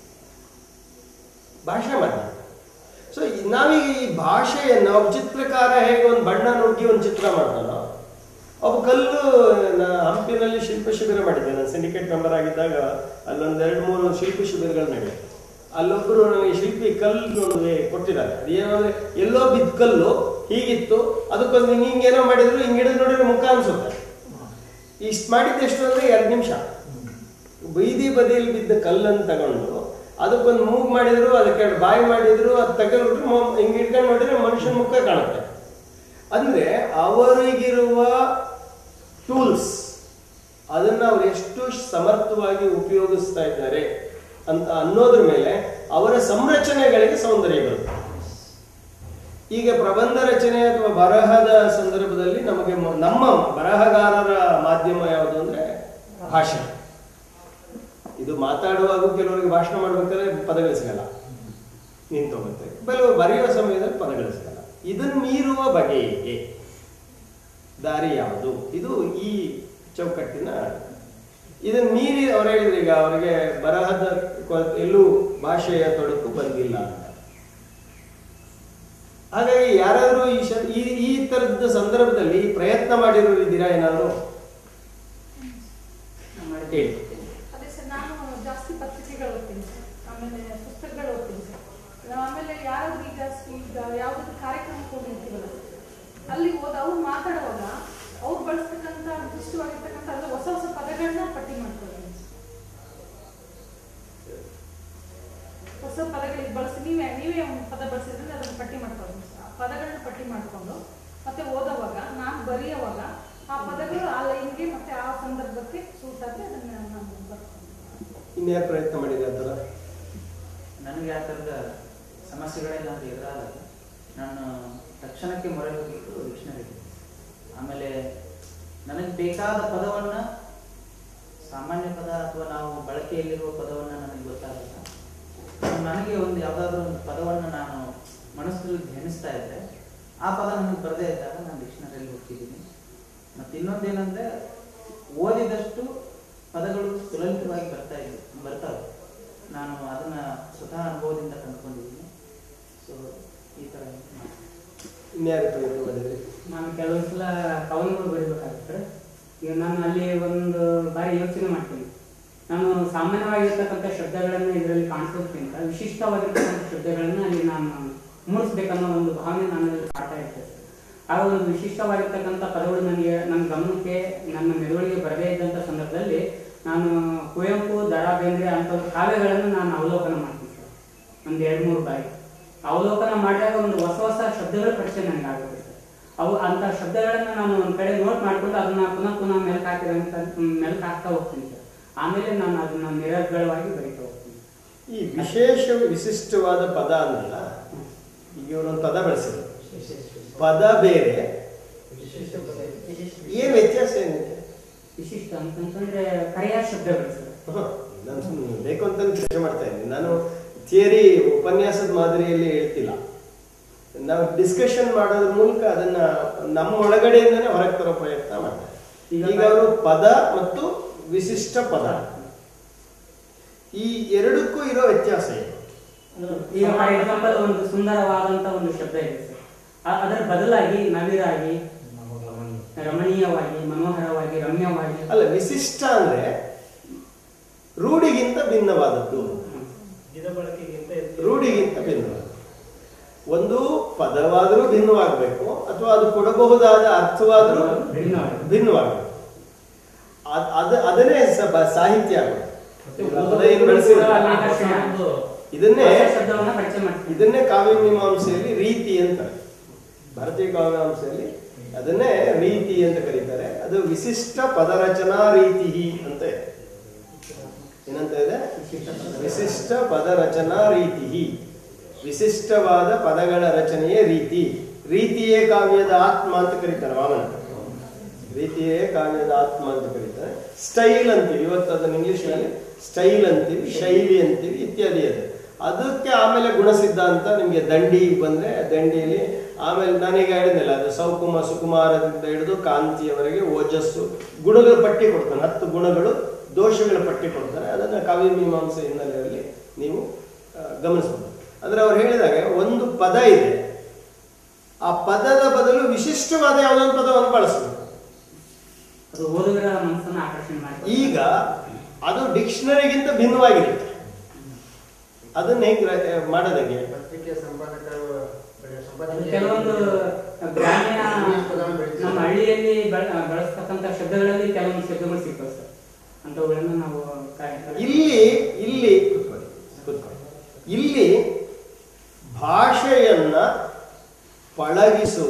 ಭಾಷೆ ಮಾಧ್ಯಮ ಸೊ ನಾವೀಗ ಈ ಭಾಷೆಯನ್ನು ಒಬ್ಬ ಚಿತ್ರಕಾರ ಹೇಗೆ ಒಂದು ಬಣ್ಣ ನುಗ್ಗಿ ಒಂದು ಚಿತ್ರ ಮಾಡ್ತಾನೋ ಒಬ್ಬ ಕಲ್ಲು ನಾ- ಹಂಪಿನಲ್ಲಿ ಶಿಲ್ಪ ಶಿಬಿರ ಮಾಡಿದ್ದೆ ನಾನು ಸಿಂಡಿಕೇಟ್ ಮೆಂಬರ್ ಆಗಿದ್ದಾಗ ಅಲ್ಲೊಂದ್ ಎರಡು ಮೂರು ಶಿಲ್ಪ ಶಿಬಿರಗಳು ನಡೆಯುತ್ತೆ ಅಲ್ಲೊಬ್ರು ನಮಗೆ ಶಿಲ್ಪಿ ಕಲ್ಲು ಒಂದು ಕೊಟ್ಟಿದ್ದಾರೆ ಅದೇನಂದ್ರೆ ಎಲ್ಲೋ ಬಿದ್ದ ಕಲ್ಲು ಹೀಗಿತ್ತು ಅದಕ್ಕೊಂದು ಹಿಂಗೆ ಹಿಂಗೇನೋ ಮಾಡಿದ್ರು ಹಿಂಗೆ ಹಿಡಿದು ನೋಡಿದ್ರೆ ಮುಖ ಅನ್ಸುತ್ತೆ ಇಷ್ಟು ಮಾಡಿದ್ದು ಎಷ್ಟು ಅಂದ್ರೆ ಎರಡು ನಿಮಿಷ ಬೀದಿ ಬದಿಯಲ್ಲಿ ಬಿದ್ದ ಕಲ್ಲನ್ನು ತಗೊಂಡು ಅದಕ್ಕೊಂದು ಮೂಗ್ ಮಾಡಿದ್ರು ಅದಕ್ಕೆ ಎರಡು ಬಾಯಿ ಮಾಡಿದ್ರು ಅದು ತಗೊಂಡ್ಬಿಟ್ರೆ ಮೊ- ಹಿಂಗೆ ಇಟ್ಕೊಂಡು ನೋಡಿದ್ರೆ ಮನುಷ್ಯನ ಮುಖ ಕಾಣುತ್ತೆ ಅಂದ್ರೆ ಅವರಿಗಿರುವ ಟೂಲ್ಸ್ ಅದನ್ನ ಅವ್ರು ಎಷ್ಟು ಸಮರ್ಥವಾಗಿ ಉಪಯೋಗಿಸ್ತಾ ಇದ್ದಾರೆ ಅಂತ ಅನ್ನೋದ್ರ ಮೇಲೆ ಅವರ ಸಂರಚನೆಗಳಿಗೆ ಸೌಂದರ್ಯ ಬರುತ್ತೆ ಈಗ ಪ್ರಬಂಧ ರಚನೆ ಅಥವಾ ಬರಹದ ಸಂದರ್ಭದಲ್ಲಿ ನಮಗೆ ಮ- ನಮ್ಮ ಬರಹಗಾರರ ಮಾಧ್ಯಮ ಯಾವುದು ಅಂದ್ರೆ ಭಾಷೆ ಇದು ಮಾತಾಡುವಾಗ ಕೆಲವರಿಗೆ ಭಾಷಣ ಮಾಡ್ಬೇಕಾದ್ರೆ ಪದಗಳು ಸಿಗಲ್ಲ ನಿಂತೋಗುತ್ತೆ ಕೆಲವು ಬರೆಯುವ ಸಮಯದಲ್ಲಿ ಪದಗಳು ಸಿಗಲ್ಲ ಇದನ್ನು ಮೀರುವ ಬಗೆ ಹೇಗೆ ದಾರಿ ಯಾವುದು ಇದು ಈ ಚೌಕಟ್ಟಿನ ಇದನ್ನು ಮೀರಿ ಅವ್ರು ಹೇಳಿದ್ರು ಈಗ ಅವರಿಗೆ ಬರಹದ ಕೊರ- ಎಲ್ಲೂ ಭಾಷೆಯ ತೊಡಕು ಬಂದಿಲ್ಲ ಅಂತ ಹಾಗಾಗಿ ಯಾರಾದರೂ ಈ ಶ ಈ ಈ ತರದ ಸಂದರ್ಭದಲ್ಲಿ ಪ್ರಯತ್ನ ಮಾಡಿರೋರು ಇದ್ದೀರಾ ಏನಾದ್ರು ಹೇಳಿ ಅದೇ ಸರ್ ನಾನು ಜಾಸ್ತಿ ಪತ್ರಿಕೆಗಳು ಓದ್ತೀನಿ ಸರ್ ಆಮೇಲೆ ಪುಸ್ತಕಗಳು ಓದ್ತೀನಿ ಸರ್ ಆಮೇಲೆ ಯಾರಾದ್ರೂ ಈಗ ಈಗ ಯಾವ್ದಾದ್ರು ಕಾರ್ಯಕ್ರಮಕ್ಕೆ ಹೋಗಿರ್ತೀವಲ್ಲ ಅಲ್ಲಿ ಹೋದ ಅವ್ರು ಮಾತಾಡುವಾಗ ಅವ್ರು ಬಳಸ್ತಕ್ಕಂಥ ವಿಶಿಷ್ಟವಾಗಿರ್ತಕ್ಕಂಥ ಅಂದ್ರೆ ಹೊಸ ಹೊಸ ಪದಗಳನ್ನ ಪಟ್ಟಿ ಮಾಡ್ಕೊಳ್ತೀನಿ ಹೊಸ ಪದಗಳಿಗೆ ಬಳಸಿ ನೀವೇ ನೀವೇ ಒಂದು ಪದ ಬಳಸಿದ್ರೆ ಅದನ್ನ ಪಟ್ಟಿ ಮಾಡ್ಕೊಳ್ತೀನಿ ಸರ್ ಆ ಪದಗಳನ್ನ ಪಟ್ಟಿ ಮಾಡ್ಕೊಂಡು ಮತ್ತೆ ಓದೋವಾಗ ನಾನು ಬರೆಯೋವಾಗ ಆ ಪದಗಳು ಆ ಲೈನ್ಗೆ ಮತ್ತೆ ಆ ಸಂದರ್ಭಕ್ಕೆ ಸೂಟ್ ಆಗಿ ಅದನ್ನ ನಾನು ಬರ್ತೀನಿ ಇನ್ಯಾರು ಪ್ರಯತ್ನ ಮಾಡಿದ್ರೆ ಆ ಥರ ನನಗೆ ಆ ಥರದ ಸಮಸ್ಯೆಗಳೆಲ್ಲ ಅಂತ ಎದುರಾದಾಗ ನಾನು ತಕ್ಷಣಕ್ಕೆ ಮೊರೆ ಹೋಗಿದ್ದು ಡಿಕ್ಷನರಿ ಆಮೇಲೆ ನನಗೆ ಬೇಕಾದ ಪದವನ್ನು ಸಾಮಾನ್ಯ ಪದ ಅಥವಾ ನಾವು ಬಳಕೆಯಲ್ಲಿರುವ ಪದವನ್ನು ನನಗೆ ಗೊತ್ತಾಗಲ್ಲ ನನಗೆ ಒಂದು ಯಾವುದಾದ್ರೂ ಒಂದು ಪದವನ್ನು ನಾನು ಮನಸ್ಸಲ್ಲಿ ಧ್ಯಾನಿಸ್ತಾ ಇದ್ದೆ ಆ ಪದ ನನಗೆ ಬರದೇ ಇದ್ದಾಗ ನಾನು ಡಿಕ್ಷನರಿಯಲ್ಲಿ ಹುಡುಕಿದ್ದೀನಿ ಮತ್ತು ಇನ್ನೊಂದೇನೆಂದರೆ ಓದಿದಷ್ಟು ಪದಗಳು ಸುಲಲಿತವಾಗಿ ಬರ್ತಾ ಇದೆ ಬರ್ತವೆ ನಾನು ಅದನ್ನು ಸ್ವತಃ ಅನುಭವದಿಂದ ಕಂಡುಕೊಂಡಿದ್ದೀನಿ ಸೊ ಈ ಥರ ಇನ್ಯಾರು ಪ್ರಯತ್ನ ಮಾಡಿದ್ರಿ ನಾನು ಕೆಲವೊಂದು ಸಲ ಕವನಗಳು ಬರೀಬೇಕಾಗುತ್ತೆ ಈಗ ನಾನು ಅಲ್ಲಿ ಒಂದು ಬಾರಿ ಯೋಚನೆ ಮಾಡ್ತೀನಿ ನಾನು ಸಾಮಾನ್ಯವಾಗಿರ್ತಕ್ಕಂಥ ಶಬ್ದಗಳನ್ನು ಇದರಲ್ಲಿ ಕಾಣಿಸೋದಕ್ಕಿಂತ ವಿಶಿಷ್ಟವಾಗಿರ್ತಕ್ಕಂಥ ಶಬ್ದಗಳನ್ನು ಅಲ್ಲಿ ನಾನು ಮೂಡಿಸ್ಬೇಕನ್ನೋ ಒಂದು ಭಾವನೆ ನನ್ನಲ್ಲಿ ಕಾಡ್ತಾ ಇರ್ತದೆ ಆಗ ಒಂದು ವಿಶಿಷ್ಟವಾಗಿರ್ತಕ್ಕಂಥ ಪದಗಳು ನನಗೆ ನನ್ನ ಗಮನಕ್ಕೆ ನನ್ನ ಮೆದುಳಿಗೆ ಬರದೇ ಇದ್ದಂಥ ಸಂದರ್ಭದಲ್ಲಿ ನಾನು ಕುವೆಂಪು ದರಾ ಬೇಂದ್ರೆ ಅಂತ ಒಂದು ಕಾವ್ಯಗಳನ್ನು ನಾನು ಅವಲೋಕನ ಮಾಡ್ತೀನಿ ಸರ್ ಒಂದು ಎರಡು ಮೂರು ಬಾರಿ ಅವಲೋಕನ ಮಾಡಿದಾಗ ಒಂದು ಹೊಸ ಹೊಸ ಶಬ್ದಗಳ ಪರಿಚಯ ನನಗೆ ಆಗುತ್ತೆ ಸರ್ ಅವು ಅಂತ ಶಬ್ದಗಳನ್ನು ನಾನು ಒಂದು ಕಡೆ ನೋಟ್ ಮಾಡಿಕೊಂಡು ಅದನ್ನ ಪುನಃ ಪುನಃ ಮೆಲ್ಕ್ ಹಾಕಿದಂತ ಮೆಲ್ಕ್ ಹಾಕ್ತಾ ಹೋಗ್ತೀನಿ ಸರ್ ಆಮೇಲೆ ನಾನು ಅದನ್ನ ನಿರರ್ಗಳವಾಗಿ ಬರೀತಾ ಹೋಗ್ತೀನಿ ಈ ವಿಶೇಷ ವಿಶಿಷ್ಟವಾದ ಪದ ಅನ್ನಲ್ಲ ಈಗ ಇವರೊಂದು ಪದ ಬಳಸಿದ್ರು ಪದ ಬೇರೆ ಏನ್ ವ್ಯತ್ಯಾಸ ಏನಿದೆ ವಿಶಿಷ್ಟ ಅಂತಂತಂದ್ರೆ ಕರೆಯ ಶಬ್ದಗಳು ಸರ್ ನಾನು ಸುಮ್ಮನೆ ಬೇಕು ಅಂತ ಚರ್ಚೆ ಮಾಡ್ತಾ ಇದ್ದೀನಿ ನಾನು ಥಿಯರಿ ಉಪನ್ಯಾಸದ ಮಾದರಿಯಲ್ಲಿ ಹೇಳ್ತಿಲ್ಲ ನಾವು ಡಿಸ್ಕಷನ್ ಮಾಡೋದ್ರ ಮೂಲಕ ಅದನ್ನ ನಮ್ಮ ಒಳಗಡೆಯಿಂದನೇ ಹೊರಗೆ ತರೋ ಪ್ರಯತ್ನ ಮಾಡ್ತಾರೆ ಈಗ ಅವರು ಪದ ಮತ್ತು ವಿಶಿಷ್ಟ ಪದ ಈ ಎರಡಕ್ಕೂ ಇರೋ ವ್ಯತ್ಯಾಸ ಏನು ಈಗ ಫಾರ್ ಎಕ್ಸಾಂಪಲ್ ಒಂದು ಸುಂದರವಾದಂತ ಒಂದು ಶಬ್ದ ಇದೆ ಸರ್ ಅ- ಅದರ ಬದಲಾಗಿ ನವಿರಾಗಿ ರಮಣೀಯವಾಗಿ ಮನೋಹರವಾಗಿ ರಮ್ಯವಾಗಿ ಅಲ್ಲ ವಿಶಿಷ್ಟ ಅಂದ್ರೆ ರೂಢಿಗಿಂತ ಭಿನ್ನವಾದದ್ದು ದಿನ ಬಳಕೆಗಿಂತ ರೂಢಿಗಿಂತ ಭಿನ್ನವಾದ ಒಂದು ಪದವಾದರೂ ಭಿನ್ನವಾಗಬೇಕು ಅಥವಾ ಅದು ಕೊಡಬಹುದಾದ ಅರ್ಥವಾದರೂ ಭಿನ್ನವಾಗಬೇಕು ಅದ್- ಅದ ಅದನ್ನೇ ಸ- ಬ- ಸಾಹಿತ್ಯ ಆಗೋದು. ಈಗ ಪದ ಏನ್ ಬೆಳೆಸಿದ್ರು, ಇದನ್ನೇ ಶಬ್ದವನ್ನ ಪರಿಚಯ ಮಾಡ್ತೀನಿ ಇದನ್ನೇ ಕಾವ್ಯ ಮೀಮಾಂಸೆಯಲ್ಲಿ ರೀತಿ ಅಂತ ಭಾರತೀಯ ಕಾವ್ಯ ಮೀಮಾಂಸೆಯಲ್ಲಿ ಅದನ್ನೇ ರೀತಿ ಅಂತ ಕರೀತಾರೆ ಅದು ವಿಶಿಷ್ಟ ಪದರಚನಾ ರೀತಿ ಅಂತ ಇದೆ ಏನಂತ ಇದೆ ವಿಶಿಷ್ಟ ಪದರಚನಾ ರೀತಿ ವಿಶಿಷ್ಟವಾದ ಪದಗಳ ರಚನೆಯೇ ರೀತಿ ರೀತಿಯೇ ಕಾವ್ಯದ ಆತ್ಮ ಅಂತ ಕರೀತಾರೆ ವಾಮನ ರೀತಿಯೇ ಕಾವ್ಯದ ಆತ್ಮ ಅಂತ ಕರೀತಾರೆ ಸ್ಟೈಲ್ ಅಂತೀವಿ ಇವತ್ತು ಅದನ್ನ ಇಂಗ್ಲಿಷ್ ನಲ್ಲಿ ಸ್ಟೈಲ್ ಅಂತೀವಿ ಶೈಲಿ ಅಂತೀವಿ ಇತ್ಯಾದಿ ಅದು ಅದಕ್ಕೆ ಆಮೇಲೆ ಗುಣಸಿದ್ಧಾಂತ ನಿಮಗೆ ದಂಡಿ ಬಂದ್ರೆ ದಂಡಿಯಲ್ಲಿ ಆಮೇಲೆ ನಾನೀಗ ಹೇಳಿದ್ನಲ್ಲ ಅದು ಸೌಕುಮ ಸುಕುಮಾರದಿಂದ ಹಿಡಿದು ಕಾಂತಿಯವರೆಗೆ ಓಜಸ್ಸು ಗುಣಗಳ ಪಟ್ಟಿ ಕೊಡ್ತಾನೆ ಹತ್ತು ಗುಣಗಳು ದೋಷಗಳ ಪಟ್ಟಿ ಕೊಡ್ತಾರೆ ಅದನ್ನ ಕಾವ್ಯ ಮೀಮಾಂಸೆ ಹಿನ್ನೆಲೆಯಲ್ಲಿ ನೀವು ಆ, ಗಮನಿಸ್ಬೋದು ಅಂದ್ರೆ ಅವ್ರು ಹೇಳಿದಾಗ ಒಂದು ಪದ ಇದೆ ಆ ಪದದ ಬದಲು ವಿಶಿಷ್ಟವಾದ ಯಾವುದೊಂದು ಪದವನ್ನು ಬಳಸಬೇಕು ಅದು ಓದುಗರ ಮನಸ್ಸನ್ನ ಆಕರ್ಷಣೆ ಮಾಡಿ ಈಗ ಅದು ಡಿಕ್ಷನರಿಗಿಂತ ಭಿನ್ನವಾಗಿರುತ್ತೆ ಅದನ್ನ ಹೇಗೆ ಮಾಡೋದಂಗೆ ಪತ್ರಿಕೆ ಸಂಪಾದಕರು ಅದು ಕೆಲವೊಂದು ಗ್ರಾಮೀಣ ನಮ್ಮ ಹಳ್ಳಿಯಲ್ಲಿ ಬಳ- ಬಳಸ್ತಕ್ಕಂಥ ಶಬ್ದಗಳಲ್ಲಿ ಕೆಲವೊಂದು ಶಬ್ದಗಳು ಸಿಗ್ತವೆ ಸರ್ ಅಂತವುಗಳನ್ನು ನಾವು ಕಾರ್ಯ- ಇಲ್ಲಿ ಇಲ್ಲಿ ಕೂತ್ಕೊಳ್ಳಿ ಕೂತ್ಕೊಳ್ಳಿ ಇಲ್ಲಿ ಭಾಷೆಯನ್ನ ಪಳಗಿಸುವ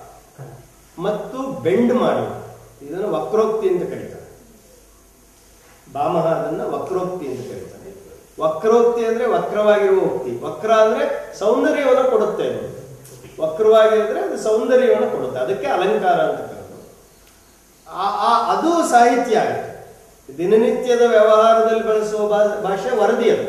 ಮತ್ತು ಬೆಂಡ್ ಮಾಡುವ ಇದನ್ನು ವಕ್ರೋಕ್ತಿ ಅಂತ ಕರೀತಾರೆ ಭಾಮಹ ಅದನ್ನ ವಕ್ರೋಕ್ತಿ ಅಂತ ಕರೀತಾರೆ ವಕ್ರೋಕ್ತಿ ಅಂದ್ರೆ ವಕ್ರವಾಗಿರುವ ಉಕ್ತಿ ವಕ್ರ ಅಂದ್ರೆ ಸೌಂದರ್ಯವನ್ನು ಕೊಡುತ್ತೆ ಅದು ವಕ್ರವಾಗಿದ್ರೆ ಅದು ಸೌಂದರ್ಯವನ್ನು ಕೊಡುತ್ತೆ ಅದಕ್ಕೆ ಅಲಂಕಾರ ಅಂತ ಕರೆದು ಆ- ಆ- ಅದು ಸಾಹಿತ್ಯ ಆಗುತ್ತೆ ದಿನನಿತ್ಯದ ವ್ಯವಹಾರದಲ್ಲಿ ಬಳಸುವ ಭಾ- ಭಾಷೆ ವರದಿ ಅದು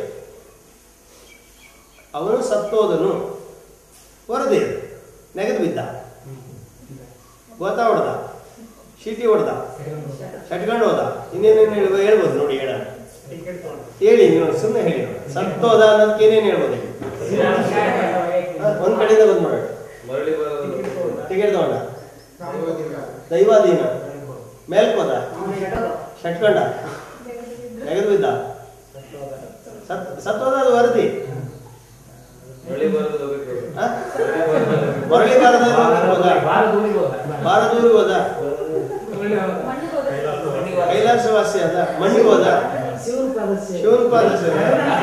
ಅವನು ಸತ್ತೋದನು ವರದಿ ಅದು ನೆಗೆದು ಬಿದ್ದ ಗೋತ ಹೊಡೆದ ಶೀಟಿ ಹೊಡೆದ ಶಟ್ಕೊಂಡು ಹೋದ ಇನ್ನೇನೇನು ಹೇಳ್ಬೋದು ಹೇಳ್ಬೋದು ನೋಡಿ ಹೇಳ ಹೇಳಿ ನೀವು ಸುಮ್ಮನೆ ಹೇಳಿ ನೋಡಿ. ಸತ್ತೋದ ಅನ್ನೋದಕ್ಕೆ ಏನೇನು ಹೇಳ್ಬೋದು ಹೇಳಿ. ಹಾ, ಒಂದ್ ಕಡೆಯಿಂದ ಬಂದ್ ಮಾಡೋಣ ಮರಳಿ ಬರೋದು ಟಿಕೆಟ್ ತಗೊಂಡ ದೈವಾಧೀನ ಮೇಲ್ಕೋದ ಶಟ್ಕೊಂಡ ನೆಗೆದು ಬಿದ್ದ ಸತ್ ಸತ್ತೋದ ಅದು ವರದಿ ಮರಳಿ ಬರೋದು ಹೋಗ್ಬೇಕು ಹಾ? ಮರಳಿ ಬಾರದ ಹೋದ ಬಾರ ದೂರ ಹೋದ ಕೈಲಾಸವಾಸಿ ಅದ ಮಣ್ಣಿಗೆ ಹೋದ ಶಿವನ ಪಾದ ಸೇರಿದ.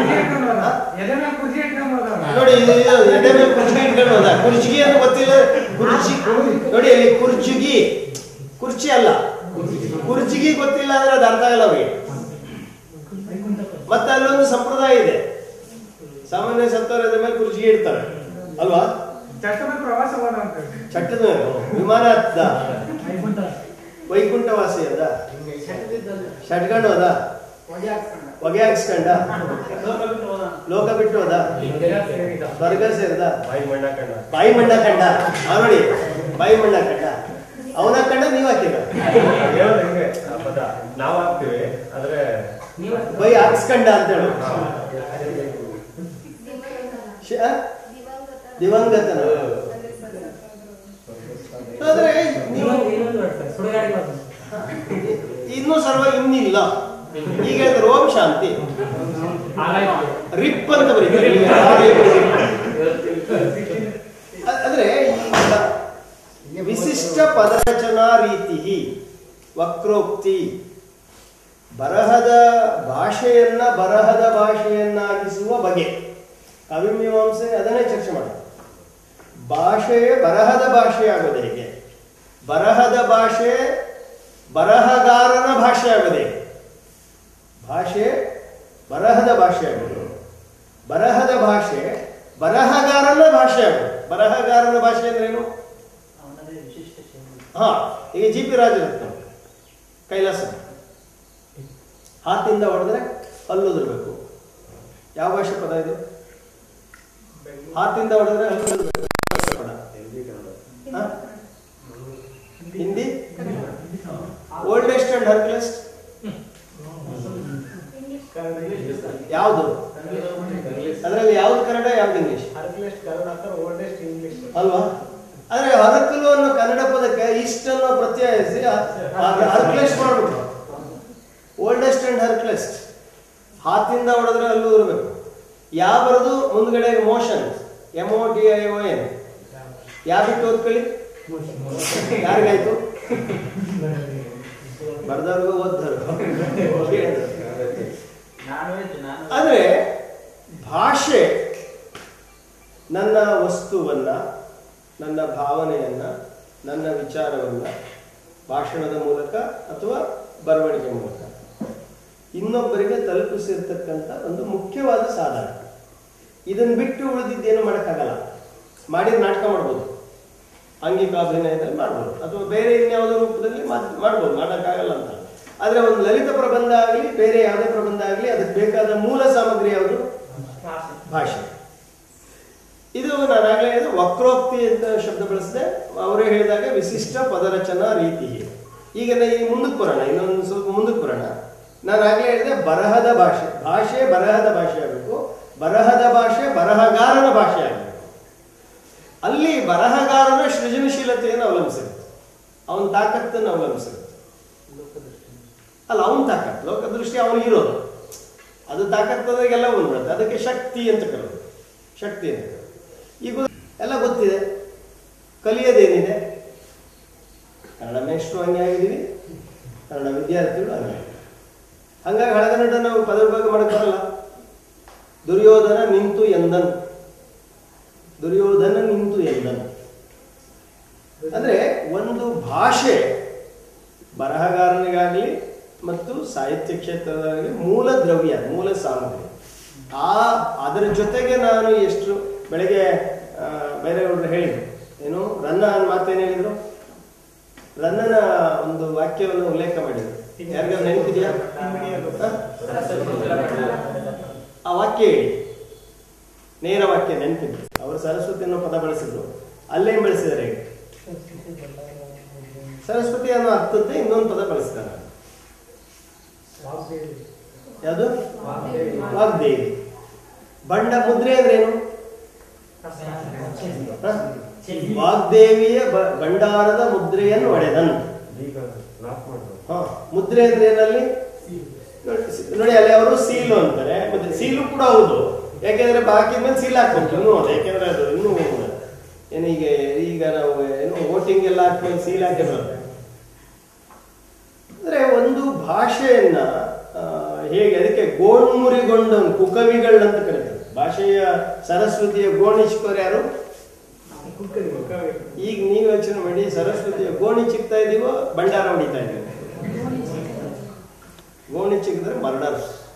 ನೋಡಿ ಇದು ಇದು ಎದೆ ಮೇಲೆ ಕುರ್ಚಿ ಇಟ್ಕೊಂಡು ಹೋದ ಕುರ್ಚಿಗಿ ಅಂತ ಗೊತ್ತಿಲ್ಲ ಕುರ್ಚಿ ನೋಡಿ ಇಲ್ಲಿ ಕುರ್ಚಿಗಿ ಕುರ್ಚಿ ಅಲ್ಲ ಕುರ್ಚಿಗಿ ಗೊತ್ತಿಲ್ಲ ಅಂದ್ರೆ ಅದು ಅರ್ಥ ಆಗಲ್ಲ ಅವರಿಗೆ ಮತ್ತೆ ಅಲ್ಲೊಂದು ಸಂಪ್ರದಾಯ ಇದೆ ಸಾಮಾನ್ಯ ಸತ್ತವರ ಎದೆ ಮೇಲೆ ಕುರ್ಚಿಗಿ ಇಡ್ತಾರೆ ಅಲ್ವಾ ಚಟ್ಟದ ಪ್ರವಾಸ ಹೋದ ಅಂತ ಚಟ್ಟದ ಮೇಲೆ ವಿಮಾನ ಹತ್ತದ ವೈಕುಂಠವಾಸಿ ಅದ ಷಟ್ಗಂಡು ಹೋದ ಹೊಗೆ ಹಾಕ್ಸ್ಕೊಂಡ ಲೋಕ ಬಿಟ್ಟು ಹೋದ ಸ್ವರ್ಗ ಸೇರಿದ ಬಾಯಿ ಮಣ್ಣ ಕಣ್ಣ ಬಾಯಿ ಮಣ್ಣ ಕಂಡ ಆ ನೋಡಿ ಬಾಯಿ ಮಣ್ಣ ಕಂಡ ಅವನ ಕಂಡ ನೀವ್ ಹಾಕಿರ ಹೇಳೋದು ಹೆಂಗೆ ಆ ಪದ ನಾವು ಹಾಕ್ತಿವಿ ಆದ್ರೆ ಬೈ ಹಾಕ್ಸ್ಕಂಡ ಅಂತ ಹೇಳು ಶ- ಆ? ದಿವಂಗತನ ಆದ್ರೆ ನೀವು ಇನ್ನೂ ಸರ್ವ ಇನ್ನಿಲ್ಲ ಈಗ ಹೇಳಿದ್ರೆ ಓಂ ಶಾಂತಿ ರಿಪ್ ಅಂತ ಬರೀತಾರೆ ಅ- ಅಂದ್ರೆ ಈಗ ವಿಶಿಷ್ಟ ಪದರಚನಾ ರೀತಿ ವಕ್ರೋಕ್ತಿ ಬರಹದ ಭಾಷೆಯನ್ನ ಬರಹದ ಭಾಷೆಯನ್ನಾಗಿಸುವ ಬಗೆ ಕವಿಮೀಮಾಂಸೆ ಅದನ್ನೇ ಚರ್ಚೆ ಮಾಡೋದು ಭಾಷೆ ಬರಹದ ಭಾಷೆಯಾಗೋದು ಹೇಗೆ ಬರಹದ ಭಾಷೆ ಬರಹಗಾರನ ಭಾಷೆ ಆಗೋದು ಹೇಗೆ ಭಾಷೆ ಬರಹದ ಭಾಷೆ ಆಗೋದು ಬರಹದ ಭಾಷೆ ಬರಹಗಾರನ ಭಾಷೆ ಆಗೋದು ಬರಹಗಾರನ ಭಾಷೆ ಅಂದ್ರೇನು ಹಾ ಈಗ ಜಿ ಪಿ ರಾಜರತ್ನ ಕೈಲಾಸ ಹಾತಿಂದ ಹೊಡೆದ್ರೆ ಹಲ್ಲುದಿರ್ಬೇಕು ಯಾವ ಭಾಷೆ ಪದ ಇದು ಹಾತಿಂದ ಹೊಡೆದ್ರೆ ಹಲ್ಲುದಿರ್ಬೇಕು ಭಾಷೆ ಪದ ಹಾ? ಹಿಂದಿ ಓಲ್ಡೆಸ್ಟ್ ಅಂಡ್ ಹರ್ಕ್ಲೆಸ್ಟ್ ಯಾವುದು ಅದರಲ್ಲಿ ಯಾವ್ದು ಕನ್ನಡ ಯಾವ್ದು ಇಂಗ್ಲಿಷ್ ಓಲ್ಡೆಸ್ಟ್ ಇಂಗ್ಲಿಷ್ ಅಲ್ವಾ ಆದ್ರೆ ಹರಕಲು ಅನ್ನೋ ಕನ್ನಡ ಪದಕ್ಕೆ ಇಷ್ಟ ಅನ್ನೋ ಪ್ರತ್ಯಯಿಸಿ ಹರ್ಕ್ಲೆಸ್ಟ್ ಮಾಡ್ಬಿಟ್ರು ಓಲ್ಡೆಸ್ಟ್ ಅಂಡ್ ಹರ್ಕ್ಲೆಸ್ಟ್ ಹಾತಿಂದ ಹೊಡೆದ್ರೆ ಅಲ್ಲೂ ಇರಬೇಕು ಯಾ ಬರೋದು ಮುಂದ್ಗಡೆ motion M O T I O N ಯಾ ಬಿಟ್ಟು ಓದ್ಕೊಳ್ಳಿ ಯಾರಿಗಾಯ್ತು ಬರ್ದವ್ರಿಗೂ ಓದ್ದರು ಆದ್ರೆ ಭಾಷೆ ನನ್ನ ವಸ್ತುವನ್ನ ನನ್ನ ಭಾವನೆಯನ್ನ ನನ್ನ ವಿಚಾರವನ್ನ ಭಾಷಣದ ಮೂಲಕ ಅಥವಾ ಬರವಣಿಗೆ ಮೂಲಕ ಇನ್ನೊಬ್ಬರಿಗೆ ತಲುಪಿಸಿರ್ತಕ್ಕಂಥ ಒಂದು ಮುಖ್ಯವಾದ ಸಾಧನ ಇದನ್ನ ಬಿಟ್ಟು ಉಳಿದಿದ್ದೇನು ಮಾಡೋಕ್ಕಾಗಲ್ಲ ಮಾಡಿದ ನಾಟಕ ಮಾಡ್ಬೋದು ಆಂಗಿಕ ಅಭಿನಯದಲ್ಲಿ ಮಾಡ್ಬೋದು ಅಥವಾ ಬೇರೆ ಇನ್ಯಾವುದೋ ರೂಪದಲ್ಲಿ ಮಾಡ್- ಮಾಡ್ಬೋದು ಮಾಡೋಕ್ಕಾಗಲ್ಲ ಅಂತ ಆದ್ರೆ ಒಂದು ಲಲಿತ ಪ್ರಬಂಧ ಆಗಲಿ ಬೇರೆ ಯಾವುದೇ ಪ್ರಬಂಧ ಆಗಲಿ ಅದಕ್ಕೆ ಬೇಕಾದ ಮೂಲ ಸಾಮಗ್ರಿ ಯಾವುದು ಭಾಷೆ ಇದು ನಾನು ಆಗ್ಲೇ ಹೇಳಿದೆ ವಕ್ರೋಕ್ತಿ ಅಂತ ಶಬ್ದ ಬಳಸಿದೆ ಅವರೇ ಹೇಳಿದಾಗ ವಿಶಿಷ್ಟ ಪದರಚನಾ ರೀತಿ ಈಗ ನಾ ಈ ಮುಂದಕ್ಕೆ ಬರೋಣ ಇನ್ನೊಂದು ಸ್ವಲ್ಪ ಮುಂದಕ್ಕೆ ಬರೋಣ ನಾನು ಆಗ್ಲೇ ಹೇಳಿದೆ ಬರಹದ ಭಾಷೆ ಭಾಷೆ ಬರಹದ ಭಾಷೆ ಆಗಬೇಕು ಬರಹದ ಭಾಷೆ ಬರಹಗಾರನ ಭಾಷೆ ಆಗಬೇಕು ಅಲ್ಲಿ ಬರಹಗಾರನ ಸೃಜನಶೀಲತೆಯನ್ನು ಅವಲಂಬಿಸಿರುತ್ತೆ ಅವನ ತಾಕತ್ತನ್ನು ಅವಲಂಬಿಸಿರುತ್ತೆ ಅಲ್ಲ ಅವನ ತಾಕತ್ತು ಲೋಕದೃಷ್ಟಿ ಅವನಿಗಿರೋದು ಅದು ತಾಕತ್ತದಾಗೆಲ್ಲ ಬಂದ್ಬಿಡುತ್ತೆ ಅದಕ್ಕೆ ಶಕ್ತಿ ಅಂತ ಕರೆಯೋದು ಶಕ್ತಿ ಅಂತ ಕರೆಯೋದು ಈಗ ಎಲ್ಲ ಗೊತ್ತಿದೆ ಕಲಿಯೋದೇನಿದೆ ಕನ್ನಡ ಮೇಷ್ಟ್ರು ಹಂಗೆ ಆಗಿದ್ದೀವಿ ಕನ್ನಡ ವಿದ್ಯಾರ್ಥಿಗಳು ಹಂಗೆ ಹಂಗಾಗಿ ಹಳಗನ್ನಡ ನಾವು ಪದ ವಿಭಾಗ ಮಾಡಕ್ ಬರಲ್ಲ ದುರ್ಯೋಧನ ನಿಂತು ಎಂದನ್ ದುರ್ಯೋಧನ ನಿಂತು ಎಂದನ್ ಅಂದ್ರೆ ಒಂದು ಭಾಷೆ ಬರಹಗಾರನಿಗಾಗಲಿ ಮತ್ತು ಸಾಹಿತ್ಯ ಕ್ಷೇತ್ರದಲ್ಲಿ ಮೂಲ ದ್ರವ್ಯ ಮೂಲ ಸಾಮಗ್ರಿ ಆ ಅದರ ಜೊತೆಗೆ ನಾನು ಎಷ್ಟು ಬೆಳಗ್ಗೆ ಆ, ಬೇರೆಯವರು ಹೇಳಿದ್ರು ಏನು ರನ್ನ ಅನ್ನೋ ಮಾತೇನು ಹೇಳಿದ್ರು ರನ್ನನ ಒಂದು ವಾಕ್ಯವನ್ನು ಉಲ್ಲೇಖ ಮಾಡಿದ್ರು ಯಾರಿಗಾದ್ರು ನೆನಪಿದೆಯಾ ಹ? ಆ ವಾಕ್ಯ ಹೇಳಿ ನೇರ ವಾಕ್ಯ ನೆನಪಿದ್ರು ಅವರು ಸರಸ್ವತಿ ಅನ್ನೋ ಪದ ಬಳಸಿದ್ರು ಅಲ್ಲೇನ್ ಬಳಸಿದ್ದಾರೆ ಹೇಳಿ ಸರಸ್ವತಿ ಅನ್ನೋ ಅರ್ಥದ್ದೇ ಇನ್ನೊಂದು ಪದ ಬಳಸ್ತಾರೆ ಯಾವುದು ವಾಗ್ದೇವಿ ಬಂಡ ಮುದ್ರೆ ಅಂದ್ರೆ ಏನು ಹ? ವಾಗ್ದೇವಿಯ ಬ- ಭಂಡಾರದ ಮುದ್ರೆಯನ್ನು ಒಡೆದನು ಹ, ಮುದ್ರೆ ಅಂದ್ರೆ ಏನಲ್ಲಿ ನೋಡಿ- ನೋಡಿ ಅಲ್ಲಿ ಅವರು ಸೀಲು ಅಂತಾರೆ ಮತ್ತೆ ಸೀಲು ಕೂಡ ಹೌದು ಯಾಕೆಂದ್ರೆ ಬಾಕಿ ಮೇಲೆ ಸೀಲ್ ಹಾಕ್ಬೇಕು ಇನ್ನೂ ಅದು ಯಾಕೆಂದ್ರೆ ಅದು ಇನ್ನೂ ಏನು ಈಗ ಈಗ ನಾವು ಏನು ವೋಟಿಂಗ್ ಎಲ್ಲ ಹಾಕ್ಮೇಲೆ ಸೀಲ್ ಹಾಕಿರೋದು ಅಂದ್ರೆ ಒಂದು ಭಾಷೆಯನ್ನ ಆ, ಹೇಗೆ ಅದಕ್ಕೆ ಗೋಣ್ಮುರಿಗೊಂಡವನು ಕುಕವಿಗಳಂತ ಕರೀತಾರೆ ಭಾಷೆಯ ಸರಸ್ವತಿಯ ಗೋಣಿಚ್ಕೋರು ಯಾರು ಈಗ ನೀವು ಯೋಚನೆ ಮಾಡಿ ಸರಸ್ವತಿಯ ಗೋಣಿ ಚಿಕ್ತಾ ಇದೀವೋ ಭಂಡಾರ ಹೊಡಿತಾ ಇದೀವಿ ಗೋಣಿ ಚಿಕ್ಕಿದ್ರೆ ಮರ್ಡರ್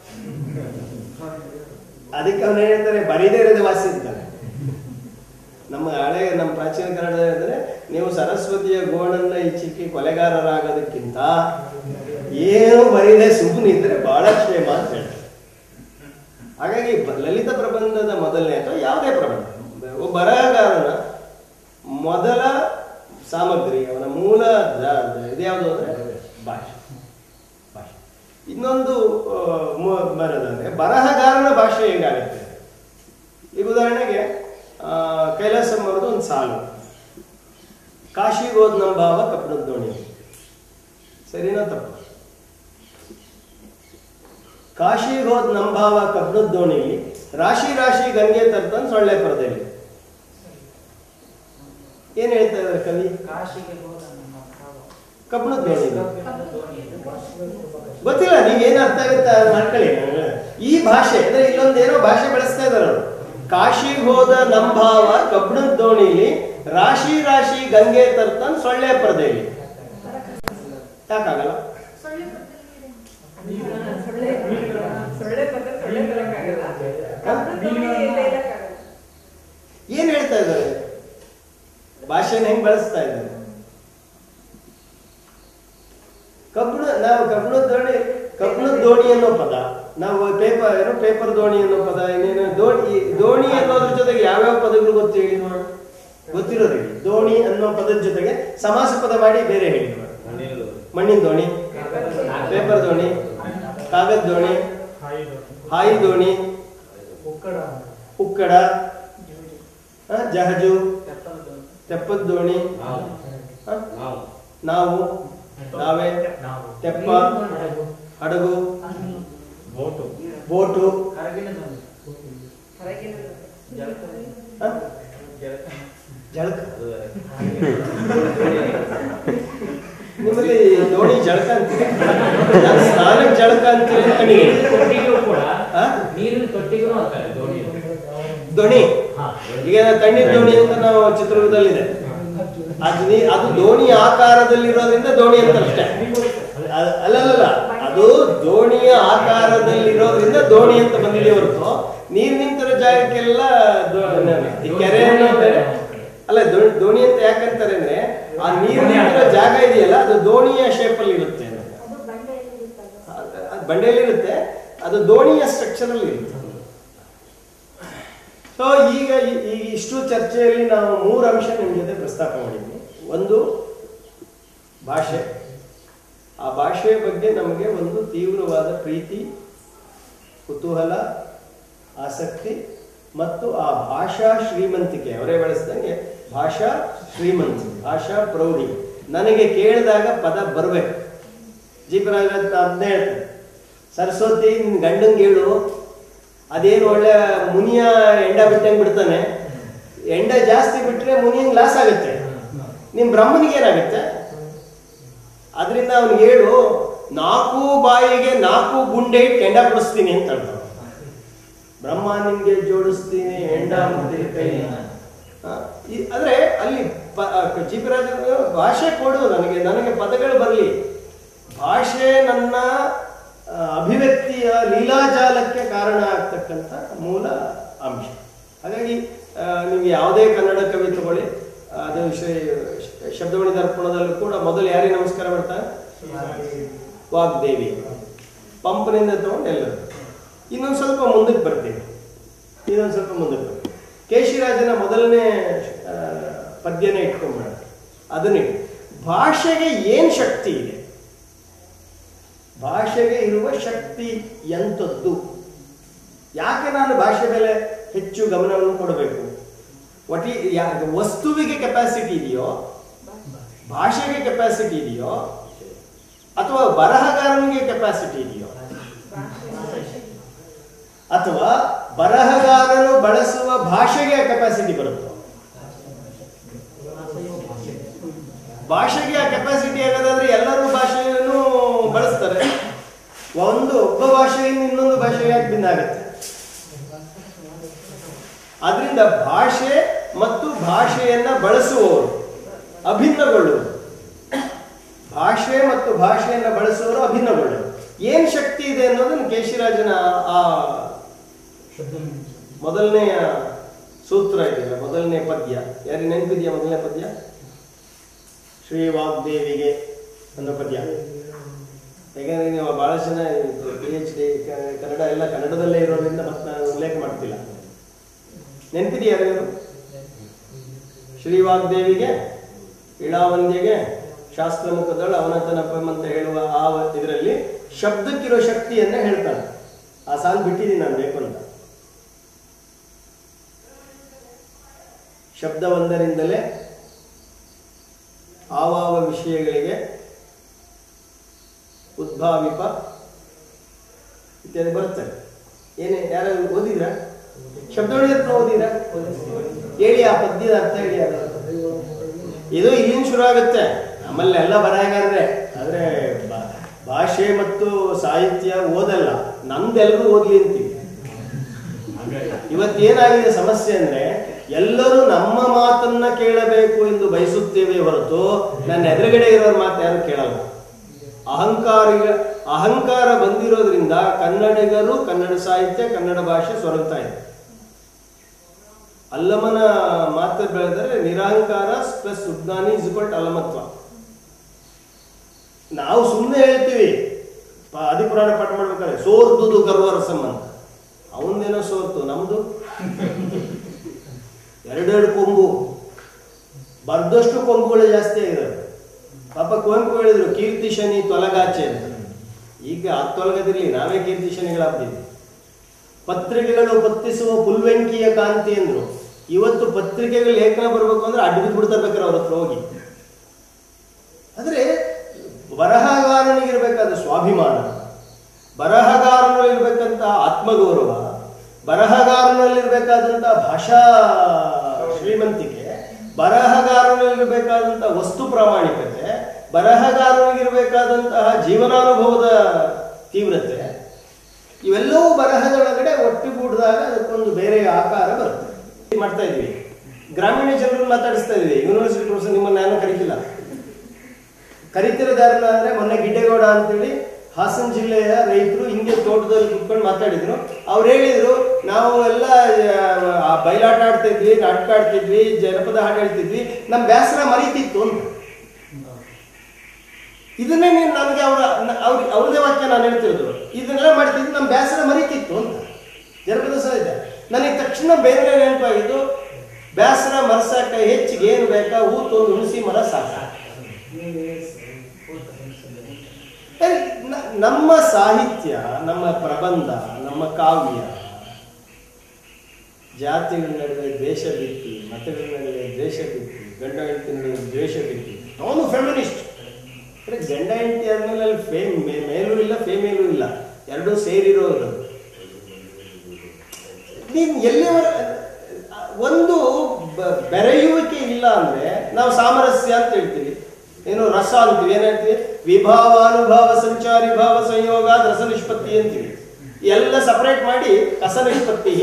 ಅದಕ್ಕೆ ಅವನು ಹೇಳ್ತಾರೆ ಬರೀದೇ ಇರೋದೇ ವಾಸಿ ಇರ್ತಾರೆ ನಮ್ಮ ಹಳೆ ನಮ್ಮ ಪ್ರಾಚೀನ ಕನ್ನಡ ಹೇಳಿದ್ರೆ ನೀವು ಸರಸ್ವತಿಯ ಗೋಣನ್ನ ಈ ಚಿಕ್ಕಿ ಕೊಲೆಗಾರರಾಗೋದಕ್ಕಿಂತ ಏನು ಬರೀದೆ ಸುಮ್ಮನಿದ್ರೆ ಬಹಳ ಕ್ಷೇಮ ಅಂತ ಹೇಳ್ತಾರೆ ಹಾಗಾಗಿ ಬ- ಲಲಿತ ಪ್ರಬಂಧದ ಮೊದಲನೇ ಅಥವಾ ಯಾವುದೇ ಪ್ರಬಂಧ ಒಬ್ಬ ಬರಹಗಾರನ ಮೊದಲ ಸಾಮಗ್ರಿ ಅವನ ಮೂಲ ದ- ದ- ಇದ್ಯಾವುದು ಅಂದ್ರೆ ಭಾಷೆ ಭಾಷೆ ಇನ್ನೊಂದು ಆ, ಮು- ಬರೋದಂದ್ರೆ ಬರಹಗಾರನ ಭಾಷೆ ಹೇಗಾಗುತ್ತೆ ಈಗ ಉದಾಹರಣೆಗೆ ಆ, ಕೈಲಾಸಂ ಅವರದು ಒಂದು ಸಾಲು ಕಾಶಿಗೆ ಹೋದ್ ನಮ್ಮ ಭಾವ ಕಪ್ಪಣದ ದೋಣಿ ಸರಿನಾ ತಪ್ಪು ಕಾಶಿಗೆ ಹೋದ್ ನಮ್ಮ ಭಾವ ಕಬ್ಬಣದ ದೋಣಿಲಿ ರಾಶಿ ರಾಶಿ ಗಂಗೆ ತರ್ತಂದ್ ಸೊಳ್ಳೆ ಪರದೆಯಲ್ಲಿ ಏನ್ ಹೇಳ್ತಾ ಇದ್ದಾರೆ ಕವಿ ಕಾಶಿಗೆ ಹೋದ ನಮ್ಮ ಭಾವ. ಕಬ್ಬಣದ ದೋಣಿ ಗೊತ್ತಿಲ್ಲ ನೀವೇನು ಅರ್ಥ ಆಗುತ್ತೆ ಅದ್ ಮಾಡ್ಕೊಳ್ಳಿ ಈ ಭಾಷೆ ಅಂದ್ರೆ ಇಲ್ಲೊಂದು ಏನೋ ಭಾಷೆ ಬಳಸ್ತಾ ಇದಾರೆ ಅವರು ಕಾಶಿಗೆ ಹೋದ ನಮ್ಮ ಭಾವ ಕಬ್ಬಣದ ದೋಣಿಲಿ ರಾಶಿ ರಾಶಿ ಗಂಗೆ ತರ್ತಂದ್ ಸೊಳ್ಳೆ ಪರದೆಯಲ್ಲಿ ಯಾಕಾಗಲ್ಲ ಏನ್ ಹೇಳ್ತಾ ಇದ್ದಾರೆ ಭಾಷೆನ ಹೆಂಗ್ ಬಳಸ್ತಾ ಇದ್ದಾರೆ ಕಬ್ಬಣ ನಾವು ಕಬ್ಬಣದ ದೋಣಿ ಕಬ್ಬಣದ ದೋಣಿ ಅನ್ನೋ ಪದ ನಾವು ಪೇಪರ್ ಏನೋ ಪೇಪರ್ ದೋಣಿ ಅನ್ನೋ ಪದ ಇನ್ನೇನು ದೋಣಿ ದೋಣಿ ಅನ್ನೋದ್ರ ಜೊತೆಗೆ ಯಾವ್ಯಾವ ಪದಗಳು ಗೊತ್ತು ಹೇಳಿ ನೋಡ ಗೊತ್ತಿರೋದು ಹೇಳಿ ದೋಣಿ ಅನ್ನೋ ಪದದ ಜೊತೆಗೆ ಸಮಾಸ ಪದ ಮಾಡಿ ಬೇರೆ ಹೇಳಿ ನೋಡ ಮಣ್ಣಿನ ದೋಣಿ ಪೇಪರ್ ದೋಣಿ ಕಾಗದ ದೋಣಿ ಹಾಯಿ ದೋಣಿ ಉಕ್ಕಡ ಆ, ಜಹಜು ತೆಪ್ಪದ ದೋಣಿ ಆ, ನಾವು ನಾವೇ ತೆಪ್ಪ ಹಡಗು ಬೋಟು ಬೋಟು ಆ? ಜಳಕ ನಿಮ್ಮಲ್ಲಿ ದೋಣಿ ಜಳಕ ಅಂತೀರಿ ನಾನು ಸ್ನಾನಕ್ಕೆ ಜಳಕ ಅಂತೀರಿ ಅಂತ ತೊಟ್ಟಿಗೂ ಕೂಡ ಆ? ನೀರಿನ ತೊಟ್ಟಿಗೂ ಅಂತಾರೆ ದೋಣಿ ದೋಣಿ ಈಗ ತಣ್ಣೀರ್ ದೋಣಿ ಅಂತ ನಾವು ಚಿತ್ರದುರ್ಗದಲ್ಲಿದೆ ಅದು ನೀ ಅದು ದೋಣಿ ಆಕಾರದಲ್ಲಿರೋದ್ರಿಂದ ದೋಣಿ ಅಂತ ಅಷ್ಟೇ ಅ- ಅಲ್ಲಲ್ಲ ಅದು ದೋಣಿಯ ಆಕಾರದಲ್ಲಿರೋದ್ರಿಂದ ದೋಣಿ ಅಂತ ಬಂದಿದೆ ಹೊರತು ನೀರ್ ನಿಂತಿರೋ ಜಾಗಕ್ಕೆಲ್ಲ ದೋ- ಈ ಕೆರೆ ಅನ್ನೋ ಬೇರೆ ಅಲ್ಲ ದೋ- ದೋಣಿ ಅಂತ ಯಾಕಂತಾರೆ ಅಂದ್ರೆ ಆ ನೀರು ನಿಂತಿರೋ ಜಾಗ ಇದೆಯಲ್ಲ ಅದು ದೋಣಿಯ ಶೇಪ್ ಅಲ್ಲಿ ಇರುತ್ತೆ ಅದು ಬಂಡೆಯಲ್ಲಿ ಇರುತ್ತೆ ಅದು ದೋಣಿಯ ಸ್ಟ್ರಕ್ಚರ್ ಅಲ್ಲಿ ಇರುತ್ತೆ ಸೊ ಈಗ ಈ- ಈ ಇಷ್ಟು ಚರ್ಚೆಯಲ್ಲಿ ನಾವು ಮೂರು ಅಂಶ ನಿಮ್ಮ ಜೊತೆ ಪ್ರಸ್ತಾಪ ಮಾಡಿದ್ವಿ ಒಂದು ಭಾಷೆ ಆ ಭಾಷೆಯ ಬಗ್ಗೆ ನಮಗೆ ಒಂದು ತೀವ್ರವಾದ ಪ್ರೀತಿ ಕುತೂಹಲ ಆಸಕ್ತಿ ಮತ್ತು ಆ ಭಾಷಾ ಶ್ರೀಮಂತಿಕೆ ಅವರೇ ಬಳಸಿದಂಗೆ ಭಾಷಾ ಶ್ರೀಮಂತಿಕೆ ಭಾಷಾ ಪ್ರೌಢಿ ನನಗೆ ಕೇಳಿದಾಗ ಪದ ಬರಬೇಕು ಜೀಪರಾಜ ಅದನ್ನೇ ಹೇಳ್ತಾರೆ ಸರಸ್ವತಿ ನಿನ್ ಗಂಡಂಗೆ ಹೇಳು ಅದೇನು ಒಳ್ಳೆ ಮುನಿಯ ಎಂಡ ಬಿಟ್ಟಂಗೆ ಬಿಡ್ತಾನೆ ಎಂಡ ಜಾಸ್ತಿ ಬಿಟ್ರೆ ಮುನಿಯಂಗೆ ಲಾಸ್ ಆಗುತ್ತೆ ನಿಮ್ ಬ್ರಹ್ಮನಿಗೆ ಏನಾಗುತ್ತೆ ಅದರಿಂದ ಅವನಿಗೆ ಹೇಳು ನಾಲ್ಕು ಬಾಯಿಗೆ ನಾಲ್ಕು ಗುಂಡೆ ಇಟ್ಟು ಎಂಡ ಕೊಡಿಸ್ತೀನಿ ಅಂತ ಹೇಳ್ತಾನೆ ಬ್ರಹ್ಮ ನಿನ್ಗೆ ಜೋಡಿಸ್ತೀನಿ ಎಂಡ ಮುದ್ದೆ ಕೈ ಆ, ಈ- ಆದ್ರೆ ಅಲ್ಲಿ ಪ- ಆ, ಜೀಪರಾಜ ಭಾಷೆ ಕೊಡು ನನಗೆ ನನಗೆ ಪದಗಳು ಬರಲಿ ಭಾಷೆ ನನ್ನ ಆ, ಅಭಿವ್ಯಕ್ತಿಯ ಲೀಲಾಜಾಲಕ್ಕೆ ಕಾರಣ ಆಗ್ತಕ್ಕಂಥ ಮೂಲ ಅಂಶ ಹಾಗಾಗಿ ಆ, ನೀವು ಯಾವುದೇ ಕನ್ನಡ ಕವಿ ತಗೊಳ್ಳಿ ಅದು ಶ್ರೀ ಶಬ್ದಮಣಿ ದರ್ಪಣದಲ್ಲೂ ಕೂಡ ಮೊದಲು ಯಾರಿಗೆ ನಮಸ್ಕಾರ ಮಾಡ್ತಾರೆ ವಾಗ್ದೇವಿ ಪಂಪನಿಂದ ತಗೊಂಡು ಎಲ್ಲರೂ ಇನ್ನೊಂದು ಸ್ವಲ್ಪ ಮುಂದಕ್ಕೆ ಬರ್ತೀವಿ ಇನ್ನೊಂದು ಸ್ವಲ್ಪ ಮುಂದಕ್ಕೆ ಬರ್ತೀವಿ ಕೇಶಿರಾಜನ ಮೊದಲನೇ ಆ, ಪದ್ಯನೇ ಇಟ್ಕೊಂಡ್ಬೇಡ ಅದನ್ನೇ ಭಾಷೆಗೆ ಏನು ಶಕ್ತಿ ಇದೆ ಭಾಷೆಗೆ ಇರುವ ಶಕ್ತಿ ಎಂಥದ್ದು ಯಾಕೆ ನಾನು ಭಾಷೆ ಮೇಲೆ ಹೆಚ್ಚು ಗಮನವನ್ನು ಕೊಡಬೇಕು ಒಟಿ ಯಾ ವಸ್ತುವಿಗೆ ಕೆಪಾಸಿಟಿ ಇದೆಯೋ ಭಾಷೆಗೆ ಕೆಪಾಸಿಟಿ ಇದೆಯೋ ಅಥವಾ ಬರಹಗಾರನಿಗೆ ಕೆಪಾಸಿಟಿ ಇದೆಯೋ ಅಥವಾ ಬರಹಗಾರನು ಬಳಸುವ ಭಾಷೆಗೆ ಕೆಪಾಸಿಟಿ ಬರುತ್ತೋ ಭಾಷೆಗೆ ಆ ಕೆಪಾಸಿಟಿ ಆಗೋದಾದ್ರೆ ಎಲ್ಲರೂ ಭಾಷೆಯನ್ನು ಬಳಸ್ತಾರೆ ಒಂದು ಒಬ್ಬ ಭಾಷೆಯಿಂದ ಇನ್ನೊಂದು ಭಾಷೆಗೆ ಯಾಕೆ ಭಿನ್ನ ಆಗುತ್ತೆ ಆದ್ರಿಂದ ಭಾಷೆ ಮತ್ತು ಭಾಷೆಯನ್ನ ಬಳಸುವವರು ಅಭಿನ್ನಗೊಳ್ಳುವರು ಭಾಷೆ ಮತ್ತು ಭಾಷೆಯನ್ನ ಬಳಸುವವರು ಅಭಿನ್ನಗೊಳ್ಳುವರು ಏನ್ ಶಕ್ತಿ ಇದೆ ಅನ್ನೋದನ್ನು ಕೇಶಿರಾಜನ ಆ ಮೊದಲನೆಯ ಸೂತ್ರ ಇದೆಯಲ್ಲ ಮೊದಲನೇ ಪದ್ಯ ಯಾರಿಗೆ ನೆನಪಿದೆಯಾ ಮೊದಲನೇ ಪದ್ಯ ಶ್ರೀ ವಾಗ್ದೇವಿಗೆ ಅನ್ನೋ ಪದ್ಯ ಯಾಕಂದ್ರೆ ನೀವು ಬಹಳಷ್ಟು ಜನ ಪಿ ಎಚ್ ಡಿ ಕನ್ನಡ ಎಲ್ಲ ಕನ್ನಡದಲ್ಲೇ ಇರೋದ್ರಿಂದ ಮತ್ತೆ ನಾನು ಉಲ್ಲೇಖ ಮಾಡ್ತಿಲ್ಲ ನೆನಪಿದೆಯಾ ಯಾರು ಶ್ರೀವಾಗ್ದೇವಿಗೆ ಇಳಾವಂದ್ಯಗೆ ಶಾಸ್ತ್ರ ಮುಖದಳು ಅವನತನಪಂ ಅಂತ ಹೇಳುವ ಆ ಇದರಲ್ಲಿ ಶಬ್ದಕ್ಕಿರೋ ಶಕ್ತಿಯನ್ನ ಹೇಳ್ತಾನೆ ಆ ಸಾಲು ಬಿಟ್ಟಿದ್ದೀನಿ ನಾನು ಬೇಕು ಅಂತ ಶಬ್ದ ಒಂದರಿಂದಲೇ ಆವಾವ ವಿಷಯಗಳಿಗೆ ಉದ್ಭಾವಿಪ ಇತ್ಯಾದಿ ಬರ್ತದೆ ಏನೇ ಯಾರು ಓದಿದ್ರ ಶಬ್ದವಳಿ ಹತ್ರ ಓದಿದ್ರ ಹೇಳಿ ಆ ಪದ್ಯದ ಅರ್ಥ ಹೇಳಿ ಅದು ಇದು ಇಲ್ಲಿಂದ ಶುರು ಆಗುತ್ತೆ ನಮ್ಮಲ್ಲಿ ಎಲ್ಲ ಬರಹಗಾರರೆ ಆದ್ರೆ ಬಾ- ಭಾಷೆ ಮತ್ತು ಸಾಹಿತ್ಯ ಓದಲ್ಲ ನಮ್ದೆಲ್ಲರೂ ಓದ್ಲಿ ಅಂತೀವಿ ಇವತ್ತೇನಾಗಿದೆ ಸಮಸ್ಯೆ ಅಂದ್ರೆ ಎಲ್ಲರೂ ನಮ್ಮ ಮಾತನ್ನ ಕೇಳಬೇಕು ಎಂದು ಬಯಸುತ್ತೇವೆ ಹೊರತು ನನ್ನ ಎದುರುಗಡೆ ಇರೋರ ಮಾತು ಯಾರು ಕೇಳಲ್ಲ ಅಹಂಕಾರಿಗ ಅಹಂಕಾರ ಬಂದಿರೋದ್ರಿಂದ ಕನ್ನಡಿಗರು ಕನ್ನಡ ಸಾಹಿತ್ಯ ಕನ್ನಡ ಭಾಷೆ ಸೊರಗ್ತಾ ಇದೆ ಅಲ್ಲಮನ ಮಾತು ಬೆಳೆದರೆ ನಿರಹಂಕಾರ ಪ್ಲಸ್ ಉಜ್ಞಾನಿ ಇಸ್ ಅಲ್ಲಮತ್ವ ನಾವು ಸುಮ್ಮನೆ ಹೇಳ್ತೀವಿ ಪ- ಆದಿಪುರಾಣ ಪಾಠ ಮಾಡ್ಬೇಕಾದ್ರೆ ಸೋರ್ದುದು ಗರ್ವರಸಂ ಅಂತ ಅವನದೇನೋ ಸೋರ್ತು ನಮ್ದು ಎರಡೆರಡು ಕೊಂಬು ಬರ್ದಷ್ಟು ಕೊಂಬುಗಳು ಜಾಸ್ತಿ ಆಗಿದಾವೆ ಪಾಪ ಕುವೆಂಪು ಹೇಳಿದ್ರು ಕೀರ್ತಿ ಶನಿ ತೊಲಗಾಚೆ ಅಂತ ಈಗ ಆ ತೊಲಗದಿರ್ಲಿ ನಾವೇ ಕೀರ್ತಿ ಶನಿಗಳಾಗ್ತಿದ್ವಿ ಪತ್ರಿಕೆಗಳು ಪತ್ತಿಸುವ ಪುಲ್ವೆಂಕಿಯ ಕಾಂತಿ ಅಂದ್ರು ಇವತ್ತು ಪತ್ರಿಕೆಗಳು ಲೇಖನ ಬರ್ಬೇಕು ಅಂದ್ರೆ ಅಡ್ಡ ಬಿಡ್ತಾರೆ ಬೇಕಾದ್ರೆ ಅವ್ರ ಹತ್ರ ಹೋಗಿ ಆದ್ರೆ ಬರಹಗಾರನಿಗಿರ್ಬೇಕಾದ ಸ್ವಾಭಿಮಾನ ಬರಹಗಾರನಲ್ಲಿರ್ಬೇಕಂತ ಆತ್ಮಗೌರವ ಬರಹಗಾರನಲ್ಲಿರ್ಬೇಕಾದಂತ ಭಾಷಾ ಶ್ರೀಮಂತಿಕೆ ಬರಹಗಾರನಲ್ಲಿರ್ಬೇಕಾದಂತಹ ವಸ್ತು ಪ್ರಾಮಾಣಿಕತೆ ಬರಹಗಾರನಿಗಿರ್ಬೇಕಾದಂತಹ ಜೀವನಾನುಭವದ ತೀವ್ರತೆ ಇವೆಲ್ಲವೂ ಬರಹದೊಳಗಡೆ ಒಟ್ಟುಗೂಡಿದಾಗ ಅದಕ್ಕೊಂದು ಬೇರೆ ಆಕಾರ ಬರುತ್ತೆ ಇದು ಮಾಡ್ತಾ ಇದ್ವಿ ಗ್ರಾಮೀಣ ಜನರನ್ನು ಮಾತಾಡಿಸ್ತಾ ಇದ್ವಿ ಯೂನಿವರ್ಸಿಟಿ ಪ್ರೊಫೆಸರ್ ನಿಮ್ಮನ್ನ ನಾನು ಕರೀತಿಲ್ಲ ಕರಿತಿರೋದಾರಲ್ಲ ಅಂದ್ರೆ ಮೊನ್ನೆ ಗಿಡ್ಡೇಗೌಡ ಅಂತೇಳಿ ಹಾಸನ ಜಿಲ್ಲೆಯ ರೈತರು ಹಿಂಗೆ ತೋಟದಲ್ಲಿ ಕುತ್ಕೊಂಡು ಮಾತಾಡಿದ್ರು ಅವ್ರು ಹೇಳಿದ್ರು ನಾವು ಎಲ್ಲ ಆ, ಬಯಲಾಟ ಆಡ್ತಾ ಇದ್ವಿ ನಾಟಕ ಆಡ್ತಿದ್ವಿ ಜನಪದ ಹಾಡು ಹೇಳ್ತಿದ್ವಿ ನಮ್ ಬೇಸರ ಮರೀತಿತ್ತು ಅಂತ ಇದನ್ನೇ ನೀನು ನನಗೆ ಅವರ ಅವ್ರ ಅವ್ರದೇ ವಾಕ್ಯ ನಾನು ಹೇಳ್ತಿರೋದು ಇದನ್ನೆಲ್ಲ ಮಾಡ್ತಿದ್ದು ನಮ್ಮ ಬೇಸರ ಮರೀತಿತ್ತು ಅಂತ ಜನಪದ ಸಾಹಿತ್ಯ ನನಗೆ ತಕ್ಷಣ ಬೇರೆ ನೆನಪಾಗಿದ್ದು ಬೇಸರ ಮರಸಾಕ ಹೆಚ್ಚಿಗೆ ಏನು ಬೇಕಾ ಊತೊಂದು ಹುಣಸಿ ಮರ ಸಾಕ ಏ, ನ- ನಮ್ಮ ಸಾಹಿತ್ಯ ನಮ್ಮ ಪ್ರಬಂಧ ನಮ್ಮ ಕಾವ್ಯ ಜಾತಿಗಳ ನಡುವೆ ದ್ವೇಷ ಬಿತ್ತಿ ಮತಗಳ ನಡುವೆ ದ್ವೇಷ ಬಿತ್ತಿ ಗಂಡ ಹೆಂಡತಿ ನಡುವೆ ದ್ವೇಷ ಬಿತ್ತಿ ಅವನು ಫೆಮಿನಿಸ್ಟ್ ಅಂದ್ರೆ ಗಂಡ ಹೆಂಡತಿ ಆದ್ಮೇಲೆ ಅಲ್ಲಿ ಫೇಮ್ ಮೇಲೂ ಇಲ್ಲ ಫೇಮೇಲೂ ಇಲ್ಲ ಎರಡೂ ಸೇರಿರೋದು ನೀನ್ ಎಲ್ಲಿವರ ಒಂದು ಬ- ಬೆರೆಯುವಿಕೆ ಇಲ್ಲ ಅಂದ್ರೆ ನಾವು ಸಾಮರಸ್ಯ ಅಂತ ಹೇಳ್ತೀವಿ ಏನು ರಸ ಅಂತೀವಿ ಏನ್ ಹೇಳ್ತೀವಿ ವಿಭಾವಾನುಭಾವ ಸಂಚಾರಿ ಭಾವ ಸಂಯೋಗ ರಸ ನಿಷ್ಪತ್ತಿ ಅಂತೀವಿ ಎಲ್ಲ ಸಪರೇಟ್ ಮಾಡಿ ಕಸ ನಿಷ್ಪತ್ತಿ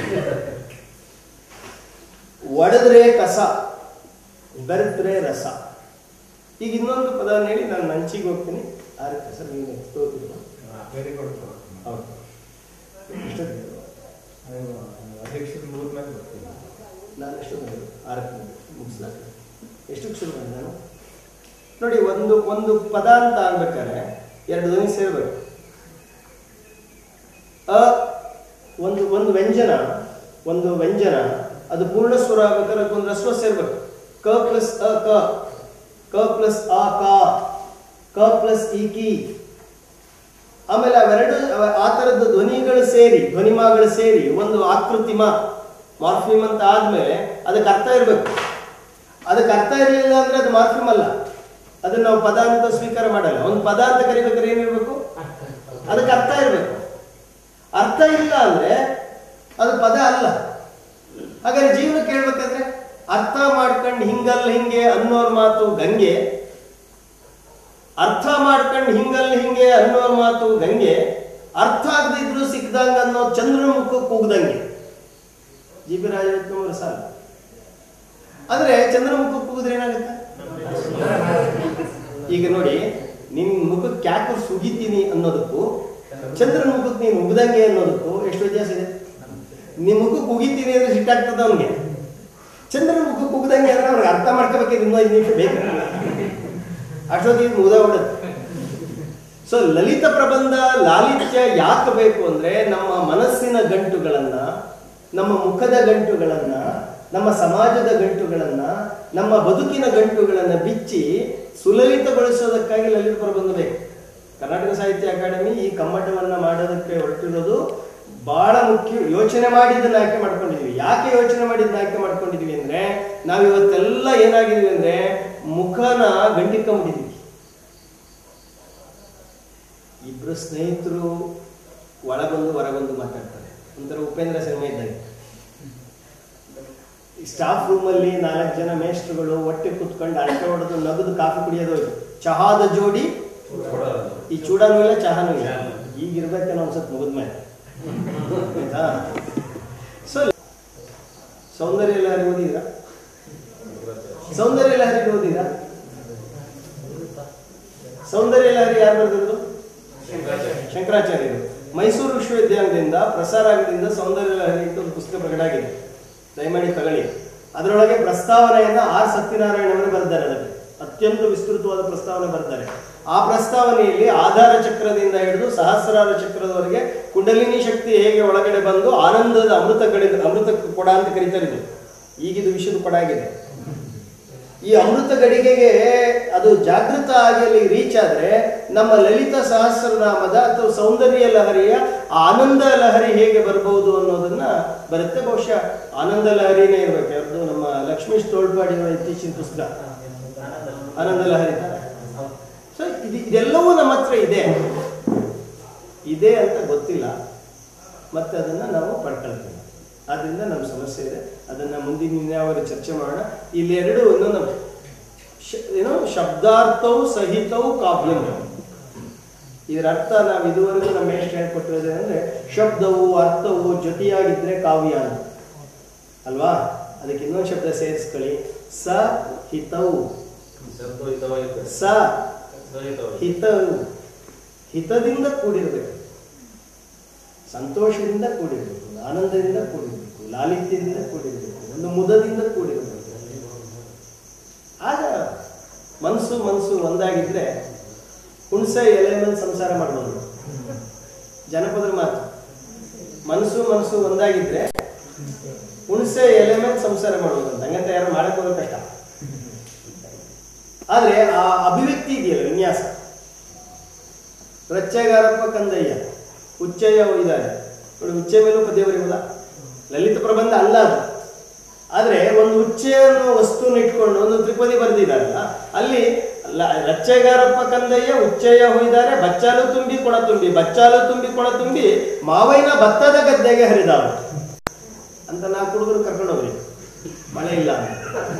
ಒಡೆದ್ರೆ ಕಸ ಬೆರೆತ್ರೆ ರಸ ಈಗ ಇನ್ನೊಂದು ಪದ ಹೇಳಿ ನಾನು ನಂಚಿಗೆ ಹೋಗ್ತೀನಿ ಆರ ಕಸ ನೀವು ವೆರಿ ಗುಡ್ ಹೌದು ಎಷ್ಟೊತ್ತಿಗೆ? ಅಧ್ಯಕ್ಷರು ಮುಗಿದ್ಮೇಲೆ ಬರ್ತೀನಿ ನಾನು ಎಷ್ಟು ಬಂದೆ ಆರಕ್ಕೆ ಮುಗಿಸ್ಲಾಕ ಎಷ್ಟು ಶುರು ಬಂದೆ ನಾನು ನೋಡಿ ಒಂದು ಒಂದು ಪದ ಅಂತ ಆಗ್ಬೇಕಾದ್ರೆ ಎರಡು ಧ್ವನಿ ಸೇರ್ಬೇಕು ಅ ಒಂದು ಒಂದು ವ್ಯಂಜನ ಒಂದು ವ್ಯಂಜನ ಅದು ಪೂರ್ಣ ಸ್ವರ ಆಗ್ಬೇಕಾದ್ರೆ ಅದಕ್ಕೊಂದು ರಸ್ವ ಸೇರ್ಬೇಕು ಕ ಪ್ಲಸ್ ಅ ಕ ಕ ಪ್ಲಸ್ ಆ ಕ ಕ ಪ್ಲಸ್ ಇ ಕಿ ಆಮೇಲೆ ಅವೆರಡು ಅವ- ಆ ತರದ ಧ್ವನಿಗಳು ಸೇರಿ ಧ್ವನಿಮಾಗಳು ಸೇರಿ ಒಂದು ಆಕೃತಿಮ ಮಾರ್ಫಿಮ್ ಅಂತ ಆದ್ಮೇಲೆ ಅದಕ್ಕೆ ಅರ್ಥ ಇರಬೇಕು ಅದಕ್ಕೆ ಅರ್ಥ ಇರಲಿಲ್ಲ ಅಂದ್ರೆ ಅದು ಮಾರ್ಫಿಮ್ ಅಲ್ಲ ಅದನ್ನ ನಾವು ಪದ ಅಂತ ಸ್ವೀಕಾರ ಮಾಡಲ್ಲ ಒಂದು ಪದ ಅಂತ ಕರಿಬೇಕಾದ್ರೆ ಏನಿರ್ಬೇಕು ಅದಕ್ಕೆ ಅರ್ಥ ಇರಬೇಕು ಅರ್ಥ ಇಲ್ಲ ಅಂದ್ರೆ ಅದು ಪದ ಅಲ್ಲ ಹಾಗಾದ್ರೆ ಜೀವನಕ್ಕೆ ಹೇಳ್ಬೇಕಾದ್ರೆ ಅರ್ಥ ಮಾಡ್ಕೊಂಡು ಹಿಂಗಲ್ಲ ಹಿಂಗೆ ಅನ್ನೋರ್ ಮಾತು ಗಂಗೆ ಅರ್ಥ ಮಾಡ್ಕೊಂಡು ಹಿಂಗಲ್ಲ ಹಿಂಗೆ ಅನ್ನೋರ್ ಮಾತು ಗಂಗೆ ಅರ್ಥ ಆಗದಿದ್ರು ಸಿಕ್ದಂಗ ಅನ್ನೋ ಚಂದ್ರನ ಮುಖಕ್ಕೆ ಕೂಗ್ದಂಗೆ ಜಿ ಪಿ ರಾಜರತ್ನವರ ಸಾಲ ಆದ್ರೆ ಚಂದ್ರ ಮುಖಕ್ಕೆ ಕೂಗಿದ್ರೆ ಏನಾಗುತ್ತೆ ಈಗ ನೋಡಿ ನಿನ್ ಮುಖಕ್ಕೆ ಯಾಕೆ ಸುಗಿತೀನಿ ಅನ್ನೋದಕ್ಕೂ ಚಂದ್ರನ ಮುಖಕ್ಕೆ ನೀನು ಉಗ್ದಂಗೆ ಅನ್ನೋದಕ್ಕೂ ಎಷ್ಟು ವ್ಯತ್ಯಾಸ ಇದೆ ನಿಮ್ ಮುಖಕ್ಕೆ ಉಗಿತೀನಿ ಅಂದ್ರೆ ಸಿಟ್ಟಾಗ್ತದ ಅವನಿಗೆ ಚಂದ್ರನ ಮುಖಕ್ಕೆ ಉಗ್ದಂಗೆ ಅಂದ್ರೆ ಅವ್ರಿಗೆ ಅರ್ಥ ಮಾಡ್ಕೋಬೇಕಿದ್ರೆ ಇನ್ನೂ ಐದು ನಿಮಿಷ ಬೇಕು ಅಷ್ಟೊತ್ತಿಗೆ ಮುಗ್ದ ಬಿಡುತ್ತೆ ಸೊ ಲಲಿತ ಪ್ರಬಂಧ ಲಾಲಿತ್ಯ ಯಾಕೆ ಬೇಕು ಅಂದ್ರೆ ನಮ್ಮ ಮನಸ್ಸಿನ ಗಂಟುಗಳನ್ನ ನಮ್ಮ ಮುಖದ ಗಂಟುಗಳನ್ನ ನಮ್ಮ ಸಮಾಜದ ಗಂಟುಗಳನ್ನ ನಮ್ಮ ಬದುಕಿನ ಗಂಟುಗಳನ್ನ ಬಿಚ್ಚಿ ಸುಲಲಿತಗೊಳಿಸೋದಕ್ಕಾಗಿ ಲಲಿತ ಪ್ರಬಂಧ ಬೇಕು ಕರ್ನಾಟಕ ಸಾಹಿತ್ಯ ಅಕಾಡೆಮಿ ಈ ಕಮ್ಮಟವನ್ನ ಮಾಡೋದಕ್ಕೆ ಹೊರಟಿರೋದು ಬಹಳ ಮುಖ್ಯ ಯೋಚನೆ ಮಾಡಿ ಇದನ್ನ ಆಯ್ಕೆ ಮಾಡ್ಕೊಂಡಿದೀವಿ ಯಾಕೆ ಯೋಚನೆ ಮಾಡಿ ಇದನ್ನ ಆಯ್ಕೆ ಮಾಡ್ಕೊಂಡಿದೀವಿ ಅಂದ್ರೆ ನಾವ್ ಇವತ್ತೆಲ್ಲ ಏನಾಗಿದೀವಿ ಅಂದ್ರೆ ಮುಖನ ಗಂಟಿಕೊಂಡ್ಬಿಟ್ಟಿದೀವಿ ಇಬ್ರು ಸ್ನೇಹಿತರು ಒಳಗೊಂದು ಹೊರಗೊಂದು ಮಾತಾಡ್ತಾರೆ ಒಂಥರ ಉಪೇಂದ್ರ ಸಿನಿಮಾ ಇದ್ದಾಗ ಸ್ಟಾಫ್ ರೂಮಲ್ಲಿ ನಾಲ್ಕು ಜನ ಮೇಷ್ಟ್ರುಗಳು ಹೊಟ್ಟೆ ಕುತ್ಕೊಂಡು ಅಳತೆ ಹೊಡೆದು ನಗದು ಕಾಫಿ ಕುಡಿಯೋದು ಹೋಯ್ತು ಚಹಾದ ಜೋಡಿ ಈ ಚೂಡನೂ ಇಲ್ಲ ಚಹಾನೂ ಇಲ್ಲ ಈಗ ಇರ್ಬೇಕೇನೋ ಅನ್ಸತ್ ಮುಗಿದ್ಮೇಲೆ ಆಯ್ತಾ ಸೊ ಸೌಂದರ್ಯ ಲಹರಿ ಓದಿದ್ರಾ ಸೌಂದರ್ಯ ಲಹರಿ ಓದಿದ್ರಾ ಸೌಂದರ್ಯ ಲಹರಿ ಯಾರು ಬರೆದಿರೋದು ಶಂಕರಾಚಾರ್ಯರು ಮೈಸೂರು ವಿಶ್ವವಿದ್ಯಾಲಯದಿಂದ ಪ್ರಸಾರ ಆಗದಿಂದ ಸೌಂದರ್ಯ ಲಹರಿ ಅಂತ ಒಂದು ಪುಸ್ತಕ ಪ್ರಕಟ ಆಗಿದೆ ದಯಮಾಡಿ ತಗೊಳ್ಳಿ ಅದರೊಳಗೆ ಪ್ರಸ್ತಾವನೆಯನ್ನ ಆರ್ ಸತ್ಯನಾರಾಯಣ ಅವರು ಬರೆದಿದ್ದಾರೆ ಅದಕ್ಕೆ ಅತ್ಯಂತ ವಿಸ್ತೃತವಾದ ಪ್ರಸ್ತಾವನೆ ಬರ್ತಾರೆ ಆ ಪ್ರಸ್ತಾವನೆಯಲ್ಲಿ ಆಧಾರ ಚಕ್ರದಿಂದ ಹಿಡಿದು ಸಹಸ್ರಾರ ಚಕ್ರದವರೆಗೆ ಕುಂಡಲಿನಿ ಶಕ್ತಿ ಹೇಗೆ ಒಳಗಡೆ ಬಂದು ಆನಂದದ ಅಮೃತ ಕಡೆ ಅಮೃತ ಕೊಡ ಅಂತ ಕರೀತಾರೆ ಇದು ಈಗಿದು ವಿಷಯದ ಕೊಡ ಆಗಿದೆ ಈ ಅಮೃತ ಗಡಿಗೆಗೆ ಅದು ಜಾಗೃತ ಆಗಿ ಅಲ್ಲಿ ರೀಚ್ ಆದ್ರೆ ನಮ್ಮ ಲಲಿತ ಸಹಸ್ರನಾಮದ ಅಥವಾ ಸೌಂದರ್ಯ ಲಹರಿಯ ಆ ಆನಂದ ಲಹರಿ ಹೇಗೆ ಬರಬಹುದು ಅನ್ನೋದನ್ನ ಬರುತ್ತೆ ಬಹುಶಃ ಆನಂದ ಲಹರಿನೇ ಇರ್ಬೇಕು ಯಾರ್ದು ನಮ್ಮ ಲಕ್ಷ್ಮೀಶ್ ತೋಳ್ಪಾಡಿ ಅವರ ಇತ್ತೀಚಿನ ಪುಸ್ತಕ ಆನಂದ ಲಹರಿ ಸೊ ಇದು ಇದೆಲ್ಲವೂ ನಮ್ಮ ಹತ್ರ ಇದೆ ಇದೆ ಅಂತ ಗೊತ್ತಿಲ್ಲ ಮತ್ತೆ ಅದನ್ನ ನಾವು ಪಡ್ಕೊಳ್ತೀವಿ ಆದ್ರಿಂದ ನಮ್ಮ ಸಮಸ್ಯೆ ಇದೆ ಅದನ್ನ ಮುಂದಿನ ಇನ್ಯಾವಾಗ ಚರ್ಚೆ ಮಾಡೋಣ ಇಲ್ಲಿ ಎರಡು ಒಂದೊಂದು ಶ- ಏನು ಶಬ್ದಾರ್ಥವು ಸಹಿತವು ಕಾವ್ಯಂ ಇದರ ಅರ್ಥ ನಾವು ಇದುವರೆಗೂ ನಮ್ಮ ಎಷ್ಟು ಹೇಳ್ಕೊಟ್ಟಿರೋದು ಅಂದ್ರೆ ಶಬ್ದವು ಅರ್ಥವು ಜೊತೆಯಾಗಿದ್ರೆ ಕಾವ್ಯ ಅಂತ ಅಲ್ವಾ ಅದಕ್ಕೆ ಇನ್ನೊಂದು ಶಬ್ದ ಸೇರಿಸ್ಕೊಳ್ಳಿ ಸ ಹಿತವು ಸ ಹಿತವು ಹಿತದಿಂದ ಕೂಡಿರಬೇಕು ಸಂತೋಷದಿಂದ ಕೂಡಿರಬೇಕು ಆನಂದದಿಂದ ಕೂಡಿರಬೇಕು ಲಾಲಿತ್ಯದಿಂದ ಕೂಡಿರಬೇಕು ಒಂದು ಮುದದಿಂದ ಕೂಡಿರಬೇಕು ಆಗ ಮನಸ್ಸು ಮನಸ್ಸು ಒಂದಾಗಿದ್ರೆ ಹುಣಸೆ ಎಲೆ ಮೇಲೆ ಸಂಸಾರ ಮಾಡ್ಬೋದು ಜನಪದರ ಮಾತು ಮನಸ್ಸು ಮನಸ್ಸು ಒಂದಾಗಿದ್ರೆ ಹುಣಸೆ ಎಲೆ ಮೇಲೆ ಸಂಸಾರ ಮಾಡ್ಬೋದು ಅಂತ ಹಂಗಂತ ಯಾರು ಮಾಡಕ್ ಹೋಗೋದು ಕಷ್ಟ ಆದ್ರೆ ಆ ಅಭಿವ್ಯಕ್ತಿ ಇದೆಯಲ್ಲ ವಿನ್ಯಾಸ ರಚ್ಚಗಾರಪ್ಪ ಕಂದಯ್ಯ ಉಚ್ಚಯ್ಯ ಇದ್ದಾರೆ ನೋಡಿ ಉಚ್ಚೆ ಮೇಲೂ ಪದ್ಯ ಬರೆಯುವುದಾ ಲಲಿತ ಪ್ರಬಂಧ ಅಲ್ಲ ಅದು ಆದ್ರೆ ಒಂದು ಉಚ್ಚೆ ಅನ್ನೋ ವಸ್ತುನ ಇಟ್ಕೊಂಡು ಒಂದು ತ್ರಿಪದಿ ಬರೆದಿದ್ದಾರಲ್ಲ ಅಲ್ಲಿ ಲ- ರಚ್ಚೆಗಾರಪ್ಪ ಕಂದಯ್ಯ ಉಚ್ಚಯ್ಯ ಹೊಯ್ದಾರೆ ಬಚ್ಚಾಲು ತುಂಬಿ ಕೊಡ ತುಂಬಿ ಬಚ್ಚಾಲು ತುಂಬಿ ಕೊಡ ತುಂಬಿ ಮಾವೈನ ಭತ್ತದ ಗದ್ದೆಗೆ ಹರಿದಾವ ಅಂತ ನಾಲ್ಕು ಹುಡುಗರು ಕರ್ಕೊಂಡು ಹೋಗ್ರಿ ಮಳೆ ಇಲ್ಲ ಅಂತ.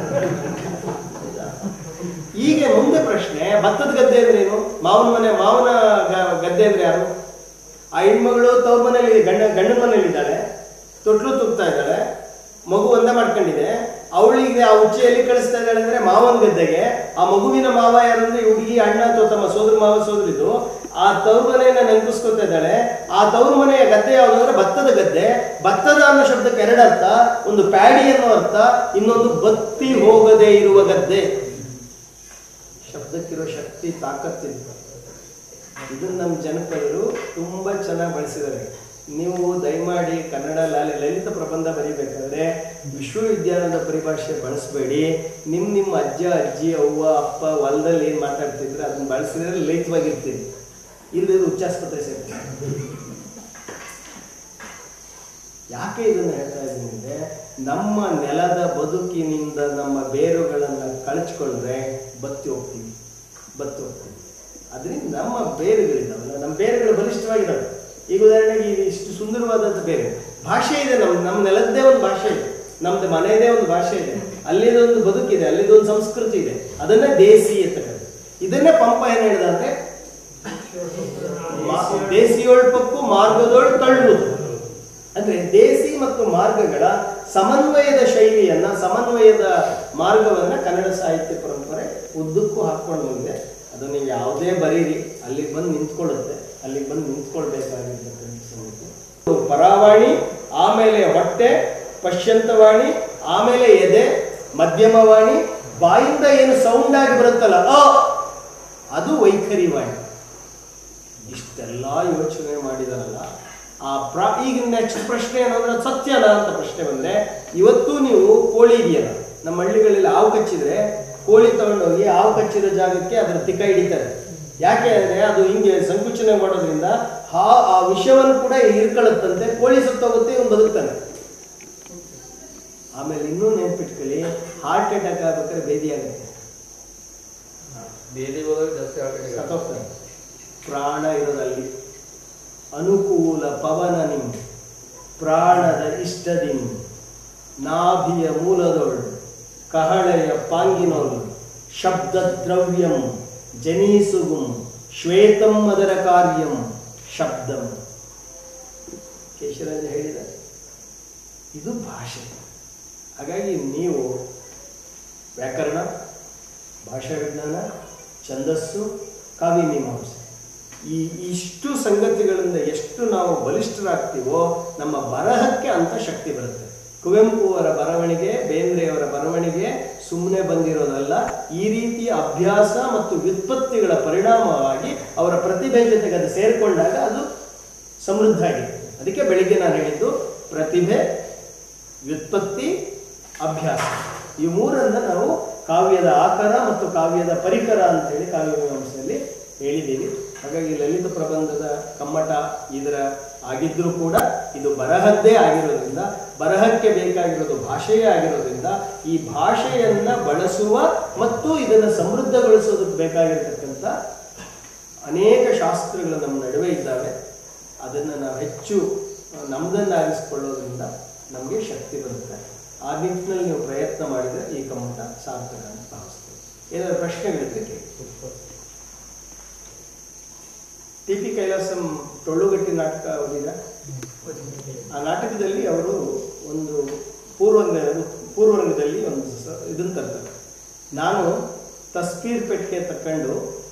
ಈಗ ಮುಂದೆ ಪ್ರಶ್ನೆ ಭತ್ತದ ಗದ್ದೆ ಅಂದ್ರೆ ಏನು ಮಾವನ ಮನೆ ಮಾವನ ಗ- ಗದ್ದೆ ಅಂದ್ರೆ ಯಾರು ಆ ಹೆಣ್ಮಗಳು ತವ್ರ ಮನೇಲಿ ಗಂಡ ಗಂಡನ ಮನೇಲಿ ಇದ್ದಾಳೆ ತೊಟ್ಲು ತುಗ್ತಾ ಇದ್ದಾಳೆ ಮಗು ಒಂದೇ ಮಾಡ್ಕೊಂಡಿದೆ ಅವಳಿಗೆ ಆ ಉಚ್ಚೆಯಲ್ಲಿ ಕಳಿಸ್ತಾ ಇದ್ದಾಳೆ ಅಂದ್ರೆ ಮಾವನ ಗದ್ದೆಗೆ ಆ ಮಗುವಿನ ಮಾವ ಯಾರಂದ್ರೆ ಈ ಹುಡುಗಿ ಅಣ್ಣ ಅಥವಾ ತಮ್ಮ ಸೋದರ ಮಾವ ಸೋದರಿದು ಆ ತವ್ರ ಮನೆಯನ್ನ ನೆನಪಿಸ್ಕೊತಾ ಇದ್ದಾಳೆ ಆ ತವ್ರ ಮನೆಯ ಗದ್ದೆ ಯಾವುದು ಅಂದ್ರೆ ಭತ್ತದ ಗದ್ದೆ ಭತ್ತದ ಅನ್ನೋ ಶಬ್ದಕ್ಕೆ ಎರಡು ಅರ್ಥ ಒಂದು ಪ್ಯಾಡಿ ಅನ್ನೋ ಅರ್ಥ ಇನ್ನೊಂದು ಬತ್ತಿ ಹೋಗದೆ ಇರುವ ಗದ್ದೆ ಶಬ್ದಕ್ಕಿರೋ ಶಕ್ತಿ ತಾಕತ್ತಿದೆ ಇದನ್ನ ನಮ್ಮ ಜನಪದರು ತುಂಬಾ ಚೆನ್ನಾಗಿ ಬಳಸಿದ್ದಾರೆ ನೀವು ದಯಮಾಡಿ ಕನ್ನಡ ಲಾಲಿ ಲಲಿತ ಪ್ರಬಂಧ ಬರೀಬೇಕಾದ್ರೆ ವಿಶ್ವವಿದ್ಯಾಲಯದ ಪರಿಭಾಷೆ ಬಳಸಬೇಡಿ ನಿಮ್ ನಿಮ್ಮ ಅಜ್ಜ ಅಜ್ಜಿ ಅವ್ವ ಅಪ್ಪ ಹೊಲದಲ್ಲಿ ಏನ್ ಮಾತಾಡ್ತಿದ್ರೆ ಅದನ್ನ ಬಳಸಿದ್ರೆ ಲಲಿತವಾಗಿರ್ತೀರಿ ಇಲ್ಲದಿದ್ರೆ ಉಚ್ಚಾಸ್ಪತ್ರೆ ಸೇರ್ತೀರಿ ಯಾಕೆ ಇದನ್ನ ಹೇಳ್ತಾ ಇದ್ದೀನಿ ಅಂದ್ರೆ ನಮ್ಮ ನೆಲದ ಬದುಕಿನಿಂದ ನಮ್ಮ ಬೇರುಗಳನ್ನ ಕಳಚ್ಕೊಂಡ್ರೆ ಬತ್ತಿ ಹೋಗ್ತೀವಿ ಬತ್ತಿ ಹೋಗ್ತೀವಿ ಅದರಿಂದ ನಮ್ಮ ಬೇರುಗಳಿದಾವಲ್ಲ ನಮ್ಮ ಬೇರುಗಳು ಬಲಿಷ್ಠವಾಗಿದ್ದಾವೆ ಈಗ ಉದಾಹರಣೆಗೆ ಇದು ಇಷ್ಟು ಸುಂದರವಾದಂಥ ಬೇರೆ ಭಾಷೆ ಇದೆ ನಮ್ಮ ನಮ್ಮ ನೆಲದ್ದೇ ಒಂದು ಭಾಷೆ ಇದೆ ನಮ್ದು ಮನೆಯದೇ ಒಂದು ಭಾಷೆ ಇದೆ ಅಲ್ಲಿದೊಂದು ಬದುಕಿದೆ ಅಲ್ಲಿದೊಂದು ಸಂಸ್ಕೃತಿ ಇದೆ ಅದನ್ನೇ ದೇಸಿ ಅಂತ ಕರೀತಾರೆ ಇದನ್ನೇ ಪಂಪ ಏನ್ ಹೇಳಿದ ಅಂದ್ರೆ ಮಾ- ದೇಸಿಯೊಳ್ಪಕ್ಕು ಮಾರ್ಗದೊಳ್ ತಳ್ಳುವುದು ಅಂದ್ರೆ ದೇಸಿ ಮತ್ತು ಮಾರ್ಗಗಳ ಸಮನ್ವಯದ ಶೈಲಿಯನ್ನ ಸಮನ್ವಯದ ಮಾರ್ಗವನ್ನ ಕನ್ನಡ ಸಾಹಿತ್ಯ ಪರಂಪರೆ ಉದ್ದಕ್ಕೂ ಹಾಕೊಂಡು ಬಂದಿದೆ ಅದು ನೀವು ಯಾವುದೇ ಬರೀರಿ ಅಲ್ಲಿಗೆ ಬಂದು ನಿಂತ್ಕೊಳ್ಳುತ್ತೆ ಅಲ್ಲಿಗೆ ಬಂದು ನಿಂತ್ಕೊಳ್ಬೇಕಾಗಿರ್ತಕ್ಕಂಥ ಸಂಗತಿ ಪರಾವಾಣಿ ಆಮೇಲೆ ಹೊಟ್ಟೆ ಪಶ್ಯಂತವಾಣಿ ಆಮೇಲೆ ಎದೆ ಮಧ್ಯಮವಾಣಿ ಬಾಯಿಂದ ಏನು ಸೌಂಡ್ ಆಗಿ ಬರುತ್ತಲ್ಲ ಅ ಅದು ವೈಖರಿ ವಾಣಿ ಇಷ್ಟೆಲ್ಲ ಯೋಚನೆ ಮಾಡಿದಾರಲ್ಲ ಆ ಪ್ರ ಈಗ ನೆಕ್ಸ್ಟ್ ಪ್ರಶ್ನೆ ಏನಂದ್ರೆ ಅದು ಸತ್ಯನಾ ಅಂತ ಪ್ರಶ್ನೆ ಬಂದ್ರೆ ಇವತ್ತು ನೀವು ಕೋಳಿ ಇದೆಯಲ್ಲ ನಮ್ಮ ಹಳ್ಳಿಗಳಲ್ಲಿ ಹಾವು ಕಚ್ಚಿದ್ರೆ ಕೋಳಿ ತಗೊಂಡೋಗಿ ಹಾವು ಕಚ್ಚಿರೋ ಜಾಗಕ್ಕೆ ಅದರ ತಿಕ್ಕ ಹಿಡಿತಾರೆ ಯಾಕೆ ಅಂದ್ರೆ ಅದು ಹಿಂಗೆ ಸಂಕುಚನೆ ಮಾಡೋದ್ರಿಂದ ಹಾ ಆ ವಿಷವನ್ನು ಕೂಡ ಹೀರ್ಕೊಳ್ಳುತ್ತಂತೆ ಕೋಳಿ ಸತ್ತೋಗುತ್ತೆ ಇವನು ಬದುಕ್ತಾನೆ ಆಮೇಲೆ ಇನ್ನೂ ನೆನ್ಪಿಟ್ಕೊಳ್ಳಿ ಹಾರ್ಟ್ ಅಟ್ಯಾಕ್ ಆಗ್ಬೇಕಾದ್ರೆ ಬೇದಿ ಆಗುತ್ತೆ ಬೇದಿ ಹೋದಾಗ ಜಾಸ್ತಿ ಆಟ ಸತ್ತೋಗ್ತಾನೆ ಪ್ರಾಣ ಇರೋದಲ್ಲಿ ಅನುಕೂಲ ಪವನ ನಿಮ್ ಪ್ರಾಣದ ಇಷ್ಟದಿನ್ ನಾಭಿಯ ಮೂಲದೊಳು ಕಹಳೆಯ ಪಾಂಗಿನೋಳು ಶಬ್ದ ದ್ರವ್ಯಂ ಜನೀಸುಗುಂ ಶ್ವೇತಂ ಅದರ ಕಾರ್ಯಂ ಶಬ್ದಂ ಕೇಶರಾಜ ಹೇಳಿದ ಇದು ಭಾಷೆ ಹಾಗಾಗಿ ನೀವು ವ್ಯಾಕರಣ ಭಾಷಾ ವಿಜ್ಞಾನ ಛಂದಸ್ಸು ಕಾವ್ಯ ಮೀಮಾಂಸೆ ಈ ಇಷ್ಟು ಸಂಗತಿಗಳಿಂದ ಎಷ್ಟು ನಾವು ಬಲಿಷ್ಠರಾಗ್ತೀವೋ ನಮ್ಮ ಬರಹಕ್ಕೆ ಅಂತ ಶಕ್ತಿ ಬರುತ್ತೆ ಕುವೆಂಪು ಅವರ ಬರವಣಿಗೆ ಬೇಂದ್ರೆಯವರ ಬರವಣಿಗೆ ಸುಮ್ಮನೆ ಬಂದಿರೋದಲ್ಲ ಈ ರೀತಿಯ ಅಭ್ಯಾಸ ಮತ್ತು ವ್ಯುತ್ಪತ್ತಿಗಳ ಪರಿಣಾಮವಾಗಿ ಅವರ ಪ್ರತಿಭೆ ಜೊತೆಗೆ ಅದು ಸೇರಿಕೊಂಡಾಗ ಅದು ಸಮೃದ್ಧ ಆಗಿದೆ ಅದಕ್ಕೆ ಬೆಳಿಗ್ಗೆ ನಾನು ಹೇಳಿದ್ದು ಪ್ರತಿಭೆ ವ್ಯುತ್ಪತ್ತಿ ಅಭ್ಯಾಸ ಈ ಮೂರನ್ನ ನಾವು ಕಾವ್ಯದ ಆಕಾರ ಮತ್ತು ಕಾವ್ಯದ ಪರಿಕರ ಅಂತ ಹೇಳಿ ಕಾವ್ಯ ಮೀಮಾಂಸೆಯಲ್ಲಿ ಹೇಳಿದ್ದೀವಿ ಹಾಗಾಗಿ ಲಲಿತ ಪ್ರಬಂಧದ ಕಮ್ಮಟ ಇದರ ಆಗಿದ್ರೂ ಕೂಡ ಇದು ಬರಹದ್ದೇ ಆಗಿರೋದ್ರಿಂದ ಬರಹಕ್ಕೆ ಬೇಕಾಗಿರೋದು ಭಾಷೆಯೇ ಆಗಿರೋದ್ರಿಂದ ಈ ಭಾಷೆಯನ್ನ ಬಳಸುವ ಮತ್ತು ಇದನ್ನು ಸಮೃದ್ಧಗೊಳಿಸೋದಕ್ಕೆ ಬೇಕಾಗಿರ್ತಕ್ಕಂಥ ಅನೇಕ ಶಾಸ್ತ್ರಗಳು ನಮ್ಮ ನಡುವೆ ಇದ್ದಾವೆ ಅದನ್ನು ನಾವು ಹೆಚ್ಚು ನಮ್ದನ್ನಾಗಿಸ್ಕೊಳ್ಳೋದ್ರಿಂದ ನಮಗೆ ಶಕ್ತಿ ಬರುತ್ತೆ ಆ ನಿಟ್ಟಿನಲ್ಲಿ ನೀವು ಪ್ರಯತ್ನ ಮಾಡಿದರೆ ಈ ಕಮ್ಮಟ ಸಾರ್ಥಕ ಅಂತ ಭಾವಿಸ್ತೀವಿ ಏನಾದ್ರು ಪ್ರಶ್ನೆಗಳಿದ್ರೆ ಕೇಳಿ ಟಿ ಪಿ ಕೈಲಾಸಂ ಟೊಳ್ಳುಗಟ್ಟಿ ನಾಟಕ ಓದಿದ ಆ ನಾಟಕದಲ್ಲಿ ಅವರು ಒಂದು ಪೂರ್ವಂಗ ಪೂರ್ವರಂಗದಲ್ಲಿ ಒಂದು ಸ- ಇದನ್ನ ತರ್ತಾರೆ ನಾನು ತಸ್ಬೀರ್ ಪೆಟ್ಟಿಗೆ ತಕೊಂಡು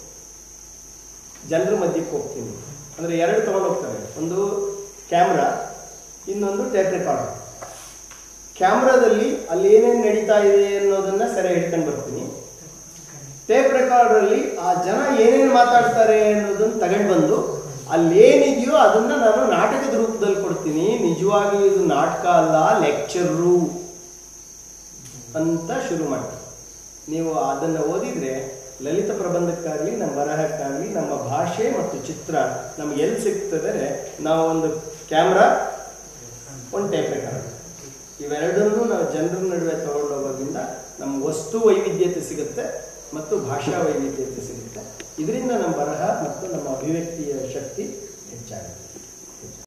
ಜನರ ಮಧ್ಯಕ್ಕೆ ಹೋಗ್ತೀನಿ ಅಂದರೆ ಎರಡು ತಗೊಂಡು ಹೋಗ್ತಾರೆ ಒಂದು ಕ್ಯಾಮ್ರಾ ಇನ್ನೊಂದು ಟೇಪ್ ರೆಕಾರ್ಡರ್ ಕ್ಯಾಮ್ರಾದಲ್ಲಿ ಅಲ್ಲಿ ಏನೇನು ನಡೀತಾ ಇದೆ ಅನ್ನೋದನ್ನ ಸೆರೆ ಹಿಡ್ಕೊಂಡು ಬರ್ತೀನಿ ಟೇಪ್ ರೆಕಾರ್ಡರಲ್ಲಿ ಆ ಜನ ಏನೇನು ಮಾತಾಡ್ತಾರೆ ಅನ್ನೋದನ್ನ ತಗೊಂಡು ಬಂದು ಅಲ್ಲೇನಿದೆಯೋ ಅದನ್ನ ನಾನು ನಾಟಕದ ರೂಪದಲ್ಲಿ ಕೊಡ್ತೀನಿ ನಿಜವಾಗಿ ಇದು ನಾಟಕ ಅಲ್ಲ ಲೆಕ್ಚರು ಅಂತ ಶುರು ಮಾಡ್ತೀನಿ ನೀವು ಅದನ್ನು ಓದಿದ್ರೆ ಲಲಿತ ಪ್ರಬಂಧಕ್ಕಾಗಲಿ ನಮ್ಮ ಬರಹಕ್ಕಾಗಲಿ ನಮ್ಮ ಭಾಷೆ ಮತ್ತು ಚಿತ್ರ ನಮ್ಗೆ ಎಲ್ಲಿ ಸಿಗ್ತದೆ ನಾವು ಒಂದು ಕ್ಯಾಮ್ರಾ ಒಂದು ಟೇಪ್ ರೆಕಾರ್ಡ್ ಇವೆರಡನ್ನೂ ನಾವು ಜನರ ನಡುವೆ ತಗೊಂಡೋಗೋದ್ರಿಂದ ನಮ್ಮ ವಸ್ತು ವೈವಿಧ್ಯತೆ ಸಿಗುತ್ತೆ ಮತ್ತು ಭಾಷಾ ವೈವಿಧ್ಯತೆ ಸಿಗುತ್ತೆ ಇದರಿಂದ ನಮ್ಮ ಬರಹ ಮತ್ತು ನಮ್ಮ ಅಭಿವ್ಯಕ್ತಿಯ ಶಕ್ತಿ ಹೆಚ್ಚಾಗುತ್ತೆ